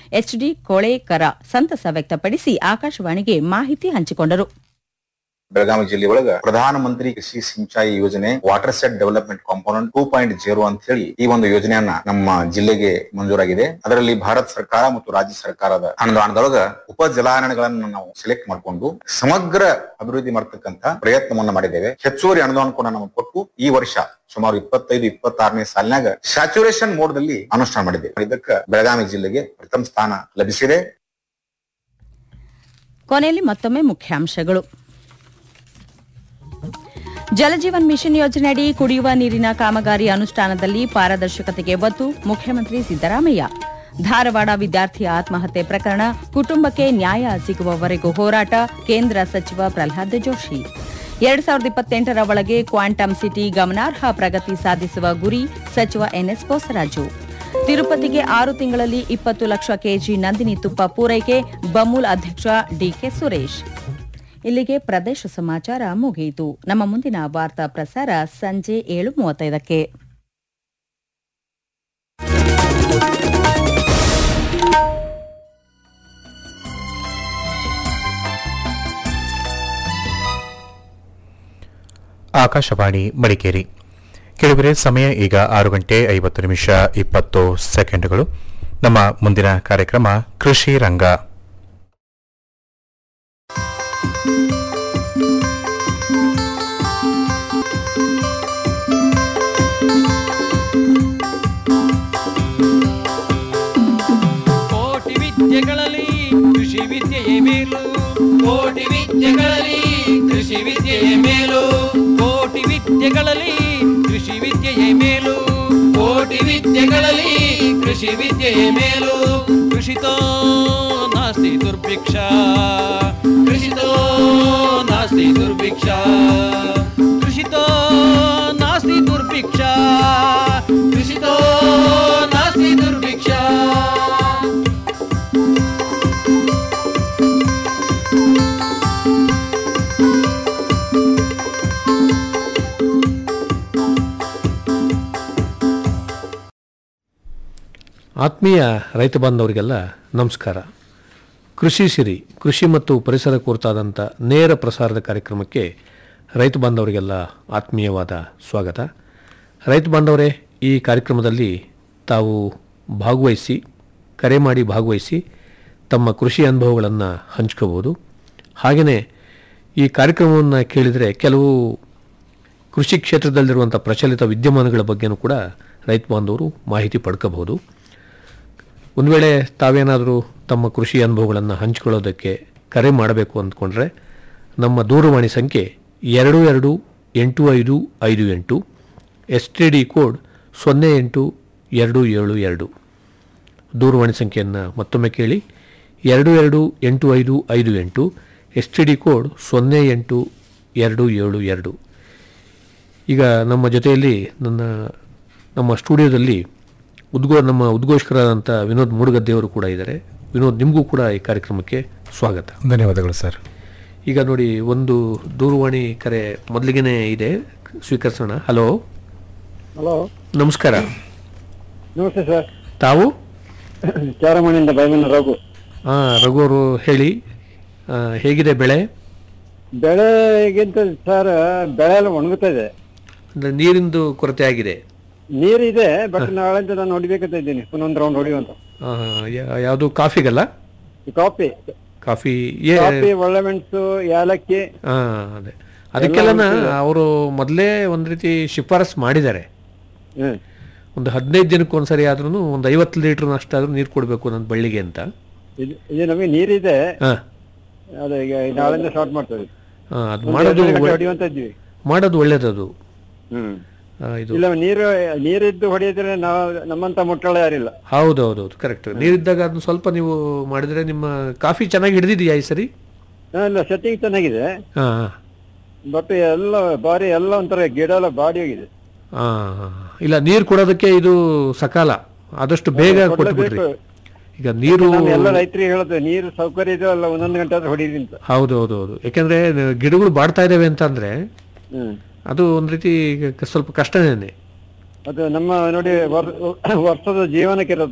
HD ಕೊಳೇಕರ ಸಂತಸ ವ್ಯಕ್ತಪಡಿಸಿ ಆಕಾಶವಾಣಿಗೆ ಮಾಹಿತಿ ಹಂಚಿಕೊಂಡರು ಬೆಳಗಾವಿ ಜಿಲ್ಲೆ ಒಳಗ ಪ್ರಧಾನ ಮಂತ್ರಿ ಕೃಷಿ ಸಿಂಚಾಯಿ ಯೋಜನೆ watershed development component two point zero ಅಂತ ಹೇಳಿ ಈ ಒಂದು ಯೋಜನೆಯನ್ನ ನಮ್ಮ ಜಿಲ್ಲೆಗೆ ಮಂಜೂರಾಗಿದೆ ಅದರಲ್ಲಿ ಭಾರತ ಸರ್ಕಾರ ಮತ್ತು ರಾಜ್ಯ ಸರ್ಕಾರದ ಅನುದಾನದೊಳಗ ಉಪ ಜಲಾನಯನಗಳನ್ನ ನಾವು ಸೆಲೆಕ್ಟ್ ಮಾಡಿಕೊಂಡು ಸಮಗ್ರ ಅಭಿವೃದ್ಧಿ ಮಾಡತಕ್ಕಂತ ಪ್ರಯತ್ನವನ್ನ ಮಾಡಿದ್ದೇವೆ ಹೆಚ್ಚುವರಿ ಅನುದಾನ ಕೂಡ ನಾವು ಕೊಟ್ಟು ಈ ವರ್ಷ ಸುಮಾರು ಇಪ್ಪತ್ತೈದು ಇಪ್ಪತ್ತಾರನೇ ಸಾಲಿನಾಗ ಸ್ಯಾಚುರೇಷನ್ ಮೋಡ್ದಲ್ಲಿ ಅನುಷ್ಠಾನ ಮಾಡಿದ್ದೇವೆ ಇದಕ್ಕೆ ಬೆಳಗಾವಿ ಜಿಲ್ಲೆಗೆ ಪ್ರಥಮ ಸ್ಥಾನ ಲಭಿಸಿದೆ ಕೊನೆಯಲ್ಲಿ ಮತ್ತೊಮ್ಮೆ ಮುಖ್ಯಾಂಶಗಳು ಜಲಜೀವನ್ ಮಿಷನ್ ಯೋಜನೆಯಡಿ ಕುಡಿಯುವ ನೀರಿನ ಕಾಮಗಾರಿ ಅನುಷ್ಠಾನದಲ್ಲಿ ಪಾರದರ್ಶಕತೆಗೆ ಒತ್ತು ಮುಖ್ಯಮಂತ್ರಿ ಸಿದ್ದರಾಮಯ್ಯ ಧಾರವಾಡ ವಿದ್ಯಾರ್ಥಿಯ ಆತ್ಮಹತ್ಯೆ ಪ್ರಕರಣ ಕುಟುಂಬಕ್ಕೆ ನ್ಯಾಯ ಸಿಗುವವರೆಗೂ ಹೋರಾಟ ಕೇಂದ್ರ ಸಚಿವ ಪ್ರಹ್ಲಾದ್ ಜೋಶಿ ಎರಡ್ ಸಾವಿರದ ಇಪ್ಪತ್ತೆಂಟರ ಒಳಗೆ ಕ್ವಾಂಟಮ್ ಸಿಟಿ ಗಮನಾರ್ಹ ಪ್ರಗತಿ ಸಾಧಿಸುವ ಗುರಿ ಸಚಿವ ಎನ್ಎಸ್ ಬೋಸರಾಜು ತಿರುಪತಿಗೆ ಆರು ತಿಂಗಳಲ್ಲಿ ಇಪ್ಪತ್ತು ಲಕ್ಷ ಕೆಜಿ ನಂದಿನಿ ತುಪ್ಪ ಪೂರೈಕೆ ಬಮೂಲ್ ಅಧ್ಯಕ್ಷ ಡಿಕೆ ಸುರೇಶ್ ಇಲ್ಲಿಗೆ ಪ್ರದೇಶ ಸಮಾಚಾರ ಮುಗಿಯಿತು ನಮ್ಮ ಮುಂದಿನ ವಾರ್ತಾ ಪ್ರಸಾರ ಸಂಜೆ ಏಳು ಮೂವತ್ತೈದಕ್ಕೆ ಆಕಾಶವಾಣಿ ಮಡಿಕೇರಿ ಕೆಳಗರೆ ಸಮಯ ಈಗ ಆರು ಗಂಟೆ ಐವತ್ತು ನಿಮಿಷ ಇಪ್ಪತ್ತು ಸೆಕೆಂಡ್ಗಳು ನಮ್ಮ ಮುಂದಿನ ಕಾರ್ಯಕ್ರಮ ಕೃಷಿ ರಂಗ ಕೋಟಿ ವಿದ್ಯೆಗಳಲ್ಲಿ ಕೃಷಿ ವಿದ್ಯೆಯೇ ಮೇಲು ಕೋಟಿ ವಿದ್ಯೆಗಳಲ್ಲಿ ಕೃಷಿ ವಿದ್ಯೆಯೇ ಮೇಲು ಕೋಟಿ ವಿದ್ಯೆಗಳಲ್ಲಿ ಕೃಷಿ ವಿದ್ಯೆಯೇ ಮೇಲು ಕೋಟಿ ವಿದ್ಯೆಗಳಲ್ಲಿ ಕೃಷಿ ವಿದ್ಯೆಯೇ ಮೇಲು ಕೃಷಿತೋ ನಾಸ್ತಿ ದುರ್ಭಿಕ್ಷ ಕೃಷಿತೋ ನಾಸ್ತಿ ದುರ್ಭಿಕ್ಷ ಕೃಷಿತೋ ನಾಸ್ತಿ ದುರ್ಭಿಕ್ಷ ಕೃಷಿತೋ ನಾಸ್ತಿ ದುರ್ಭಿಕ್ಷ ಆತ್ಮೀಯ ರೈತ ಬಾಂಧವರಿಗೆಲ್ಲ ನಮಸ್ಕಾರ ಕೃಷಿ ಸಿರಿ ಕೃಷಿ ಮತ್ತು ಪರಿಸರ ಕುರಿತಾದಂಥ ನೇರ ಪ್ರಸಾರದ ಕಾರ್ಯಕ್ರಮಕ್ಕೆ ರೈತ ಬಾಂಧವರಿಗೆಲ್ಲ ಆತ್ಮೀಯವಾದ ಸ್ವಾಗತ ರೈತ ಬಾಂಧವರೇ ಈ ಕಾರ್ಯಕ್ರಮದಲ್ಲಿ ತಾವು ಭಾಗವಹಿಸಿ ಕರೆ ಮಾಡಿ ಭಾಗವಹಿಸಿ ತಮ್ಮ ಕೃಷಿ ಅನುಭವಗಳನ್ನು ಹಂಚ್ಕೋಬೋದು ಹಾಗೆಯೇ ಈ ಕಾರ್ಯಕ್ರಮವನ್ನು ಕೇಳಿದರೆ ಕೆಲವು ಕೃಷಿ ಕ್ಷೇತ್ರದಲ್ಲಿರುವಂಥ ಪ್ರಚಲಿತ ವಿದ್ಯಮಾನಗಳ ಬಗ್ಗೆನೂ ಕೂಡ ರೈತ ಬಾಂಧವರು ಮಾಹಿತಿ ಪಡ್ಕೋಬಹುದು ಒಂದು ವೇಳೆ ತಾವೇನಾದರೂ ತಮ್ಮ ಕೃಷಿ ಅನುಭವಗಳನ್ನು ಹಂಚಿಕೊಳ್ಳೋದಕ್ಕೆ ಕರೆ ಮಾಡಬೇಕು ಅಂದ್ಕೊಂಡ್ರೆ ನಮ್ಮ ದೂರವಾಣಿ ಸಂಖ್ಯೆ ಎರಡು ಎರಡು ಎಂಟು ಐದು ಐದು ಎಂಟು ಎಸ್ ಟಿ ಡಿ ಕೋಡ್ ಸೊನ್ನೆ ಎಂಟು ಎರಡು ಏಳು ಎರಡು ದೂರವಾಣಿ ಸಂಖ್ಯೆಯನ್ನು ಮತ್ತೊಮ್ಮೆ ಕೇಳಿ ಎರಡು ಎರಡು ಎಂಟು ಐದು ಐದು ಎಂಟು ಎಸ್ ಟಿ ಡಿ ಕೋಡ್ ಸೊನ್ನೆ ಎಂಟು ಎರಡು ಏಳು ಎರಡು ಈಗ ನಮ್ಮ ಜೊತೆಯಲ್ಲಿ ನನ್ನ ನಮ್ಮ ಸ್ಟುಡಿಯೋದಲ್ಲಿ ಉದ್ಗೋ ನಮ್ಮ ಉದ್ಘೋಷಕರಾದಂಥ ವಿನೋದ್ ಮೂಡುಗದ್ದೆಯವರು ಕೂಡ ಇದ್ದಾರೆ ವಿನೋದ್ ನಿಮಗೂ ಕೂಡ ಈ ಕಾರ್ಯಕ್ರಮಕ್ಕೆ ಸ್ವಾಗತ ಧನ್ಯವಾದಗಳು ಸರ್ ಈಗ ನೋಡಿ ಒಂದು ದೂರವಾಣಿ ಕರೆ ಮೊದಲಿಗೆನೇ ಇದೆ ಸ್ವೀಕರಿಸೋಣ ಹಲೋ ಹಲೋ ನಮಸ್ಕಾರ ನಮಸ್ತೆ ಸರ್ ತಾವು ಚಾರಮಣಿಯಿಂದ ಬೈಮನ ರಘು ಹಾಂ ರಘು ಅವರು ಹೇಳಿ ಆ, ಹೇಗಿದೆ ಬೆಳೆ ಬೆಳೆಗಿಂತ ಸರ್ ಬೆಳೆ ಎಲ್ಲ ಒಣಗುತ್ತಾ ಇದೆ ಅಂದರೆ ನೀರಿಂದು ಕೊರತೆ ಆಗಿದೆ ನೀರಿದೆ ಬಟ್ ನಾಳೆಂತ ನಾನು ಹೊಡಿಬೇಕಂತ ಇದ್ದೀನಿ ಇನ್ನೊಂದು ರೌಂಡ್ ಹೊಡಿಯುವಂತ ಆ, ಯಾ- ಯಾವುದು ಕಾಫಿಗಲ್ಲ ಈ ಕಾಫಿ ಕಾಫಿ ಏ ಕಾಫಿ ಒಳ್ಳೆ ಮೆಣಸು ಏಲಕ್ಕಿ ಹಾಂ ಅದೇ ಅದಕ್ಕೆಲ್ಲನ ಅವರು ಮೊದಲೇ ಒಂದು ರೀತಿ ಶಿಫಾರಸ್ ಮಾಡಿದ್ದಾರೆ ಹ್ಮ್ ಒಂದು ಹದಿನೈದು ದಿನಕ್ಕೆ ಒಂದ್ಸರಿ ಆದ್ರೂ ಒಂದು ಐವತ್ತು ಲೀಟರ್ ಅಷ್ಟಾದ್ರೂ ನೀರು ಕೊಡಬೇಕು ನನ್ನ ಬಳ್ಳಿಗೆ ಅಂತ ಇದು ಇದು ನಮಗೆ ನೀರಿದೆ ಹಾಂ ಅದೇ ಈಗ ನಾಳೆಯಿಂದ ಸ್ಟಾರ್ಟ್ ಮಾಡ್ತದೆ ಅದು ಮಾಡೋದು ಒಳ್ಳೆ- ಹೊಡಿಯುವಂತ ಇದ್ವಿ ಮಾಡೋದು ಒಳ್ಳೇದದು ಹ್ಮ್ ಆ, ಇದು ಇಲ್ಲ ನೀರು ನೀರಿದ್ದು ಹೊಡೆಯಿದ್ರೆ ನಾವು ನಮ್ಮಂತ ಮುಟ್ಟಳ ಯಾರಿಲ್ಲ ಹೌದು ಹೌದು ಹೌದು ಕರೆಕ್ಟ್ ನೀರಿದ್ದಾಗ ಅದನ್ನ ಸ್ವಲ್ಪ ನೀವು ಮಾಡಿದ್ರೆ ನಿಮ್ಮ ಕಾಫಿ ಚೆನ್ನಾಗಿ ಹಿಡಿದಿದೆಯಾ ಈ ಸರಿ ಹಾ, ಇಲ್ಲ ಸೆಟ್ಟಿಂಗ್ ಚೆನ್ನಾಗಿದೆ ಹಾಂ ಹಾಂ ಬಟ್ ಎಲ್ಲ ಬಾರಿ ಎಲ್ಲ ಒಂಥರ ಗಿಡ ಎಲ್ಲ ಬಾಡಿ ಹೋಗಿದೆ ಹಾಂ ಇಲ್ಲ ನೀರು ಕೊಡೋದಕ್ಕೆ ಇದು ಸಕಾಲ ಆದಷ್ಟು ಬೇಗ ಕೊಟ್ಬಿಡ್ರಿ ಕೊಡ್ಲೇಬೇಕು. ಈಗ ನೀರು ನಾನು ಎಲ್ಲ ರೈತರಿಗೆ ಹೇಳೋದು ನೀರು ಸೌಕರ್ಯ ಇದೆ ಅಲ್ಲ ಒಂದೊಂದು ಗಂಟೆ ಆದ್ರೂ ಹೊಡೀರಿ ಅಂತ ಹೌದು ಹೌದು ಹೌದು ಯಾಕೆಂದ್ರೆ ನ- ಗಿಡಗಳು ಬಾಡ್ತಾ ಇದಾವೆ ಅಂತ ಅಂದ್ರೆ ಹ್ಮ್ ಅದು ಒಂದು ರೀತಿ ಕ- ಸ್ವಲ್ಪ ಕಷ್ಟನೇನೆ ಅದು ನಮ್ಮ ನೋಡಿ ವರ್- ವರ್ಷದ ಜೀವನಕ್ಕೆ ಇರೋದು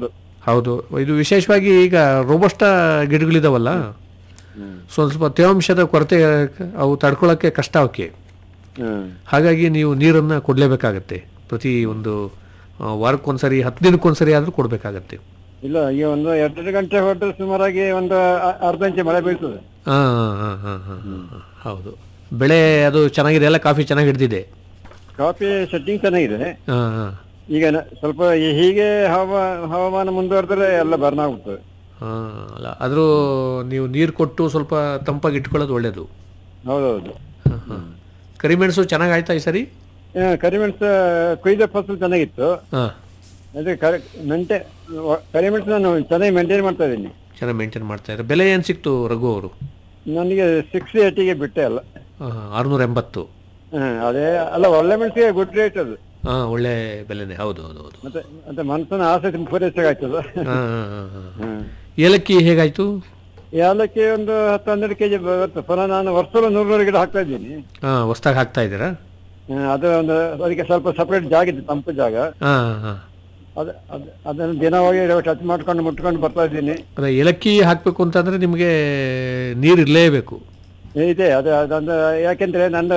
ಹೌದು ಇದು ವಿಶೇಷವಾಗಿ ಈಗ ರೋಬಸ್ಟ ಗಿಡಗಳಿದಾವಲ್ಲ ಸ್ವಲ್ಪ ಸ್ವಲ್ಪ ತೇವಾಂಶದ ಕೊರತೆ ಅವು ತಡ್ಕೊಳ್ಳೋಕ್ಕೆ ಕಷ್ಟ ಅವಕ್ಕೆ ಹ್ಮ್ ಹಾಗಾಗಿ ನೀವು ನೀರನ್ನು ಕೊಡಲೇಬೇಕಾಗತ್ತೆ ಪ್ರತಿ ಒಂದು ಆ, ವಾರಕ್ಕೊಂದ್ಸರಿ ಹತ್ತು ದಿನಕ್ಕೊಂದ್ಸರಿ ಆದರೂ ಕೊಡಬೇಕಾಗತ್ತೆ ಇಲ್ಲ ಈಗ ಒಂದು ಎರಡು ಗಂಟೆ ಹೊರಟು ಸುಮಾರಾಗಿ ಒಂದು ಅ- ಅರ್ಧ ಇಂಚು ಮಳೆ ಬೀಳ್ತದೆ ಹಾಂ ಹಾಂ ಹಾಂ ಹಾಂ ಹೌದು ಬೆಳೆ ಅದು ಚೆನ್ನಾಗಿದೆ ಎಲ್ಲ ಕಾಫಿ ಚೆನ್ನಾಗಿ ಹಿಡ್ದಿದೆ ಕಾಫಿ ಸೆಟ್ಟಿಂಗ್ ಚೆನ್ನಾಗಿದೆ ಹಾಂ ಹಾಂ ಈಗ ನ- ಸ್ವಲ್ಪ ಈ- ಹೀಗೆ ಹವಾಮ ಹವಾಮಾನ ಮುಂದುವರೆದ್ರೆ ಎಲ್ಲ ಬರ್ನ್ ಆಗ್ಬಿಡ್ತದೆ ಹಾಂ ಅಲ್ಲ ಆದರೂ ನೀವು ನೀರು ಕೊಟ್ಟು ಸ್ವಲ್ಪ ತಂಪಾಗಿ ಇಟ್ಕೊಳ್ಳೋದು ಒಳ್ಳೆಯದು ಹೌದೌದು ಹಾಂ ಹಾಂ ಕರಿಮೆಣಸು ಚೆನ್ನಾಗಿ ಆಯ್ತಾ ಈ ಸರಿ ಆ, ಕರಿಮೆಣಸು ಕೊಯ್ದ ಫಸಲು ಚೆನ್ನಾಗಿತ್ತು ಹಾಂ ಅದೇ ಕರಿ ಮೆಂಟೆ ಕರಿಮೆಣಸು ನಾನು ಚೆನ್ನಾಗಿ ಮೇಂಟೈನ್ ಮಾಡ್ತಾ ಇದ್ದೀನಿ ಚೆನ್ನಾಗಿ ಮೇಂಟೈನ್ ಮಾಡ್ತಾ ಇದ್ದಾರೆ ಬೆಲೆ ಏನು ಸಿಕ್ತು ರಘು ಅವರು ನನಗೆ ಸಿಕ್ಸ್ ಏಟಿಗೆ ಬಿಟ್ಟೆ ಅಲ್ಲ ಆರುನೂರ ಎಂಬತ್ತು ಹ್ಮ್, ಅದೇ ಅಲ್ಲ ಒಳ್ಳೆ ಮೆಣಸಿಗೆ ಗುಡ್ ರೇಟ್ ಅದು ಹಾಂ ಒಳ್ಳೆ ಬೆಲೆನೇ ಹೌದು ಹೌದು ಹೌದು ಮತ್ತೆ ಮತ್ತೆ ಮನಸ್ಸನ್ನ ಆಸೆ ಪೂರೈಸಾಗ್ತದ ಹಾಂ ಹಾಂ ಹಾಂ ಹಾಂ ಏಲಕ್ಕಿ ಹೇಗಾಯ್ತು ಏಲಕ್ಕಿ ಒಂದು ಹತ್ತು ಹನ್ನೆರಡು ಕೆಜಿ ಬರುತ್ತೆ ಪುನಃ ನಾನು ವರ್ಷದ ನೂರು ನೂರು ಗಿಡ ಹಾಕ್ತಾ ಇದ್ದೀನಿ ಹಾಂ ಹೊಸ್ದಾಗಿ ಹಾಕ್ತಾ ಇದ್ದೀರಾ ಹ್ಮ್, ಅದು ಒಂದು ಅದಕ್ಕೆ ಸ್ವಲ್ಪ ಸಪರೇಟ್ ಜಾಗ ಇದೆ ತಂಪು ಜಾಗ ಹಾಂ ಹಾಂ ಅದ ಅದ್- ಅದನ್ನು ದಿನವಾಗಿ ಟಚ್ ಮಾಡ್ಕೊಂಡು ಮುಟ್ಕೊಂಡು ಬರ್ತಾ ಇದ್ದೀನಿ ಅದೇ ಏಲಕ್ಕಿ ಹಾಕಬೇಕು ಅಂತಂದರೆ ನಿಮಗೆ ನೀರು ಇರಲೇಬೇಕು ಇದೆ ಅದು ಅದೊಂದು ಯಾಕೆಂದ್ರೆ ನನ್ನ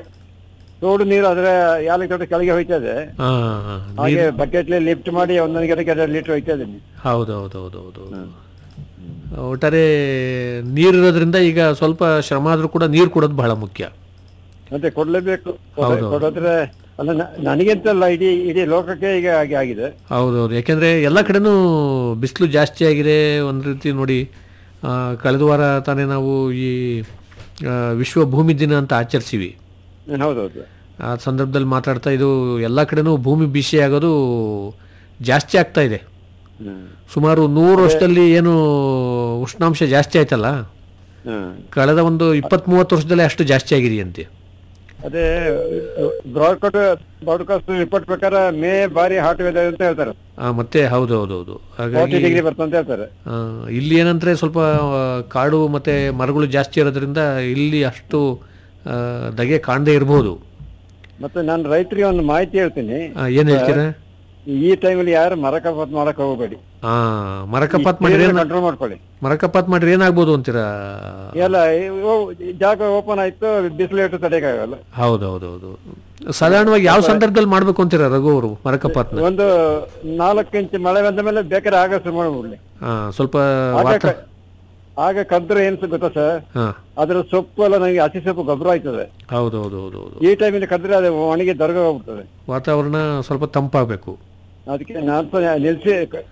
ತೋಡು ನೀರು ಆದ್ರೆ ಯಾಲಕ್ಕಿ ತೋಟ ಕೆಳಗೆ ಹೋಯ್ತಾ ಇದೆ ಹಾಂ ಹಾಂ ಹಾಗೆ ಬಕೆಟ್ಲಿ ಲಿಫ್ಟ್ ಮಾಡಿ ಒಂದೊಂದು ಗಿಡಕ್ಕೆ ಎರಡು ಲೀಟರ್ ಹೋಯ್ತಾ ಇದ್ದೀನಿ ಹೌದು ಹೌದು ಹೌದು ಹೌದು ಹೌದು ಒಟ್ಟಾರೆ ನೀರಿರೋದ್ರಿಂದ ಈಗ ಸ್ವಲ್ಪ ಶ್ರಮ ಆದರೂ ಕೂಡ ನೀರು ಕೊಡೋದು ಬಹಳ ಮುಖ್ಯ ಮತ್ತೆ ಕೊಡ್ಲೇಬೇಕು ಹೌದು. ಕೊಡೋದ್ರೆ ಅಲ್ಲ ನ- ನನಗೆಂತಲ್ಲ ಇಡೀ ಇಡೀ ಲೋಕಕ್ಕೆ ಈಗ ಹಾಗೆ ಆಗಿದೆ ಹೌದೌದು ಯಾಕೆಂದರೆ ಎಲ್ಲ ಕಡೆನೂ ಬಿಸಿಲು ಜಾಸ್ತಿ ಆಗಿದೆ ಒಂದು ರೀತಿ ನೋಡಿ ಆ, ಕಳೆದ ವಾರ ತಾನೇ ನಾವು ಈ ಆ, ವಿಶ್ವ ಭೂಮಿ ದಿನ ಅಂತ ಆಚರಿಸಿವಿ ಹ್ಮ್, ಹೌದೌದು ಆ ಸಂದರ್ಭದಲ್ಲಿ ಮಾತಾಡ್ತಾ ಇದು ಎಲ್ಲ ಕಡೆನೂ ಭೂಮಿ ಬಿಸಿ ಆಗೋದು ಜಾಸ್ತಿ ಆಗ್ತಾ ಇದೆ ಹ್ಮ್ ಸುಮಾರು ನೂರು ವರ್ಷದಲ್ಲಿ ಏನು ಉಷ್ಣಾಂಶ ಜಾಸ್ತಿ ಆಯ್ತಲ್ಲ ಹ್ಮ್ ಕಳೆದ ಒಂದು ಇಪ್ಪತ್ತ್ ಮೂವತ್ತು ವರ್ಷದಲ್ಲೇ ಅಷ್ಟು ಜಾಸ್ತಿ ಆಗಿದೆಯಂತೆ ಅದೇ ಬ್ರಾಡ್ಕಾಸ್ಟ್ ಬ್ರಾಡ್ಕಾಸ್ಟ್ ರಿಪೋರ್ಟ್ ಪ್ರಕಾರ ಮೇ ಬಾರಿ ಹಾಟ್ ವೆದರ್ ಅಂತ ಹೇಳ್ತಾರೆ ಆ, ಮತ್ತೆ ಹೌದು ಹೌದು ಹೌದು ಫಾರ್ಟಿ ಹಾಗಾಗಿ ಡಿಗ್ರಿ ಬರ್ತಂತ ಹೇಳ್ತಾರೆ ಆ, ಇಲ್ಲಿ ಏನಂದ್ರೆ ಸ್ವಲ್ಪ ಆ, ಕಾಡು ಮತ್ತೆ ಮರಗಳು ಜಾಸ್ತಿ ಇರೋದ್ರಿಂದ ಇಲ್ಲಿ ಅಷ್ಟು ಆ, ಧಗೆ ಕಾಣದೇ ಇರ್ಬೋದು ಮತ್ತೆ ನಾನು ರೈತರಿಗೆ ಒಂದು ಮಾಹಿತಿ ಹೇಳ್ತೀನಿ ಆ, ಏನ್ ಹೇಳ್ತೀರಾ ಈ ಟೈಮಲ್ಲಿ ಯಾರು ಮರ ಕಪಾತ್ ಮಾಡಕ್ ಹೋಗಬೇಡಿ ಆ ಮರ ಕಪಾತ್ ಮಾಡಿದ್ರೆ ಏನ್- ಕಂಟ್ರೋಲ್ ಮಾಡ್ಕೊಳ್ಳಿ ಮರ ಕಪಾತ್ ಮಾಡಿದ್ರೆ ಏನಾಗ್ಬೋದು ಅಂತೀರಾ ಎಲ್ಲ ಇವು- ಈ ಜಾಗ ಓಪನ್ ಆಯ್ತು ಬಿಸಿಲು ಇಟ್ಟು ತಡೆಯಕ್ಕಾಗಲ್ಲ ಹೌದು ಹೌದು ಹೌದು ಸಾಧಾರಣವಾಗಿ ಯಾವ ಸಂದರ್ಭದಲ್ಲಿ ಮಾಡ್ಬೇಕು ಅಂತೀರಾ ರಘು ಅವರು ಮರ ಕಪಾತ್ನ ಒಂದು ನಾಲ್ಕು ಇಂಚ್ ಮಳೆ ಬಂದ ಮೇಲೆ ಬೇಕಾದ್ರೆ ಆಗ ಶುರು ಮಾಡ್ಬಿಡ್ಲಿ ಆ, ಸ್ವಲ್ಪ ಆಗ ವಾತ ಕ- ಆಗ ಕದ್ರೆ ಏನ್ ಗೊತ್ತಾ ಸರ್ ಹಾ ಅದ್ರ ಸೊಪ್ಪು ಎಲ್ಲ ನನಗೆ ಹಸಿ ಸೊಪ್ಪು ಗೊಬ್ಬರ ಆಯ್ತದೆ ಹೌದು ಹೌದು ಹೌದು ಹೌದು ಈ ಟೈಮಲ್ಲಿ ಕದ್ರೆ ಅದು ಒಣಗಿ ದರ್ಗ ಹೋಗ್ತದೆ ವಾತಾವರಣ ಸ್ವಲ್ಪ ತಂಪಾಗಬೇಕು ಅದಕ್ಕೆ ನಾನು ಸಹ ನಿಲ್ಸಿ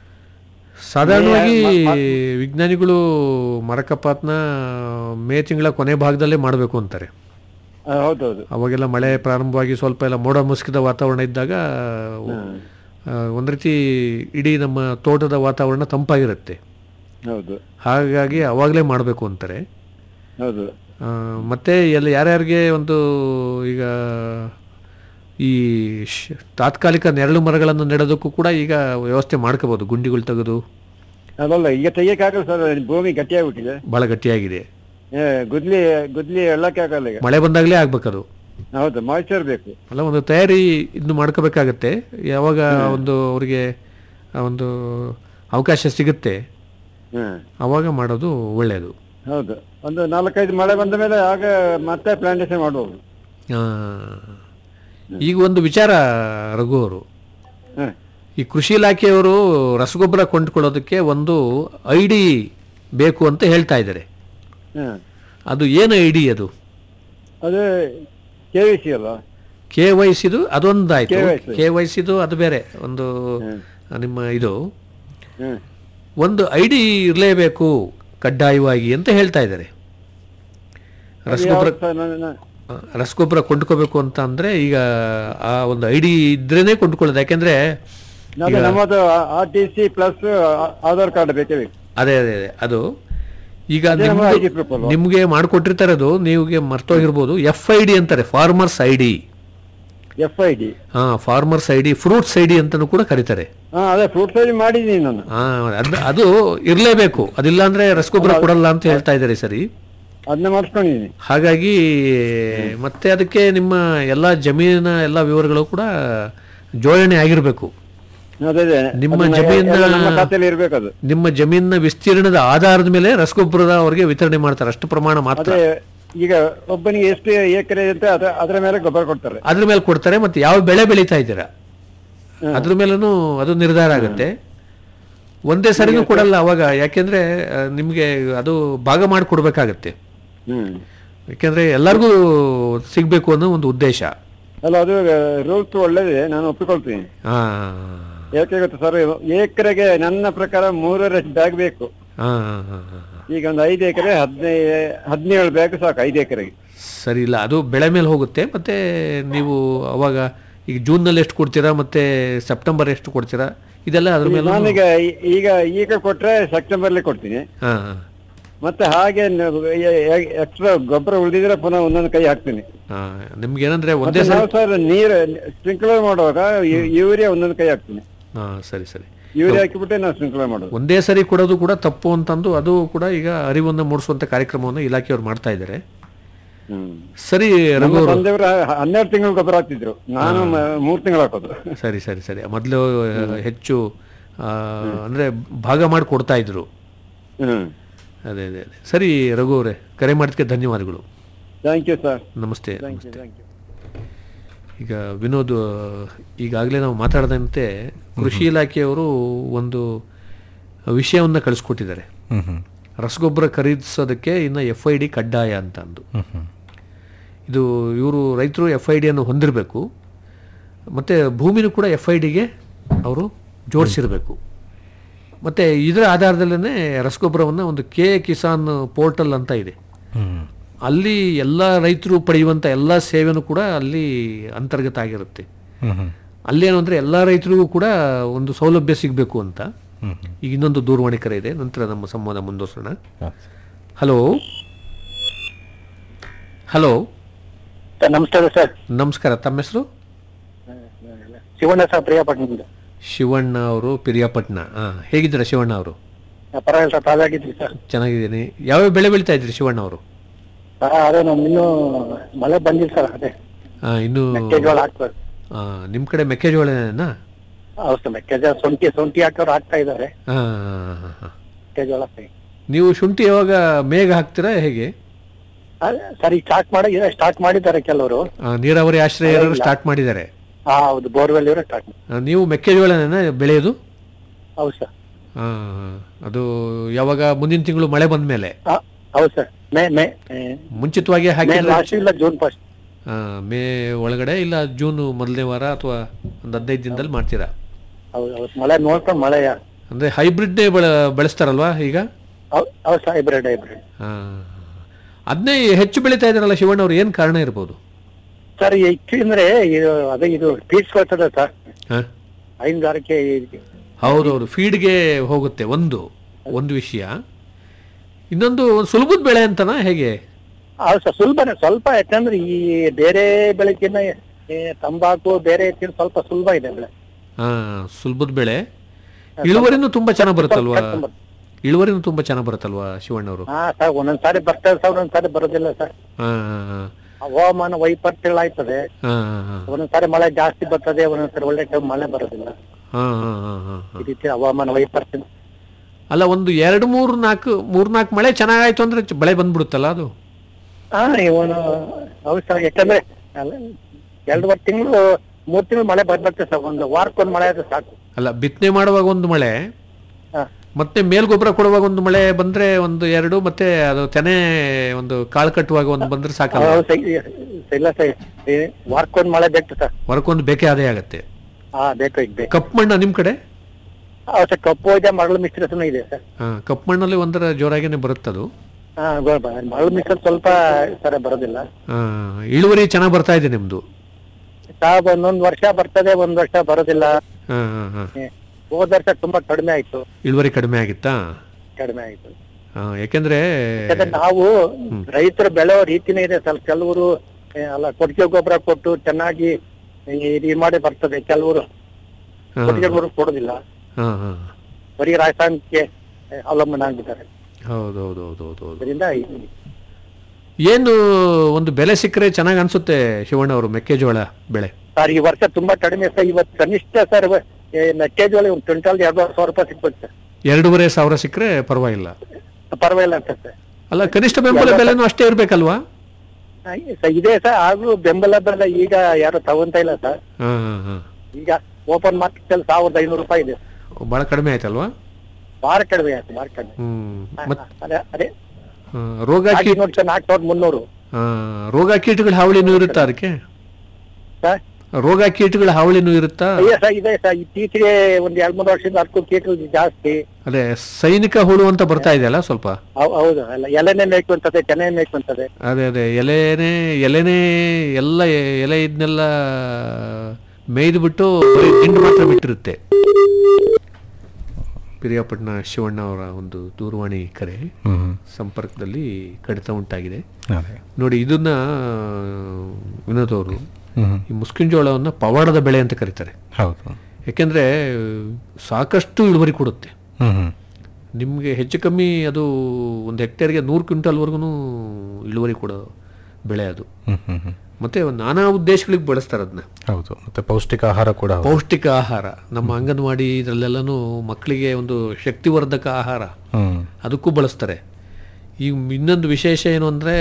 ಸಾಧಾರಣವಾಗಿ ಮೇ- ವಿಜ್ಞಾನಿಗಳು ಮರ ಕಪಾತ್ನ ಮೇ ತಿಂಗಳ ಕೊನೆ ಭಾಗದಲ್ಲೇ ಮಾಡಬೇಕು ಅಂತಾರೆ ಆ, ಹೌದೌದು ಅವಾಗೆಲ್ಲ ಮಳೆ ಪ್ರಾರಂಭವಾಗಿ ಸ್ವಲ್ಪ ಎಲ್ಲ ಮೋಡ ಮುಸುಕಿದ ವಾತಾವರಣ ಇದ್ದಾಗ ಆ, ಒಂದ್ ರೀತಿ ಇಡೀ ನಮ್ಮ ತೋಟದ ವಾತಾವರಣ ತಂಪಾಗಿರುತ್ತೆ ಹೌದು ಹಾಗಾಗಿ ಅವಾಗಲೇ ಮಾಡಬೇಕು ಅಂತಾರೆ ಹೌದು ಆ, ಮತ್ತೆ ಎಲ್ಲ ಯಾರ್ಯಾರಿಗೆ ಒಂದು ಈಗ ಈ ಶ್- ತಾತ್ಕಾಲಿಕ ನೆರಳು ಮರಗಳನ್ನು ನೆಡೋದಕ್ಕೂ ಕೂಡ ಈಗ ವ್ಯವಸ್ಥೆ ಮಾಡ್ಕೋಬಹುದು ಗುಂಡಿಗಳು ತೆಗೆದು ಅಲ್ಲಲ್ಲ ಈಗ ತೆಗಿಯಕ್ಕಾಗಲ್ಲ ಸರ್ ಭೂಮಿ ಗಟ್ಟಿಯಾಗ್ಬಿಟ್ಟಿದೆ ಬಹಳ ಗಟ್ಟಿಯಾಗಿದೆ ಏ, ಗುದ್ಲಿ ಗುದ್ಲಿ ಎಳ್ಳಕ್ಕೆ ಆಗಲ್ಲ ಈಗ ಮಳೆ ಬಂದಾಗಲೇ ಆಗ್ಬೇಕದು ಹೌದು ಮಾಯಿಶ್ಚರ್ ಬೇಕು ಅಲ್ಲ ಒಂದು ತಯಾರಿ ಇನ್ನು ಮಾಡ್ಕೋಬೇಕಾಗತ್ತೆ ಯಾವಾಗ ಒಂದು ಅವರಿಗೆ ಒಂದು ಅವಕಾಶ ಸಿಗುತ್ತೆ ಹ್ಮ್ ಅವಾಗ ಮಾಡೋದು ಒಳ್ಳೆಯದು ಹೌದು ಒಂದು ನಾಲ್ಕೈದು ಮಳೆ ಬಂದ ಮೇಲೆ ಆಗ ಮತ್ತೆ ಪ್ಲಾಂಟೇಶನ್ ಮಾಡ್ಬೋದು ಆ, ಈಗ ಒಂದು ವಿಚಾರ ರಘು ಅವರು ಹ್ಮ್ ಈ ಕೃಷಿ ಇಲಾಖೆಯವರು ರಸಗೊಬ್ಬರ ಕೊಂಡ್ಕೊಳ್ಳೋದಕ್ಕೆ ಒಂದು ಐ ಡಿ ಬೇಕು ಅಂತ ಹೇಳ್ತಾ ಇದ್ದಾರೆ ಹ್ಮ್ ಅದು ಏನು ಐ ಡಿ ಅದು ಅದು ಕೆ ವಿ ಸಿ ಅಲ್ಲ ಕೆ ವೈ ಸಿದು ಅದೊಂದಾಯ್ತು KYC. ಕೆ ವೈ ಸಿದು ಅದು ಬೇರೆ ಒಂದು ನಿಮ್ಮ ಇದು ಹ್ಮ್ ಒಂದು ಐ ಡಿ ಇರಲೇಬೇಕು ಕಡ್ಡಾಯವಾಗಿ ಅಂತ ಹೇಳ್ತಾ ಇದ್ದಾರೆ ರಸಗೊಬ್ಬರ ಯಾವ್ದು ಸರ್ ನನ್ನ- ನನ್ನ- ಆ, ರಸಗೊಬ್ಬರ ಕೊಂಡ್ಕೋಬೇಕು ಅಂತ ಅಂದ್ರೆ ಈಗ ಆ ಒಂದು ಐ ಡಿ ಇದ್ರೇನೆ ಕೊಂಡ್ಕೊಳ್ಳೋದು ಯಾಕೆಂದ್ರೆ ನಾನು ನಮ್ಮದು R T C plus Aadhaar card ಬೇಕೇ ಬೇಕು ಅದೇ ಅದೇ ಅದೇ ಅದು ಈಗ ಅದೇ ನಮ್ಮ ನಿಮ್ದು- ID proof ಅಲ್ವಾ? ನಿಮ್ಗೆ ಮಾಡ್ಕೊಟ್ಟಿರ್ತಾರೆ ಅದು ನೀವಿಗೆ ಮರ್ತೋಗಿರ್ಬೋದು ಎಫ್ ಐ ಡಿ ಅಂತಾರೆ farmers I D F I D ಹಾ farmers I D fruits I D ಅಂತಾನು ಕೂಡ ಕರೀತಾರೆ ಹಾ ಅದೇ ಫ್ರೂಟ್ ಸೈಜ್ ಮಾಡಿದ್ದೀನಿ ನಾನು ಹಾ ಅದ್- ಅದು ಇರಲೇಬೇಕು ಅದಿಲ್ಲ ಅಂದ್ರೆ ರಸಗೊಬ್ಬರ ಕೊಡಲ್ಲ ಅಂತ ಹೇಳ್ತಾ ಇದ್ದಾರೆ ಸರಿ ಅದನ್ನ ಮಾಡಿಸ್ಕೊಂಡಿದ್ದೀನಿ ಹಾಗಾಗಿ ಮತ್ತೆ ಅದಕ್ಕೆ ನಿಮ್ಮ ಎಲ್ಲ ಜಮೀನಿನ ಎಲ್ಲ ವಿವರಗಳು ಕೂಡ ಜೋಡಣೆ ಆಗಿರಬೇಕು ಅದೇ ಅದೇ. ನಿಮ್ಮ ಅದನ್ನ ಜಮೀನ- ಎಲ್ಲ ನಮ್ಮ ಖಾತೆಯಲ್ಲಿ ಇರ್ಬೇಕು ಅದು ನಿಮ್ಮ ಜಮೀನಿನ ವಿಸ್ತೀರ್ಣದ ಆಧಾರದ ಮೇಲೆ ರಸಗೊಬ್ಬರದ ಅವರಿಗೆ ವಿತರಣೆ ಮಾಡ್ತಾರೆ ಅಷ್ಟು ಪ್ರಮಾಣ ಮಾತ್ರ ಅದೇ ಈಗ ಒಬ್ಬನಿಗೆ ಎಷ್ಟು ಎಕರೆ ಅಂತ ಅದ ಅದರ ಮೇಲೆ ಗೊಬ್ಬರ ಕೊಡ್ತಾರೆ ಅದ್ರ ಮೇಲೆ ಕೊಡ್ತಾರೆ ಮತ್ತೆ ಯಾವ ಬೆಳೆ ಬೆಳೀತಾ ಇದ್ದೀರಾ ಅದ್ರ ಮೇಲೂ ಅದು ನಿರ್ಧಾರ ಆಗುತ್ತೆ ಒಂದೇ ಸರಿನೂ ಕೊಡಲ್ಲ ಅವಾಗ ಯಾಕೆಂದ್ರೆ ಆ, ನಿಮ್ಗೆ ಅದು ಭಾಗ ಮಾಡಿ ಕೊಡ್ಬೇಕಾಗತ್ತೆ ಹ್ಮ್ ಯಾಕೆಂದ್ರೆ ಎಲ್ಲರಿಗೂ ಸಿಗ್ಬೇಕು ಅನ್ನೋ ಒಂದು ಉದ್ದೇಶ ಅಲ್ಲ ಅದು ರೂಲ್ಸ್ ಒಳ್ಳೇದೇ ನಾನು ಒಪ್ಪಿಕೊಳ್ತೀನಿ ಹಾ ಯಾಕೆ ಗೊತ್ತಾ ಸರ್ ಎಕರೆಗೆ ನನ್ನ ಪ್ರಕಾರ ಮೂರರಷ್ಟು ಬ್ಯಾಗ್ ಬೇಕು ಹಾ ಹಾ, ಹಾ, ಹಾ. ಈಗ ಒಂದು ಐದು ಎಕರೆ ಹದಿನೈ ಹದಿನೇಳು ಬ್ಯಾಗ್ ಸಾಕು ಐದು ಎಕರೆಗೆ ಸರಿ ಇಲ್ಲ ಅದು ಬೆಳೆ ಮೇಲೆ ಹೋಗುತ್ತೆ ಮತ್ತೆ ನೀವು ಅವಾಗ ಈಗ ಜೂನ್ನಲ್ಲಿ ಎಷ್ಟು ಕೊಡ್ತೀರಾ ಮತ್ತೆ ಸೆಪ್ಟೆಂಬರ್ ಎಷ್ಟು ಕೊಡ್ತೀರಾ ಇದೆಲ್ಲ ಅದ್ರ ಮೇಲೆ ನಾನೀಗ ಈ- ಈಗ ಈಗ ಕೊಟ್ರೆ ಸೆಪ್ಟೆಂಬರ್ಲಿ ಕೊಡ್ತೀನಿ ಹಾ ಹಾ. ಮತ್ತೆ ಹಾಗೆ ಎಕ್ಸ್ಟ್ರಾ ಗೊಬ್ಬರ ಉಳಿದಿದ್ರೆ ಪುನಃ ಒಂದೊಂದು ಕೈ ಹಾಕ್ತೀನಿ ಹಾ, ನಿಮ್ಗೆ ಏನಂದ್ರೆ ಒಂದೇ ಮತ್ತೆ ಸಲ ನಾವು ಸರ್ ನೀರು ಸ್ಪ್ರಿಂಕ್ಲರ್ ಮಾಡುವಾಗ ಯು- ಯೂರಿಯಾ ಒಂದೊಂದು ಕೈ ಹಾಕ್ತೀನಿ ಹಾ ಸರಿ ಸರಿ ಯೂರಿಯಾ ಹಾಕಿಬಿಟ್ಟೆ ನಾವು ಸ್ಪ್ರಿಂಕ್ಲರ್ ಮಾಡೋದು ಒಂದೇ ಸರಿ ಕೊಡೋದು ಕೂಡ ತಪ್ಪು ಅಂತಂದು ಅದು ಕೂಡ ಈಗ ಅರಿವನ್ನು ಮೂಡಿಸುವಂತ ಕಾರ್ಯಕ್ರಮವನ್ನು ಇಲಾಖೆಯವರು ಮಾಡ್ತಾ ಇದ್ದಾರೆ ಹ್ಮ್ ಸರಿ ನಮ್ಮ ರಘು ಅವರು ತಂದೆಯವರು ಹನ್ನೆರಡು ತಿಂಗಳು ಗೊಬ್ಬರ ಹಾಕ್ತಿದ್ರು ನಾನು ಮ- ಮೂರ್ ತಿಂಗಳು ಹಾಕೋದು ಸರಿ ಸರಿ ಸರಿ ಮೊದಲು ಹೆಚ್ಚು ಆ, ಅಂದ್ರೆ ಭಾಗ ಮಾಡಿ ಕೊಡ್ತಾ ಇದ್ರು ಹ್ಮ್ ಅದೇ ಅದೇ ಅದೇ ಸರಿ ರಘು ಅವರೇ ಕರೆ ಮಾಡಿದ್ದಕ್ಕೆ ಧನ್ಯವಾದಗಳು ಥ್ಯಾಂಕ್ ಯು ಸರ್ ನಮಸ್ತೆ ಥ್ಯಾಂಕ್ ಯು ನಮಸ್ತೆ ಥ್ಯಾಂಕ್ ಯು ಈಗ ವಿನೋದ್ ಈಗಾಗಲೇ ನಾವು ಮಾತಾಡದಂತೆ ಕೃಷಿ ಇಲಾಖೆಯವರು ಒಂದು ವಿಷಯವನ್ನು ಕಳಿಸ್ಕೊಟ್ಟಿದ್ದಾರೆ ಹ್ಮ್ ಹ್ಮ್ ರಸಗೊಬ್ಬರ ಖರೀದಿಸೋದಕ್ಕೆ ಇನ್ನು ಎಫ್ ಐ ಡಿ ಕಡ್ಡಾಯ ಅಂತ ಅಂದು ಹ್ಮ್ ಹ್ಮ್ ಇದು ಇವರು ರೈತರು ಎಫ್ ಐ ಡಿಯನ್ನು ಹೊಂದಿರಬೇಕು ಮತ್ತು ಭೂಮಿನೂ ಕೂಡ ಎಫ್ ಐ ಡಿಗೆ ಅವರು ಜೋಡಿಸಿರಬೇಕು ಮತ್ತು ಇದರ ಆಧಾರದಲ್ಲೇ ರಸಗೊಬ್ಬರವನ್ನು ಒಂದು ಕೆ ಕಿಸಾನ್ ಪೋರ್ಟಲ್ ಅಂತ ಇದೆ ಹ್ಮ್ ಅಲ್ಲಿ ಎಲ್ಲ ರೈತರು ಪಡೆಯುವಂಥ ಎಲ್ಲ ಸೇವೆನೂ ಕೂಡ ಅಲ್ಲಿ ಅಂತರ್ಗತ ಆಗಿರುತ್ತೆ ಹ್ಮ್ ಹ್ಮ್ ಅಲ್ಲೇನು ಅಂದರೆ ಎಲ್ಲ ರೈತರಿಗೂ ಕೂಡ ಒಂದು ಸೌಲಭ್ಯ ಸಿಗಬೇಕು ಅಂತ ಹ್ಮ್ ಈಗ ಇನ್ನೊಂದು ದೂರವಾಣಿ ಕರೆ ಇದೆ ನಂತರ ನಮ್ಮ ಸಂವಾದ ಮುಂದುವರ್ಸೋಣ ಹ್ಮ್ ಹಲೋ ಹಲೋ ನಮಸ್ಕಾರ ಸರ್ ನಮಸ್ಕಾರ ತಮ್ಮ ಹೆಸರು ಶಿವಣ್ಣ ಸರ್ ಪ್ರಿಯಾಪಟ್ಟಣದಿಂದ ಶಿವಣ್ಣ ಅವರು ಪಿರಿಯಾಪಟ್ನ ಹಾಂ ಹೇಗಿದ್ದೀರಾ ಶಿವಣ್ಣ ಅವರು ಪರವಾಗಿಲ್ಲ ಸರ್ ತಾವಾಗಿದ್ವಿ ಸರ್ ಚೆನ್ನಾಗಿದ್ದೀನಿ ಯಾವ್ಯಾವ ಬೆಳೆ ಬೆಳೀತಾ ಇದ್ರಿ ಶಿವಣ್ಣ ಅವರು ಹಾ ಅದೇ ನಮ್ ಇನ್ನೂ ಮಳೆ ಬಂದಿಲ್ಲ ಸರ್ ಅದೇ ಹಾಂ ಇನ್ನು ಮೆಕ್ಕೆಜೋಳ ಹಾಕ್ಬೇಕು ಆ, ನಿಮ್ಮ ಕಡೆ ಮೆಕ್ಕೆಜೋಳನೇನಾ ಹೌದು ಸರ್ ಮೆಕ್ಕೆಜೋಳ ಶುಂಠಿ ಶುಂಠಿ ಹಾಕೋರು ಹಾಕ್ತಾ ಇದ್ದಾರೆ ಹಾಂ ಹಾಂ ಹಾಂ ಮೆಕ್ಕೆಜೋಳ ಸರಿ. ನೀವು ಶುಂಠಿ ಯಾವಾಗ ಮೇಘ ಹಾಕ್ತೀರಾ ಹೇಗೆ ಅದೇ ಸರ್ ಈಗ ಸ್ಟಾರ್ಟ್ ಮಾಡಿ ಸ್ಟಾರ್ಟ್ ಮಾಡಿದ್ದಾರೆ ಕೆಲವರು ಆ, ನೀರಾವರಿ ಆಶ್ರಯರು ಸ್ಟಾರ್ಟ್ ಮಾಡಿದ್ದಾರೆ ಹಾ ಹೌದು ಬೋರ್ವೆಲ್ ಇವರೇ ಸ್ಟಾರ್ಟ್ ಮಾಡಿ ಆ, ನೀವು ಮೆಕ್ಕೆಜೋಳನ ಬೆಳೆಯೋದು ಹೌದು ಸರ್ ಆ, ಅದು ಯಾವಾಗ ಮುಂದಿನ ತಿಂಗಳು ಮಳೆ ಬಂದ ಮೇಲೆ ಹಾ ಹೌದು ಸರ್ ಮೇ ಮೇ ಮುಂಚಿತವಾಗಿ ಮೇ ಹಾಕಿದ್ರೆ ಲಾಸ್ಟ್ ಇಲ್ಲ ಜೂನ್ ಫಸ್ಟ್ ಆ, ಮೇ ಒಳಗಡೆ ಇಲ್ಲ ಜೂನ್ ಮೊದಲನೇ ವಾರ ಅಥವಾ ಒಂದು ಹದಿನೈದು ದಿನದಲ್ಲಿ ಮಾಡ್ತೀರಾ ಹೌದು ಹೌದು ಮಳೆ ನೋಡ್ಕೊಂಡು ಮಳೆ ಅಂದ್ರೆ ಹೈಬ್ರಿಡ್ನೇ ಬೆಳ ಬೆಳೆಸ್ತಾರಲ್ವಾ ಈಗ ಹೌದು ಹೌದು ಸರ್ ಹೈಬ್ರಿಡ್ ಹೈಬ್ರಿಡ್ ಅದನ್ನೇ ಹೆಚ್ಚು ಬೆಳೀತಾ ಇದಾರಲ್ಲ ಶಿವಣ್ಣ ಅವ್ರು ಏನು ಕಾರಣ ಇರ್ಬೋದು ಸರ್ ಹೆಚ್ಚು ಅಂದ್ರೆ ಇದು ಅದೇ ಇದು ಪೀಡ್ಸ್ಕೊಳ್ತದೆ ಸರ್ ಹಾ ಹೈನುಗಾರಿಕೆ ಹೌದೌದು ಫೀಡ್ಗೆ ಹೋಗುತ್ತೆ ಒಂದು ಒಂದು ವಿಷಯ ಇನ್ನೊಂದು ಒಂದು ಸುಲಭದ ಬೆಳೆ ಅಂತನಾ ಹೇಗೆ ಹೌದು ಸರ್ ಸುಲಭನೇ ಸ್ವಲ್ಪ ಯಾಕಂದ್ರೆ ಈ ಬೇರೆ ಬೆಳೆಕಿನ್ನ ಈ ತಂಬಾಕು ಬೇರೆ ತಿನ್ ಸ್ವಲ್ಪ ಸುಲಭ ಇದೆ ಬೆಳೆ ಹಾ ಸುಲಭದ ಬೆಳೆ ಇಳುವರಿನೂ ತುಂಬಾ ಚೆನ್ನಾಗಿ ಬರುತ್ತಲ್ವಾ ಸ್ವಲ್ಪ ಇಳುವರಿನೂ ತುಂಬಾ ಚೆನ್ನಾಗಿ ಬರುತ್ತಲ್ವಾ ಶಿವಣ್ಣವರು ಹಾ ಸರ್ ಒಂದೊಂದ್ ಸಾರಿ ಬರ್ತದೆ ಸರ್ ಒಂದೊಂದ್ ಸಾರಿ ಬರೋದಿಲ್ಲ ಸರ್ ಹಾ ಹಾ ಹವಾಮಾನ ವೈಪರೀತ್ಯಗಳಾಯ್ತದೆ ಹಾ ಹಾ ಒಂದೊಂದ್ ಸಾರಿ ಮಳೆ ಜಾಸ್ತಿ ಬರ್ತದೆ ಒಂದೊಂದ್ ಸಾರಿ ಒಳ್ಳೆ ಟೈಮ್ ಮಳೆ ಬರೋದಿಲ್ಲ ಹಾ ಹಾ ಹಾ ಹಾ ಹಾ ಈ ರೀತಿ ಹವಾಮಾನ ವೈಪರೀತ್ಯ ಅಲ್ಲ ಒಂದು ಎರಡು ಮೂರು ನಾಲ್ಕು ಮೂರ್ ನಾಲ್ಕು ಮಳೆ ಚೆನ್ನಾಗಾಯ್ತು ಅಂದ್ರೆ ಚ- ಬೆಳೆ ಬಂದ್ಬಿಡುತ್ತಲ್ಲ ಅದು ಹಾ ಇವನು ಹೌದು ಸರ್ ಯಾಕಂದ್ರೆ ಅಲ್ಲ, ಎರಡೂವರೆ ತಿಂಗಳು ಮೂರ್ ತಿಂಗಳು ಮಳೆ ಬರ್ತದೆ ಸರ್ ಒಂದು ವಾರಕ್ಕೊಂದು ಮಳೆ ಆದ್ರೆ ಸಾಕು ಅಲ್ಲ ಬಿತ್ತನೆ ಮಾಡುವಾಗ ಒಂದು ಮಳೆ ಹಾ ಮತ್ತೆ ಮೇಲ್ಗೊಬ್ಬರ ಕೊಡುವಾಗ ಒಂದು ಮಳೆ ಬಂದ್ರೆ ಒಂದು ಎರಡು ಮತ್ತೆ ಅದು ತೆನೆ ಒಂದು ಕಾಳು ಕಟ್ಟುವಾಗ ಒಂದು ಬಂದ್ರೆ ಸಾಕಲ್ಲ ಹೌದು ಸರ್, ಇಲ್ಲ ಸರ್ ಈ ವಾರಕ್ಕೊಂದು ಮಳೆ ಬೇಕು ಸರ್ ಹೊರಕೊಂದು ಬೇಕೇ ಅದೇ ಆಗತ್ತೆ ಹಾ ಬೇಕು ಈಗ ಬೇಕು ಕಪ್ಪು ಮಣ್ಣ ನಿಮ್ ಕಡೆ ಹೌದು ಸರ್ ಕಪ್ಪು ಇದೆ ಮರಳು ಮಿಶ್ರಿತನೂ ಇದೆ ಸರ್ ಹಾ, ಕಪ್ಪು ಮಣ್ಣಲ್ಲಿ ಒಂದರ ಜೋರಾಗೇನೆ ಬರುತ್ತದು ಹಾ ಗೋ- ಬ- ಮರಳು ಮಿಶ್ರ ಸ್ವಲ್ಪ ಸರ ಬರೋದಿಲ್ಲ ಆ, ಇಳುವರಿ ಚೆನ್ನಾಗಿ ಬರ್ತಾ ಇದೆ ನಿಮ್ದು ಸಾಬ್ ಒಂದೊಂದ್ ವರ್ಷ ಬರ್ತದೆ ಒಂದ್ ವರ್ಷ ಬರೋದಿಲ್ಲ ಹಾ, ಹಾ, ಹಾ. ಏ, ಹೋದ್ ವರ್ಷ ತುಂಬಾ ಕಡಿಮೆ ಆಯ್ತು ಇಳುವರಿ ಕಡಿಮೆ ಆಗಿತ್ತಾ ಕಡಿಮೆ ಆಯ್ತು ಆ, ಯಾಕೆಂದ್ರೆ ಯಾಕಂದ್ರೆ ನಾವು ರೈತರು ಬೆಳೆಯೋ ರೀತಿನೇ ಇದೆ ಸ್ವಲ್ಪ ಕೆಲವರು ಏ, ಅಲ್ಲ ಕೊಟ್ಟಿಗೆ ಗೊಬ್ಬರ ಕೊಟ್ಟು ಚೆನ್ನಾಗಿ ಈ- ಇದು ಮಾಡಿ ಬರ್ತದೆ ಕೆಲವರು ಹಾ, ಕೊಟ್ಟಿಗೆ ಗೊಬ್ಬರ ಕೊಡೋದಿಲ್ಲ ಹಾ, ಹಾ. ಬರೀ ರಾಸಾಯನಿಕಕ್ಕೆ ಏ, ಅವಲಂಬನೆ ಆಗಿದ್ದಾರೆ ಹೌದು ಹೌದು ಹೌದು ಹೌದು ಹೌದು ಅದರಿಂದ ಏನು ಒಂದು ಬೆಲೆ ಸಿಕ್ಕರೆ ಚೆನ್ನಾಗಿ ಅನ್ಸುತ್ತೆ ಶಿವಣ್ಣ ಅವರು ಮೆಕ್ಕೆಜೋಳ ಬೆಳೆ ಸರ್ ಈ ವರ್ಷ ತುಂಬಾ ಕಡಿಮೆ ಸರ್ ಇವತ್ತು ಕನಿಷ್ಠ ಸರ್ ಮೆಕ್ಕೆಜೋಳ ಒಂದು ಕ್ವಿಂಟಲ್ ಎರಡೂವರೆ ಸಾವಿರ ರೂಪಾಯಿ ಸಿಗ್ಬೇಕು ಸರ್ ಎರಡೂವರೆ ಸಾವಿರ ಸಿಕ್ಕರೆ ಪರವಾಗಿಲ್ಲ ಪರವಾಗಿಲ್ಲ ಅಂತ ಸರ್ ಅಲ್ಲ ಕನಿಷ್ಠ ಬೆಂಬಲ ಬೆಲೆನೂ ಅಷ್ಟೇ ಇರಬೇಕಲ್ವಾ ಆ, ಸ- ಇದೆ ಸರ್ ಆದ್ರೂ ಬೆಂಬಲ ಬೆಲೆ ಈಗ ಯಾರು ತಗೊಂತ ಇಲ್ಲ ಸರ್ ಹಾಂ ಹಾಂ ಹಾಂ ಈಗ ಓಪನ್ ಮಾರ್ಕೆಟ್ ಅಲ್ಲಿ ಸಾವಿರದ ಐನೂರು ರೂಪಾಯಿ ಇದೆ ಭಾಳ ಕಡಿಮೆ ಆಯ್ತಲ್ವಾ ಭಾಳ ಕಡಿಮೆ ಆಯ್ತು ಭಾಳ ಕಡಿಮೆ ಹ್ಮ್ ಆ, ಮತ್ ಅದೇ ಅದೇ ಆ, ರೋಗ ಹಾಗೆ ಕೀಟ ನೋಡಿ ಸರ್ ನಾಲ್ಕು ಸಾವಿರದ ಮುನ್ನೂರು ಆ, ರೋಗ ಕೀಟಗಳ ಹಾವಳಿನೂ ಇರುತ್ತಾ ಅದಕ್ಕೆ ಸರ್ ರೋಗ ಕೀಟಗಳ ಹಾವಳಿನೂ ಇರುತ್ತಾ ಅಯ್ಯ ಸರ್ ಇದೆ ಸರ್ ಇತ್ತೀಚೆಗೆ ಒಂದ್ ಎರಡ್ ಮೂರು ವರ್ಷದಿಂದ ಅದಕ್ಕೂ ಕೀಟಗಳು ಜಾಸ್ತಿ ಅದೇ ಸೈನಿಕ ಹುಳು ಅಂತ ಬರ್ತಾ ಇದೆಯಲ್ಲ ಸ್ವಲ್ಪ ಹೌ- ಹೌದು ಅಲ್ಲ ಎಲೆನೇ ಮೇಯ್ಕೊಂತದೆ ತೆನೆ ಮೇಯ್ಕೊಂತದೆ ಅದೇ ಅದೇ ಎಲೆನೇ ಎಲೆನೇ ಎಲ್ಲ ಎ- ಎಲೆ ಇದನ್ನೆಲ್ಲ ಮೇಯ್ದು ಬಿಟ್ಟು ಬರೀ ದಿಂಡು ಮಾತ್ರ ಬಿಟ್ಟಿರುತ್ತೆ ಪಿರಿಯಾಪಟ್ಟಣ ಶಿವಣ್ಣ ಅವರ ಒಂದು ದೂರವಾಣಿ ಕರೆ ಹ್ಮ್ ಸಂಪರ್ಕದಲ್ಲಿ ಕಡಿತ ಉಂಟಾಗಿದೆ ಅದೇ ನೋಡಿ ಇದನ್ನ ವಿನೋದ್ ಅವರು ಹ್ಮ್ ಈ ಮುಸ್ಕಿನ ಜೋಳವನ್ನು ಪವಾಡದ ಬೆಳೆ ಅಂತ ಕರೀತಾರೆ ಹೌದು ಯಾಕೆಂದ್ರೆ ಸಾಕಷ್ಟು ಇಳುವರಿ ಕೊಡುತ್ತೆ ಹ್ಮ್ ಹ್ಮ್ ನಿಮಗೆ ಹೆಚ್ಚು ಕಮ್ಮಿ ಅದು ಒಂದು ಹೆಕ್ಟೇರ್ಗೆ ನೂರು ಕ್ವಿಂಟಲ್ವರೆಗೂ ಇಳುವರಿ ಕೊಡೋ ಬೆಳೆ ಅದು ಹ್ಮ್ ಹ್ಮ್ ಹ್ಮ್ ಮತ್ತೆ ಒಂದು ನಾನಾ ಉದ್ದೇಶಗಳಿಗೆ ಬಳಸ್ತಾರೆ ಅದನ್ನ ಹೌದು ಮತ್ತೆ ಪೌಷ್ಟಿಕ ಆಹಾರ ಕೂಡ ಹೌದು. ಪೌಷ್ಟಿಕ ಆಹಾರ ನಮ್ಮ ಅಂಗನವಾಡಿ ಇದರಲ್ಲೆಲ್ಲನೂ ಮಕ್ಕಳಿಗೆ ಒಂದು ಶಕ್ತಿವರ್ಧಕ ಆಹಾರ ಹ್ಮ್ ಅದಕ್ಕೂ ಬಳಸ್ತಾರೆ ಈ ಇನ್ನೊಂದು ವಿಶೇಷ ಏನು ಅಂದರೆ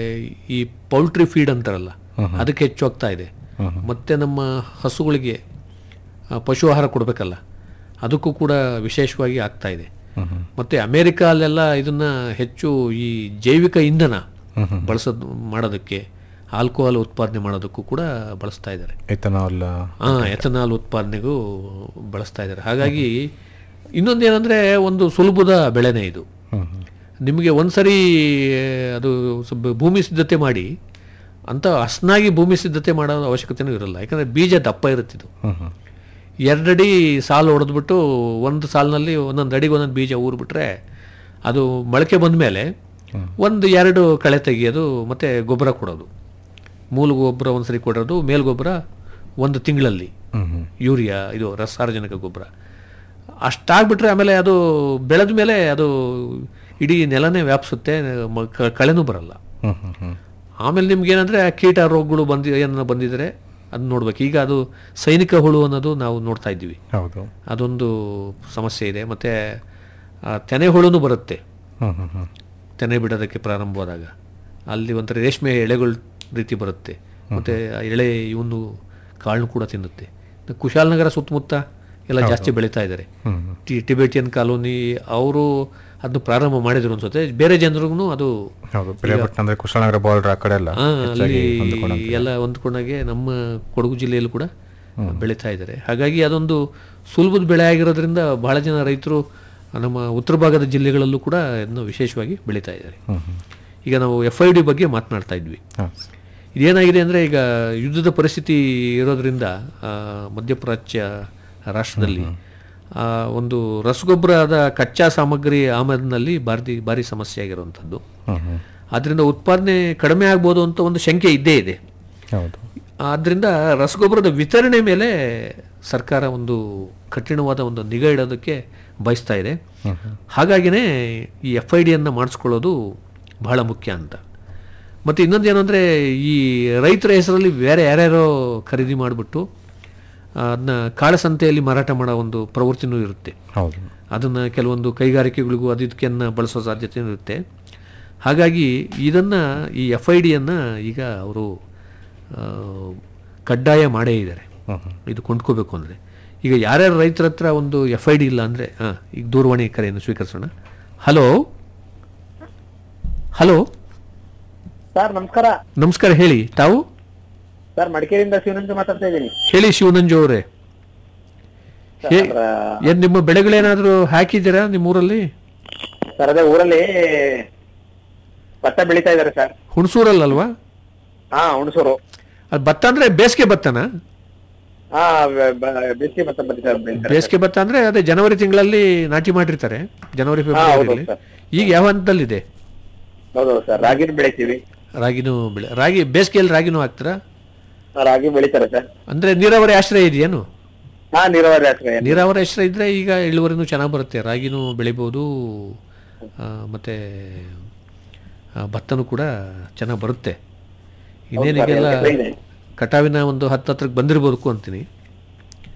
ಈ ಪೌಲ್ಟ್ರಿ ಫೀಡ್ ಅಂತಾರಲ್ಲ ಅದಕ್ಕೆ ಹೆಚ್ಚು ಹೋಗ್ತಾ ಇದೆ ಮತ್ತೆ ನಮ್ಮ ಹಸುಗಳಿಗೆ ಆ, ಪಶು ಆಹಾರ ಕೊಡಬೇಕಲ್ಲ ಅದಕ್ಕೂ ಕೂಡ ವಿಶೇಷವಾಗಿ ಆಗ್ತಾ ಇದೆ ಮತ್ತೆ ಅಮೇರಿಕಾ ಅಲ್ಲೆಲ್ಲ ಇದನ್ನ ಹೆಚ್ಚು ಈ ಜೈವಿಕ ಇಂಧನ ಬಳಸೋದು ಮಾಡೋದಕ್ಕೆ ಆಲ್ಕೋಹಾಲ್ ಉತ್ಪಾದನೆ ಮಾಡೋದಕ್ಕೂ ಕೂಡ ಬಳಸ್ತಾ ಇದ್ದಾರೆ ಎಥನಾಲ್ ಆ ಎಥನಾಲ್ ಉತ್ಪಾದನೆಗೂ ಬಳಸ್ತಾ ಇದ್ದಾರೆ ಹಾಗಾಗಿ ಇನ್ನೊಂದು ಏನಂದ್ರೆ ಒಂದು ಸುಲಭದ ಬೆಳೆನೇ ಇದು ನಿಮಗೆ ಒಂದ್ಸರಿ ಅದು ಸ್ವಲ್ಪ ಭೂಮಿ ಸಿದ್ಧತೆ ಮಾಡಿ ಅಂತ ಹಸ್ನಾಗಿ ಭೂಮಿ ಸಿದ್ಧತೆ ಮಾಡೋ ಅವಶ್ಯಕತೆನೂ ಇರಲ್ಲ ಯಾಕಂದ್ರೆ ಬೀಜ ದಪ್ಪ ಇರುತ್ತಿದ್ದು ಎರಡಡಿ ಸಾಲು ಹೊಡೆದ್ಬಿಟ್ಟು ಒಂದು ಸಾಲಿನಲ್ಲಿ ಒಂದೊಂದು ಅಡಿಗೆ ಒಂದೊಂದು ಬೀಜ ಊರ್ಬಿಟ್ರೆ ಅದು ಮೊಳಕೆ ಬಂದ ಮೇಲೆ ಒಂದು ಎರಡು ಕಳೆ ತೆಗಿಯೋದು ಮತ್ತೆ ಗೊಬ್ಬರ ಕೊಡೋದು ಮೂಲ ಗೊಬ್ಬರ ಒಂದ್ಸರಿ ಕೊಡೋದು ಮೇಲ್ ಗೊಬ್ಬರ ಒಂದು ತಿಂಗಳಲ್ಲಿ ಯೂರಿಯಾ ಇದು ರಸಾರ್ವಜನಿಕ ಗೊಬ್ಬರ ಅಷ್ಟಾಗ್ಬಿಟ್ರೆ ಆಮೇಲೆ ಅದು ಬೆಳೆದ ಮೇಲೆ ಅದು ಇಡೀ ನೆಲನೇ ವ್ಯಾಪಿಸುತ್ತೆ ಮ- ಕ- ಕಳೆನೂ ಬರಲ್ಲ ಹ್ಮ್ ಹ್ಮ್ ಹ್ಮ್ ಆಮೇಲೆ ನಿಮ್ಗೆ ಏನಂದ್ರೆ ಕೀಟ ರೋಗಗಳು ಬಂದಿ ಏನನ್ನ ಬಂದಿದ್ರೆ ಅದು ನೋಡ್ಬೇಕು ಈಗ ಅದು ಸೈನಿಕ ಹುಳು ಅನ್ನೋದು ನಾವು ನೋಡ್ತಾ ಇದ್ದೀವಿ ಹೌದು ಅದೊಂದು ಸಮಸ್ಯೆ ಇದೆ ಮತ್ತೆ ಆ ತೆನೆ ಹುಳುನು ಬರುತ್ತೆ ಹ್ಮ್ ಹ್ಮ್ ಹ್ಮ್ ತೆನೆ ಬಿಡೋದಕ್ಕೆ ಪ್ರಾರಂಭವಾದಾಗ ಅಲ್ಲಿ ಒಂಥರ ರೇಷ್ಮೆ ಎಳೆಗಳ ರೀತಿ ಬರುತ್ತೆ ಮತ್ತೆ ಆ ಎಳೆ ಇವನು ಕಾಳನ್ನು ಕೂಡ ತಿನ್ನುತ್ತೆ ಕುಶಾಲನಗರ ಸುತ್ತಮುತ್ತ ಎಲ್ಲ ಜಾಸ್ತಿ ಬೆಳೀತಾ ಇದ್ದಾರೆ ಟಿ- ಟಿಬೆಟಿಯನ್ ಕಾಲೋನಿ ಅವರು ಅದನ್ನು ಪ್ರಾರಂಭ ಮಾಡಿದ್ರು ಅನ್ಸುತ್ತೆ ಬೇರೆ ಜನರಿಗೂ ಅದು ಹೌದು ಪಿರಿಯಾಪಟ್ಟಣ ಅಂದ್ರೆ ಕುಶಾಲನಗರ ಬಾರ್ಡರ್ ಆ ಕಡೆ ಎಲ್ಲ ಆ, ಹೆಚ್ಚಾಗಿ ಅಲ್ಲಿ ಹೊಂದಿಕೊಂಡಂತೆ. ಎಲ್ಲ ಹೊಂದ್ಕೊಂಡಾಗೆ ನಮ್ಮ ಕೊಡಗು ಜಿಲ್ಲೆಯಲ್ಲೂ ಕೂಡ ಬೆಳೀತಾ ಇದ್ದಾರೆ ಹಾಗಾಗಿ ಅದೊಂದು ಸುಲಭದ ಬೆಳೆ ಆಗಿರೋದ್ರಿಂದ ಬಹಳ ಜನ ರೈತರು ನಮ್ಮ ಉತ್ತರ ಭಾಗದ ಜಿಲ್ಲೆಗಳಲ್ಲೂ ಕೂಡ ಇದನ್ನು ವಿಶೇಷವಾಗಿ ಬೆಳೀತಾ ಇದ್ದಾರೆ ಈಗ ನಾವು ಎಫ್ ಐ ಡಿ ಬಗ್ಗೆ ಮಾತನಾಡ್ತಾ ಇದ್ವಿ ಹಾ. ಇದೇನಾಗಿದೆ ಅಂದರೆ ಈಗ ಯುದ್ಧದ ಪರಿಸ್ಥಿತಿ ಇರೋದ್ರಿಂದ ಆ, ಮಧ್ಯಪ್ರಾಚ್ಯ ರಾಷ್ಟ್ರದಲ್ಲಿ ಆ, ಒಂದು ರಸಗೊಬ್ಬರದ ಕಚ್ಚಾ ಸಾಮಗ್ರಿ ಆಮದಿನಲ್ಲಿ ಭಾರಿ ಭಾರಿ ಸಮಸ್ಯೆ ಆಗಿರುವಂಥದ್ದು ಹ್ಮ್ ಹ್ಮ್ ಆದ್ದರಿಂದ ಉತ್ಪಾದನೆ ಕಡಿಮೆ ಆಗ್ಬೋದು ಅಂತ ಒಂದು ಶಂಕೆ ಇದ್ದೇ ಇದೆ ಹೌದು ಆದ್ದರಿಂದ ರಸಗೊಬ್ಬರದ ವಿತರಣೆ ಮೇಲೆ ಸರ್ಕಾರ ಒಂದು ಕಠಿಣವಾದ ಒಂದು ನಿಗಾ ಇಡೋದಕ್ಕೆ ಬಯಸ್ತಾ ಇದೆ ಹಾಗಾಗಿನೇ ಈ ಎಫ್ ಐ ಡಿಯನ್ನು ಮಾಡಿಸ್ಕೊಳ್ಳೋದು ಬಹಳ ಮುಖ್ಯ ಅಂತ ಮತ್ತು ಇನ್ನೊಂದು ಏನಂದರೆ ಈ ರೈತರ ಹೆಸರಲ್ಲಿ ಬೇರೆ ಯಾರ್ಯಾರೋ ಖರೀದಿ ಮಾಡಿಬಿಟ್ಟು ಅದನ್ನ ಕಾಳಸಂತೆಯಲ್ಲಿ ಮಾರಾಟ ಮಾಡೋ ಒಂದು ಪ್ರವೃತ್ತಿನೂ ಇರುತ್ತೆ ಹೌದು ಅದನ್ನು ಕೆಲವೊಂದು ಕೈಗಾರಿಕೆಗಳಿಗೂ ಅದು ಇದಕ್ಕೆನ್ನ ಬಳಸೋ ಸಾಧ್ಯತೆ ಇರುತ್ತೆ ಹಾಗಾಗಿ ಇದನ್ನು ಈ ಎಫ್ ಐ ಡಿಯನ್ನು ಈಗ ಅವರು ಕಡ್ಡಾಯ ಮಾಡೇ ಇದ್ದಾರೆ ಇದು ಕೊಂಡ್ಕೋಬೇಕು ಅಂದರೆ ಈಗ ಯಾರ್ಯಾರು ರೈತರ ಹತ್ರ ಒಂದು ಎಫ್ ಐ ಡಿ ಇಲ್ಲ ಅಂದರೆ ಹಾಂ ಈಗ ದೂರವಾಣಿ ಕರೆಯನ್ನು ಸ್ವೀಕರಿಸೋಣ ಹಲೋ ಹಲೋ ಸರ್ ನಮಸ್ಕಾರ ನಮಸ್ಕಾರ ಹೇಳಿ ತಾವು ಸರ್ ಮಡಿಕೇರಿಯಿಂದ ಶಿವನಂಜ ಮಾತಾಡ್ತಾ ಇದ್ದೀನಿ ಹೇಳಿ ಶಿವನಂಜು ಅವರೇ ಏ- ಏನ್ ನಿಮ್ಮ ಬೆಳೆಗಳೇನಾದರೂ ಹಾಕಿದ್ದೀರಾ ನಿಮ್ಮ ಊರಲ್ಲಿ ಸರ್ ಅದೇ ಊರಲ್ಲಿ ಭತ್ತ ಬೆಳಿತಾ ಇದಾರೆ ಸರ್ ಹುಣಸೂರಲ್ಲಲ್ವಾ ಹಾ ಹುಣಸೂರು ಅದು ಭತ್ತ ಅಂದ್ರೆ ಬೇಸಿಗೆ ಭತ್ತನಾ ಹಾ ಬ- ಬ- ಬೇಸಿಗೆ ಭತ್ತ ಬೆಳಿತಾ ಬೆಳಿತಾರೆ ಬೇಸಿಗೆ ಭತ್ತ ಅಂದ್ರೆ ಅದೇ ಜನವರಿ ತಿಂಗಳಲ್ಲಿ ನಾಟಿ ಮಾಡಿರ್ತಾರೆ ಜನವರಿ ಫೆಬ್ರವರಿಯಲ್ಲಿ ಸರ್. ಈಗ ಯಾವ ಹಂತದಲ್ಲಿದೆ ಹೌದೌದು ಸರ್ ರಾಗಿನೂ ಬೆಳಿತೀವಿ ರಾಗಿನೂ ಬೆಳೆ ರಾಗಿ ಬೇಸಿಗೆಯಲ್ಲಿ ರಾಗಿನೂ ಹಾಕ್ತೀರಾ ಹಾ, ರಾಗಿ ಬೆಳಿತಾರೆ ಸರ್ ಅಂದ್ರೆ ನೀರಾವರಿ ಆಶ್ರಯ ಇದೆಯೇನು ಹಾ ನೀರಾವರಿ ಆಶ್ರಯ ನೀರಾವರಿ ಆಶ್ರಯ ಇದ್ರೆ ಈಗ ಇಳುವರಿನೂ ಚೆನ್ನಾಗಿ ಬರುತ್ತೆ ರಾಗಿನೂ ಬೆಳಿಬೋದು ಆ, ಮತ್ತೆ ಆ, ಭತ್ತನೂ ಕೂಡ ಚೆನ್ನಾಗಿ ಬರುತ್ತೆ ಇನ್ನೇನಿಗೆಲ್ಲ ಎಲ್ಲ ಇದೆ. ಕಟಾವಿನ ಒಂದು ಹತ್ತು ಹತ್ರಕ್ಕೆ ಬಂದಿರ್ಬೋದಕ್ಕೂ ಅಂತೀನಿ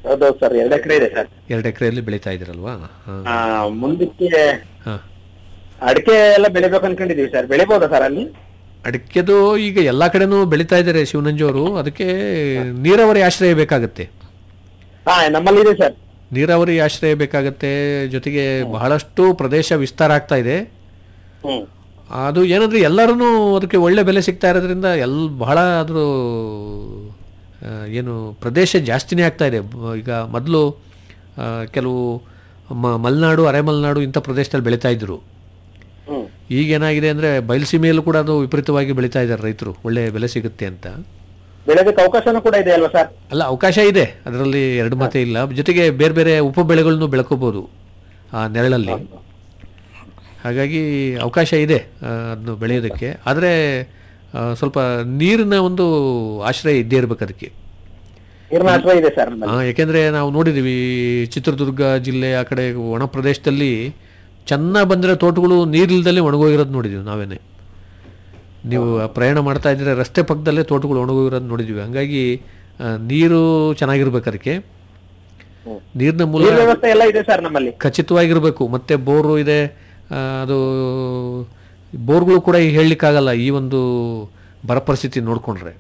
ಹೌದೌದು ಸರ್ ಎರಡು ಎಕರೆ ಇದೆ ಸರ್ ಎರಡು ಎಕರೆಯಲ್ಲಿ ಬೆಳೀತಾ ಇದ್ದೀರಲ್ವಾ ಹಾಂ ಆ, ಮುಂದಕ್ಕೆ ಹಾಂ ಅಡಿಕೆ ಎಲ್ಲ ಬೆಳಿಬೇಕು ಅನ್ಕೊಂಡಿದೀವಿ ಸರ್ ಬೆಳಿಬೋದಾ ಸರ್ ಅಲ್ಲಿ ಅಡಿಕೆದು ಈಗ ಎಲ್ಲ ಕಡೆನೂ ಬೆಳೀತಾ ಇದ್ದಾರೆ ಶಿವನಂಜು ಅವರು ಅದಕ್ಕೆ ನೀರಾವರಿ ಆಶ್ರಯ ಬೇಕಾಗುತ್ತೆ ಹಾ ನಮ್ಮಲ್ಲಿ ಇದೆ ಸರ್ ನೀರಾವರಿ ಆಶ್ರಯ ಬೇಕಾಗುತ್ತೆ ಜೊತೆಗೆ ಬಹಳಷ್ಟು ಪ್ರದೇಶ ವಿಸ್ತಾರ ಆಗ್ತಾ ಇದೆ ಹ್ಮ್ ಅದು ಏನಂದ್ರೆ ಎಲ್ಲರೂ ಅದಕ್ಕೆ ಒಳ್ಳೆ ಬೆಲೆ ಸಿಗ್ತಾ ಇರೋದ್ರಿಂದ ಎಲ್ ಬಹಳ ಅದ್ರ ಆ, ಏನು ಪ್ರದೇಶ ಜಾಸ್ತಿನೇ ಆಗ್ತಾ ಇದೆ ಬ- ಈಗ ಮೊದಲು ಕೆಲವು ಮ ಮಲೆನಾಡು ಅರೆಮಲೆನಾಡು ಇಂಥ ಪ್ರದೇಶದಲ್ಲಿ ಬೆಳೀತಾ ಇದ್ರು ಹ್ಮ್ ಈಗ ಏನಾಗಿದೆ ಅಂದರೆ ಬಯಲುಸೀಮೆಯಲ್ಲೂ ಕೂಡ ಅದು ವಿಪರೀತವಾಗಿ ಬೆಳೀತಾ ಇದ್ದಾರೆ ರೈತರು ಒಳ್ಳೆ ಬೆಲೆ ಸಿಗುತ್ತೆ ಅಂತ ಬೆಳೆದಕ್ಕೆ ಅವಕಾಶನೂ ಕೂಡ ಇದೆ ಅಲ್ವಾ ಸರ್ ಅಲ್ಲ ಅವಕಾಶ ಇದೆ ಅದರಲ್ಲಿ ಎರಡು ಮಾತೇ ಇಲ್ಲ ಜೊತೆಗೆ ಬೇರೆ ಬೇರೆ ಉಪ ಬೆಳೆಗಳನ್ನು ಬೆಳ್ಕೋಬೋದು ಆ ನೆರಳಲ್ಲಿ ಹಾಗಾಗಿ ಅವಕಾಶ ಇದೆ ಅದನ್ನು ಬೆಳೆಯೋದಕ್ಕೆ ಆದರೆ ಸ್ವಲ್ಪ ನೀರಿನ ಒಂದು ಆಶ್ರಯ ಇದ್ದೇ ಇರಬೇಕು ಅದಕ್ಕೆ ನೀರಿನ ಆಶ್ರಯ ಇದೆ ಸರ್ ನಮ್ಮಲ್ಲಿ ಆ, ಯಾಕೆಂದ್ರೆ ನಾವು ನೋಡಿದ್ದೀವಿ ಚಿತ್ರದುರ್ಗ ಜಿಲ್ಲೆ ಆ ಕಡೆ ಒಣ ಪ್ರದೇಶದಲ್ಲಿ ಚೆನ್ನಾಗಿ ಬಂದರೆ ತೋಟಗಳು ನೀರಿಲ್ದಲ್ಲೇ ಒಣಗೋಗಿರೋದು ನೋಡಿದ್ದೀವಿ ನಾವೇನೆ ನೀವು ಆ ಪ್ರಯಾಣ ಮಾಡ್ತಾ ಇದ್ರೆ ರಸ್ತೆ ಪಕ್ಕದಲ್ಲೇ ತೋಟಗಳು ಒಣಗೋಗಿರೋದು ನೋಡಿದ್ದೀವಿ ಹಂಗಾಗಿ ಆ, ನೀರು ಚೆನ್ನಾಗಿರ್ಬೇಕು ಅದಕ್ಕೆ ನೀರಿನ ಮೂಲ ನೀರ್ ವ್ಯವಸ್ಥೆ ಎಲ್ಲ ಇದೆ ಸರ್ ನಮ್ಮಲ್ಲಿ ಖಚಿತವಾಗಿರಬೇಕು ಮತ್ತೆ ಬೋರು ಇದೆ ಆ, ಅದು ಬೋರ್ಗಳು ಕೂಡ ಈಗ ಹೇಳಲಿಕ್ಕಾಗಲ್ಲ ಈ ಒಂದು ಬರ ಪರಿಸ್ಥಿತಿ ನೋಡ್ಕೊಂಡ್ರೆ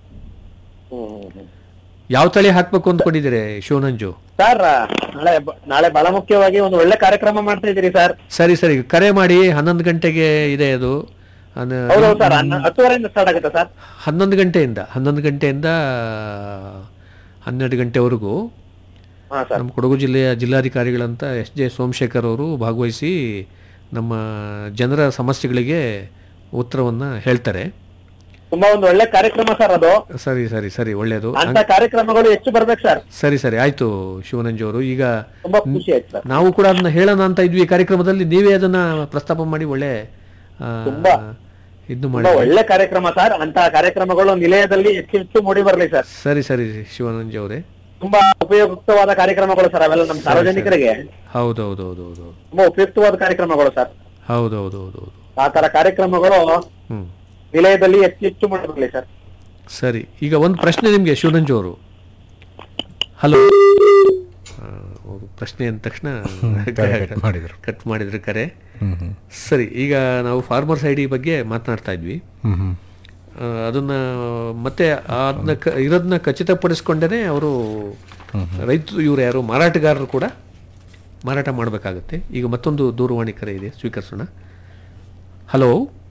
ಯಾವ ತಳಿ ಹಾಕ್ಬೇಕು ಅಂದ್ಕೊಂಡಿದ್ದೀರಿ ಶಿವನಂಜು ಸರ್ ನಾಳೆ ಬ- ನಾಳೆ ಬಹಳ ಮುಖ್ಯವಾಗಿ ಒಂದು ಒಳ್ಳೆ ಕಾರ್ಯಕ್ರಮ ಮಾಡ್ತಾ ಇದ್ದೀರಿ ಸರ್ ಸರಿ ಸರಿ ಕರೆ ಮಾಡಿ ಹನ್ನೊಂದು ಗಂಟೆಗೆ ಇದೆ ಅದು ಅನ- ಹೌದೌದು ಸರ್ ಹನ್ನ- ಹತ್ತುವರೆಯಿಂದ ಸ್ಟಾರ್ಟ್ ಆಗುತ್ತೆ ಸರ್ ಹನ್ನೊಂದು ಗಂಟೆಯಿಂದ ಹನ್ನೊಂದು ಗಂಟೆಯಿಂದ ಹನ್ನೆರಡು ಗಂಟೆವರೆಗೂ ಹಾ ಸರ್ ನಮ್ಮ ಕೊಡಗು ಜಿಲ್ಲೆಯ ಜಿಲ್ಲಾಧಿಕಾರಿಗಳಂತ ಎಸ್ ಜೆ ಸೋಮಶೇಖರ್ ಅವರು ಭಾಗವಹಿಸಿ ನಮ್ಮ ಜನರ ಸಮಸ್ಯೆಗಳಿಗೆ ಉತ್ತರವನ್ನ ಹೇಳ್ತಾರೆ ತುಂಬಾ ಒಂದು ಒಳ್ಳೆ ಕಾರ್ಯಕ್ರಮ ಸರ್ ಅದು ಸರಿ ಸರಿ ಸರಿ ಒಳ್ಳೆಯದು ಅಂತ ಕಾರ್ಯಕ್ರಮಗಳು ಹೆಚ್ಚು ಬರ್ಬೇಕು ಸರ್ ಸರಿ ಸರಿ ಆಯ್ತು ಶಿವನಂಜು ಅವರು ಈಗ ತುಂಬಾ ಖುಷಿ ಆಯ್ತು ಸರ್ ನಾವು ಕೂಡ ಅದನ್ನ ಹೇಳೋಣ ಅಂತ ಇದ್ವಿ ಈ ಕಾರ್ಯಕ್ರಮದಲ್ಲಿ ನೀವೇ ಅದನ್ನ ಪ್ರಸ್ತಾಪ ಮಾಡಿ ಒಳ್ಳೆ ಆ, ತುಂಬಾ. ಇದು ಮಾಡಿ ತುಂಬಾ ಒಳ್ಳೆ ಕಾರ್ಯಕ್ರಮ ಸರ್ ಅಂತ ಕಾರ್ಯಕ್ರಮಗಳು ನಿಲಯದಲ್ಲಿ ಹೆಚ್ಚು ಹೆಚ್ಚು ಮೂಡಿ ಬರ್ಲಿ ಸರ್ ಸರಿ ಸರಿ ಶಿವಾನಂಜ್ ಅವರೇ ತುಂಬಾ ಉಪಯುಕ್ತವಾದ ಕಾರ್ಯಕ್ರಮಗಳು ಸರ್ ಅವೆಲ್ಲ ನಮ್ಮ ಸಾರ್ವಜನಿಕರಿಗೆ ಹೌದೌದೌದೌದು ತುಂಬಾ ಉಪಯುಕ್ತವಾದ ಕಾರ್ಯಕ್ರಮಗಳು ಸರ್ ಹೌದೌದೌದೌದು ಆ ತರ ಕಾರ್ಯಕ್ರಮಗಳು ಹ್ಮ್ ನಿಲಯದಲ್ಲಿ ಹೆಚ್ಚು ಹೆಚ್ಚು ಮೂಡಿ ಬರ್ಲಿ ಸರ್ ಸರಿ ಈಗ ಒಂದು ಪ್ರಶ್ನೆ ನಿಮಗೆ ಶಿವನಂಜು ಅವರು ಹಲೋ ಅವರು ಪ್ರಶ್ನೆ ಅಂದ ತಕ್ಷಣ ಕರೆ cut ಮಾಡಿದ್ರು. ಕಟ್ ಮಾಡಿದ್ರು ಕರೆ ಹ್ಮ್ ಹ್ಮ್ ಸರಿ ಈಗ ನಾವು ಫಾರ್ಮರ್ಸ್ ಐ ಡಿ ಬಗ್ಗೆ ಮಾತನಾಡ್ತಾ ಇದ್ವಿ ಹ್ಮ್ ಹ್ಮ್ ಆ, ಅದನ್ನ ಮತ್ತೆ ಅದನ್ನ ಕ ಇರೋದನ್ನ ಖಚಿತಪಡಿಸ್ಕೊಂಡೇ ಅವರು ರೈತರು ಇವರು ಯಾರು ಮಾರಾಟಗಾರರು ಕೂಡ ಮಾರಾಟ ಮಾಡಬೇಕಾಗತ್ತೆ ಈಗ ಮತ್ತೊಂದು ದೂರವಾಣಿ ಕರೆ ಇದೆ ಸ್ವೀಕರಿಸೋಣ ಹಲೋ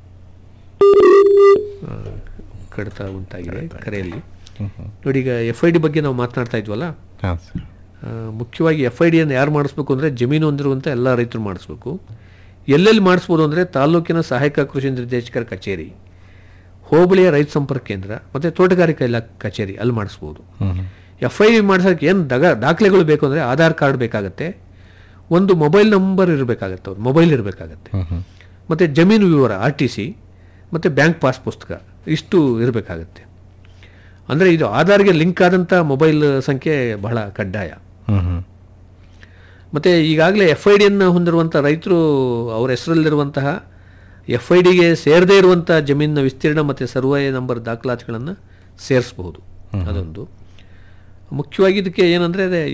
ಆ, ಕಡಿತ ಉಂಟಾಗಿದೆ ಕರೆಯಲ್ಲಿ ನೋಡಿ ಈಗ ಎಫ್ ಐ ಡಿ ಬಗ್ಗೆ ನಾವು ಮಾತನಾಡ್ತಾ ಇದ್ವಲ್ಲ ಹಾಂ ಸರ್ ಆ, ಮುಖ್ಯವಾಗಿ ಎಫ್ ಐ ಡಿಯನ್ನು ಯಾರು ಮಾಡಿಸ್ಬೇಕು ಅಂದರೆ ಜಮೀನು ಹೊಂದಿರುವಂಥ ಎಲ್ಲ ರೈತರು ಮಾಡಿಸ್ಬೇಕು ಎಲ್ಲೆಲ್ಲಿ ಮಾಡಿಸ್ಬೋದು ಅಂದರೆ ತಾಲೂಕಿನ ಸಹಾಯಕ ಕೃಷಿ ನಿರ್ದೇಶಕರ ಕಚೇರಿ ಹೋಬಳಿಯ ರೈತ ಸಂಪರ್ಕ ಕೇಂದ್ರ ಮತ್ತು ತೋಟಗಾರಿಕಾ ಇಲಾಖೆ ಕಚೇರಿ ಅಲ್ಲಿ ಮಾಡಿಸ್ಬೋದು ಎಫ್ ಐ ಡಿ ಮಾಡ್ಸೋಕ್ಕೆ ಏನು ದಗ ದಾಖಲೆಗಳು ಬೇಕು ಅಂದರೆ ಆಧಾರ್ ಕಾರ್ಡ್ ಬೇಕಾಗತ್ತೆ ಒಂದು ಮೊಬೈಲ್ ನಂಬರ್ ಇರಬೇಕಾಗತ್ತೆ ಅವ್ರು ಮೊಬೈಲ್ ಇರಬೇಕಾಗತ್ತೆ ಮತ್ತು ಜಮೀನು ವಿವರ ಆರ್ ಟಿ ಸಿ ಮತ್ತು ಬ್ಯಾಂಕ್ ಪಾಸ್ ಪುಸ್ತಕ ಇಷ್ಟು ಇರಬೇಕಾಗತ್ತೆ ಅಂದರೆ ಇದು ಆಧಾರ್ಗೆ ಲಿಂಕ್ ಆದಂಥ ಮೊಬೈಲ್ ಸಂಖ್ಯೆ ಬಹಳ ಕಡ್ಡಾಯ ಹ್ಮ್ ಹ್ಮ್ ಮತ್ತು ಈಗಾಗಲೇ ಎಫ್ ಐ ಡಿಯನ್ನು ಹೊಂದಿರುವಂಥ ರೈತರು ಅವರ ಹೆಸರಲ್ಲಿರುವಂತಹ ಎಫ್ ಐ ಡಿಗೆ ಸೇರದೇ ಇರುವಂಥ ಜಮೀನಿನ ವಿಸ್ತೀರ್ಣ ಮತ್ತು ಸರ್ವೆ ನಂಬರ್ ದಾಖಲಾತಿಗಳನ್ನು ಸೇರಿಸಬಹುದು ಅದೊಂದು ಮುಖ್ಯವಾಗಿ ಇದಕ್ಕೆ ಏನಂದರೆ ಅದೇ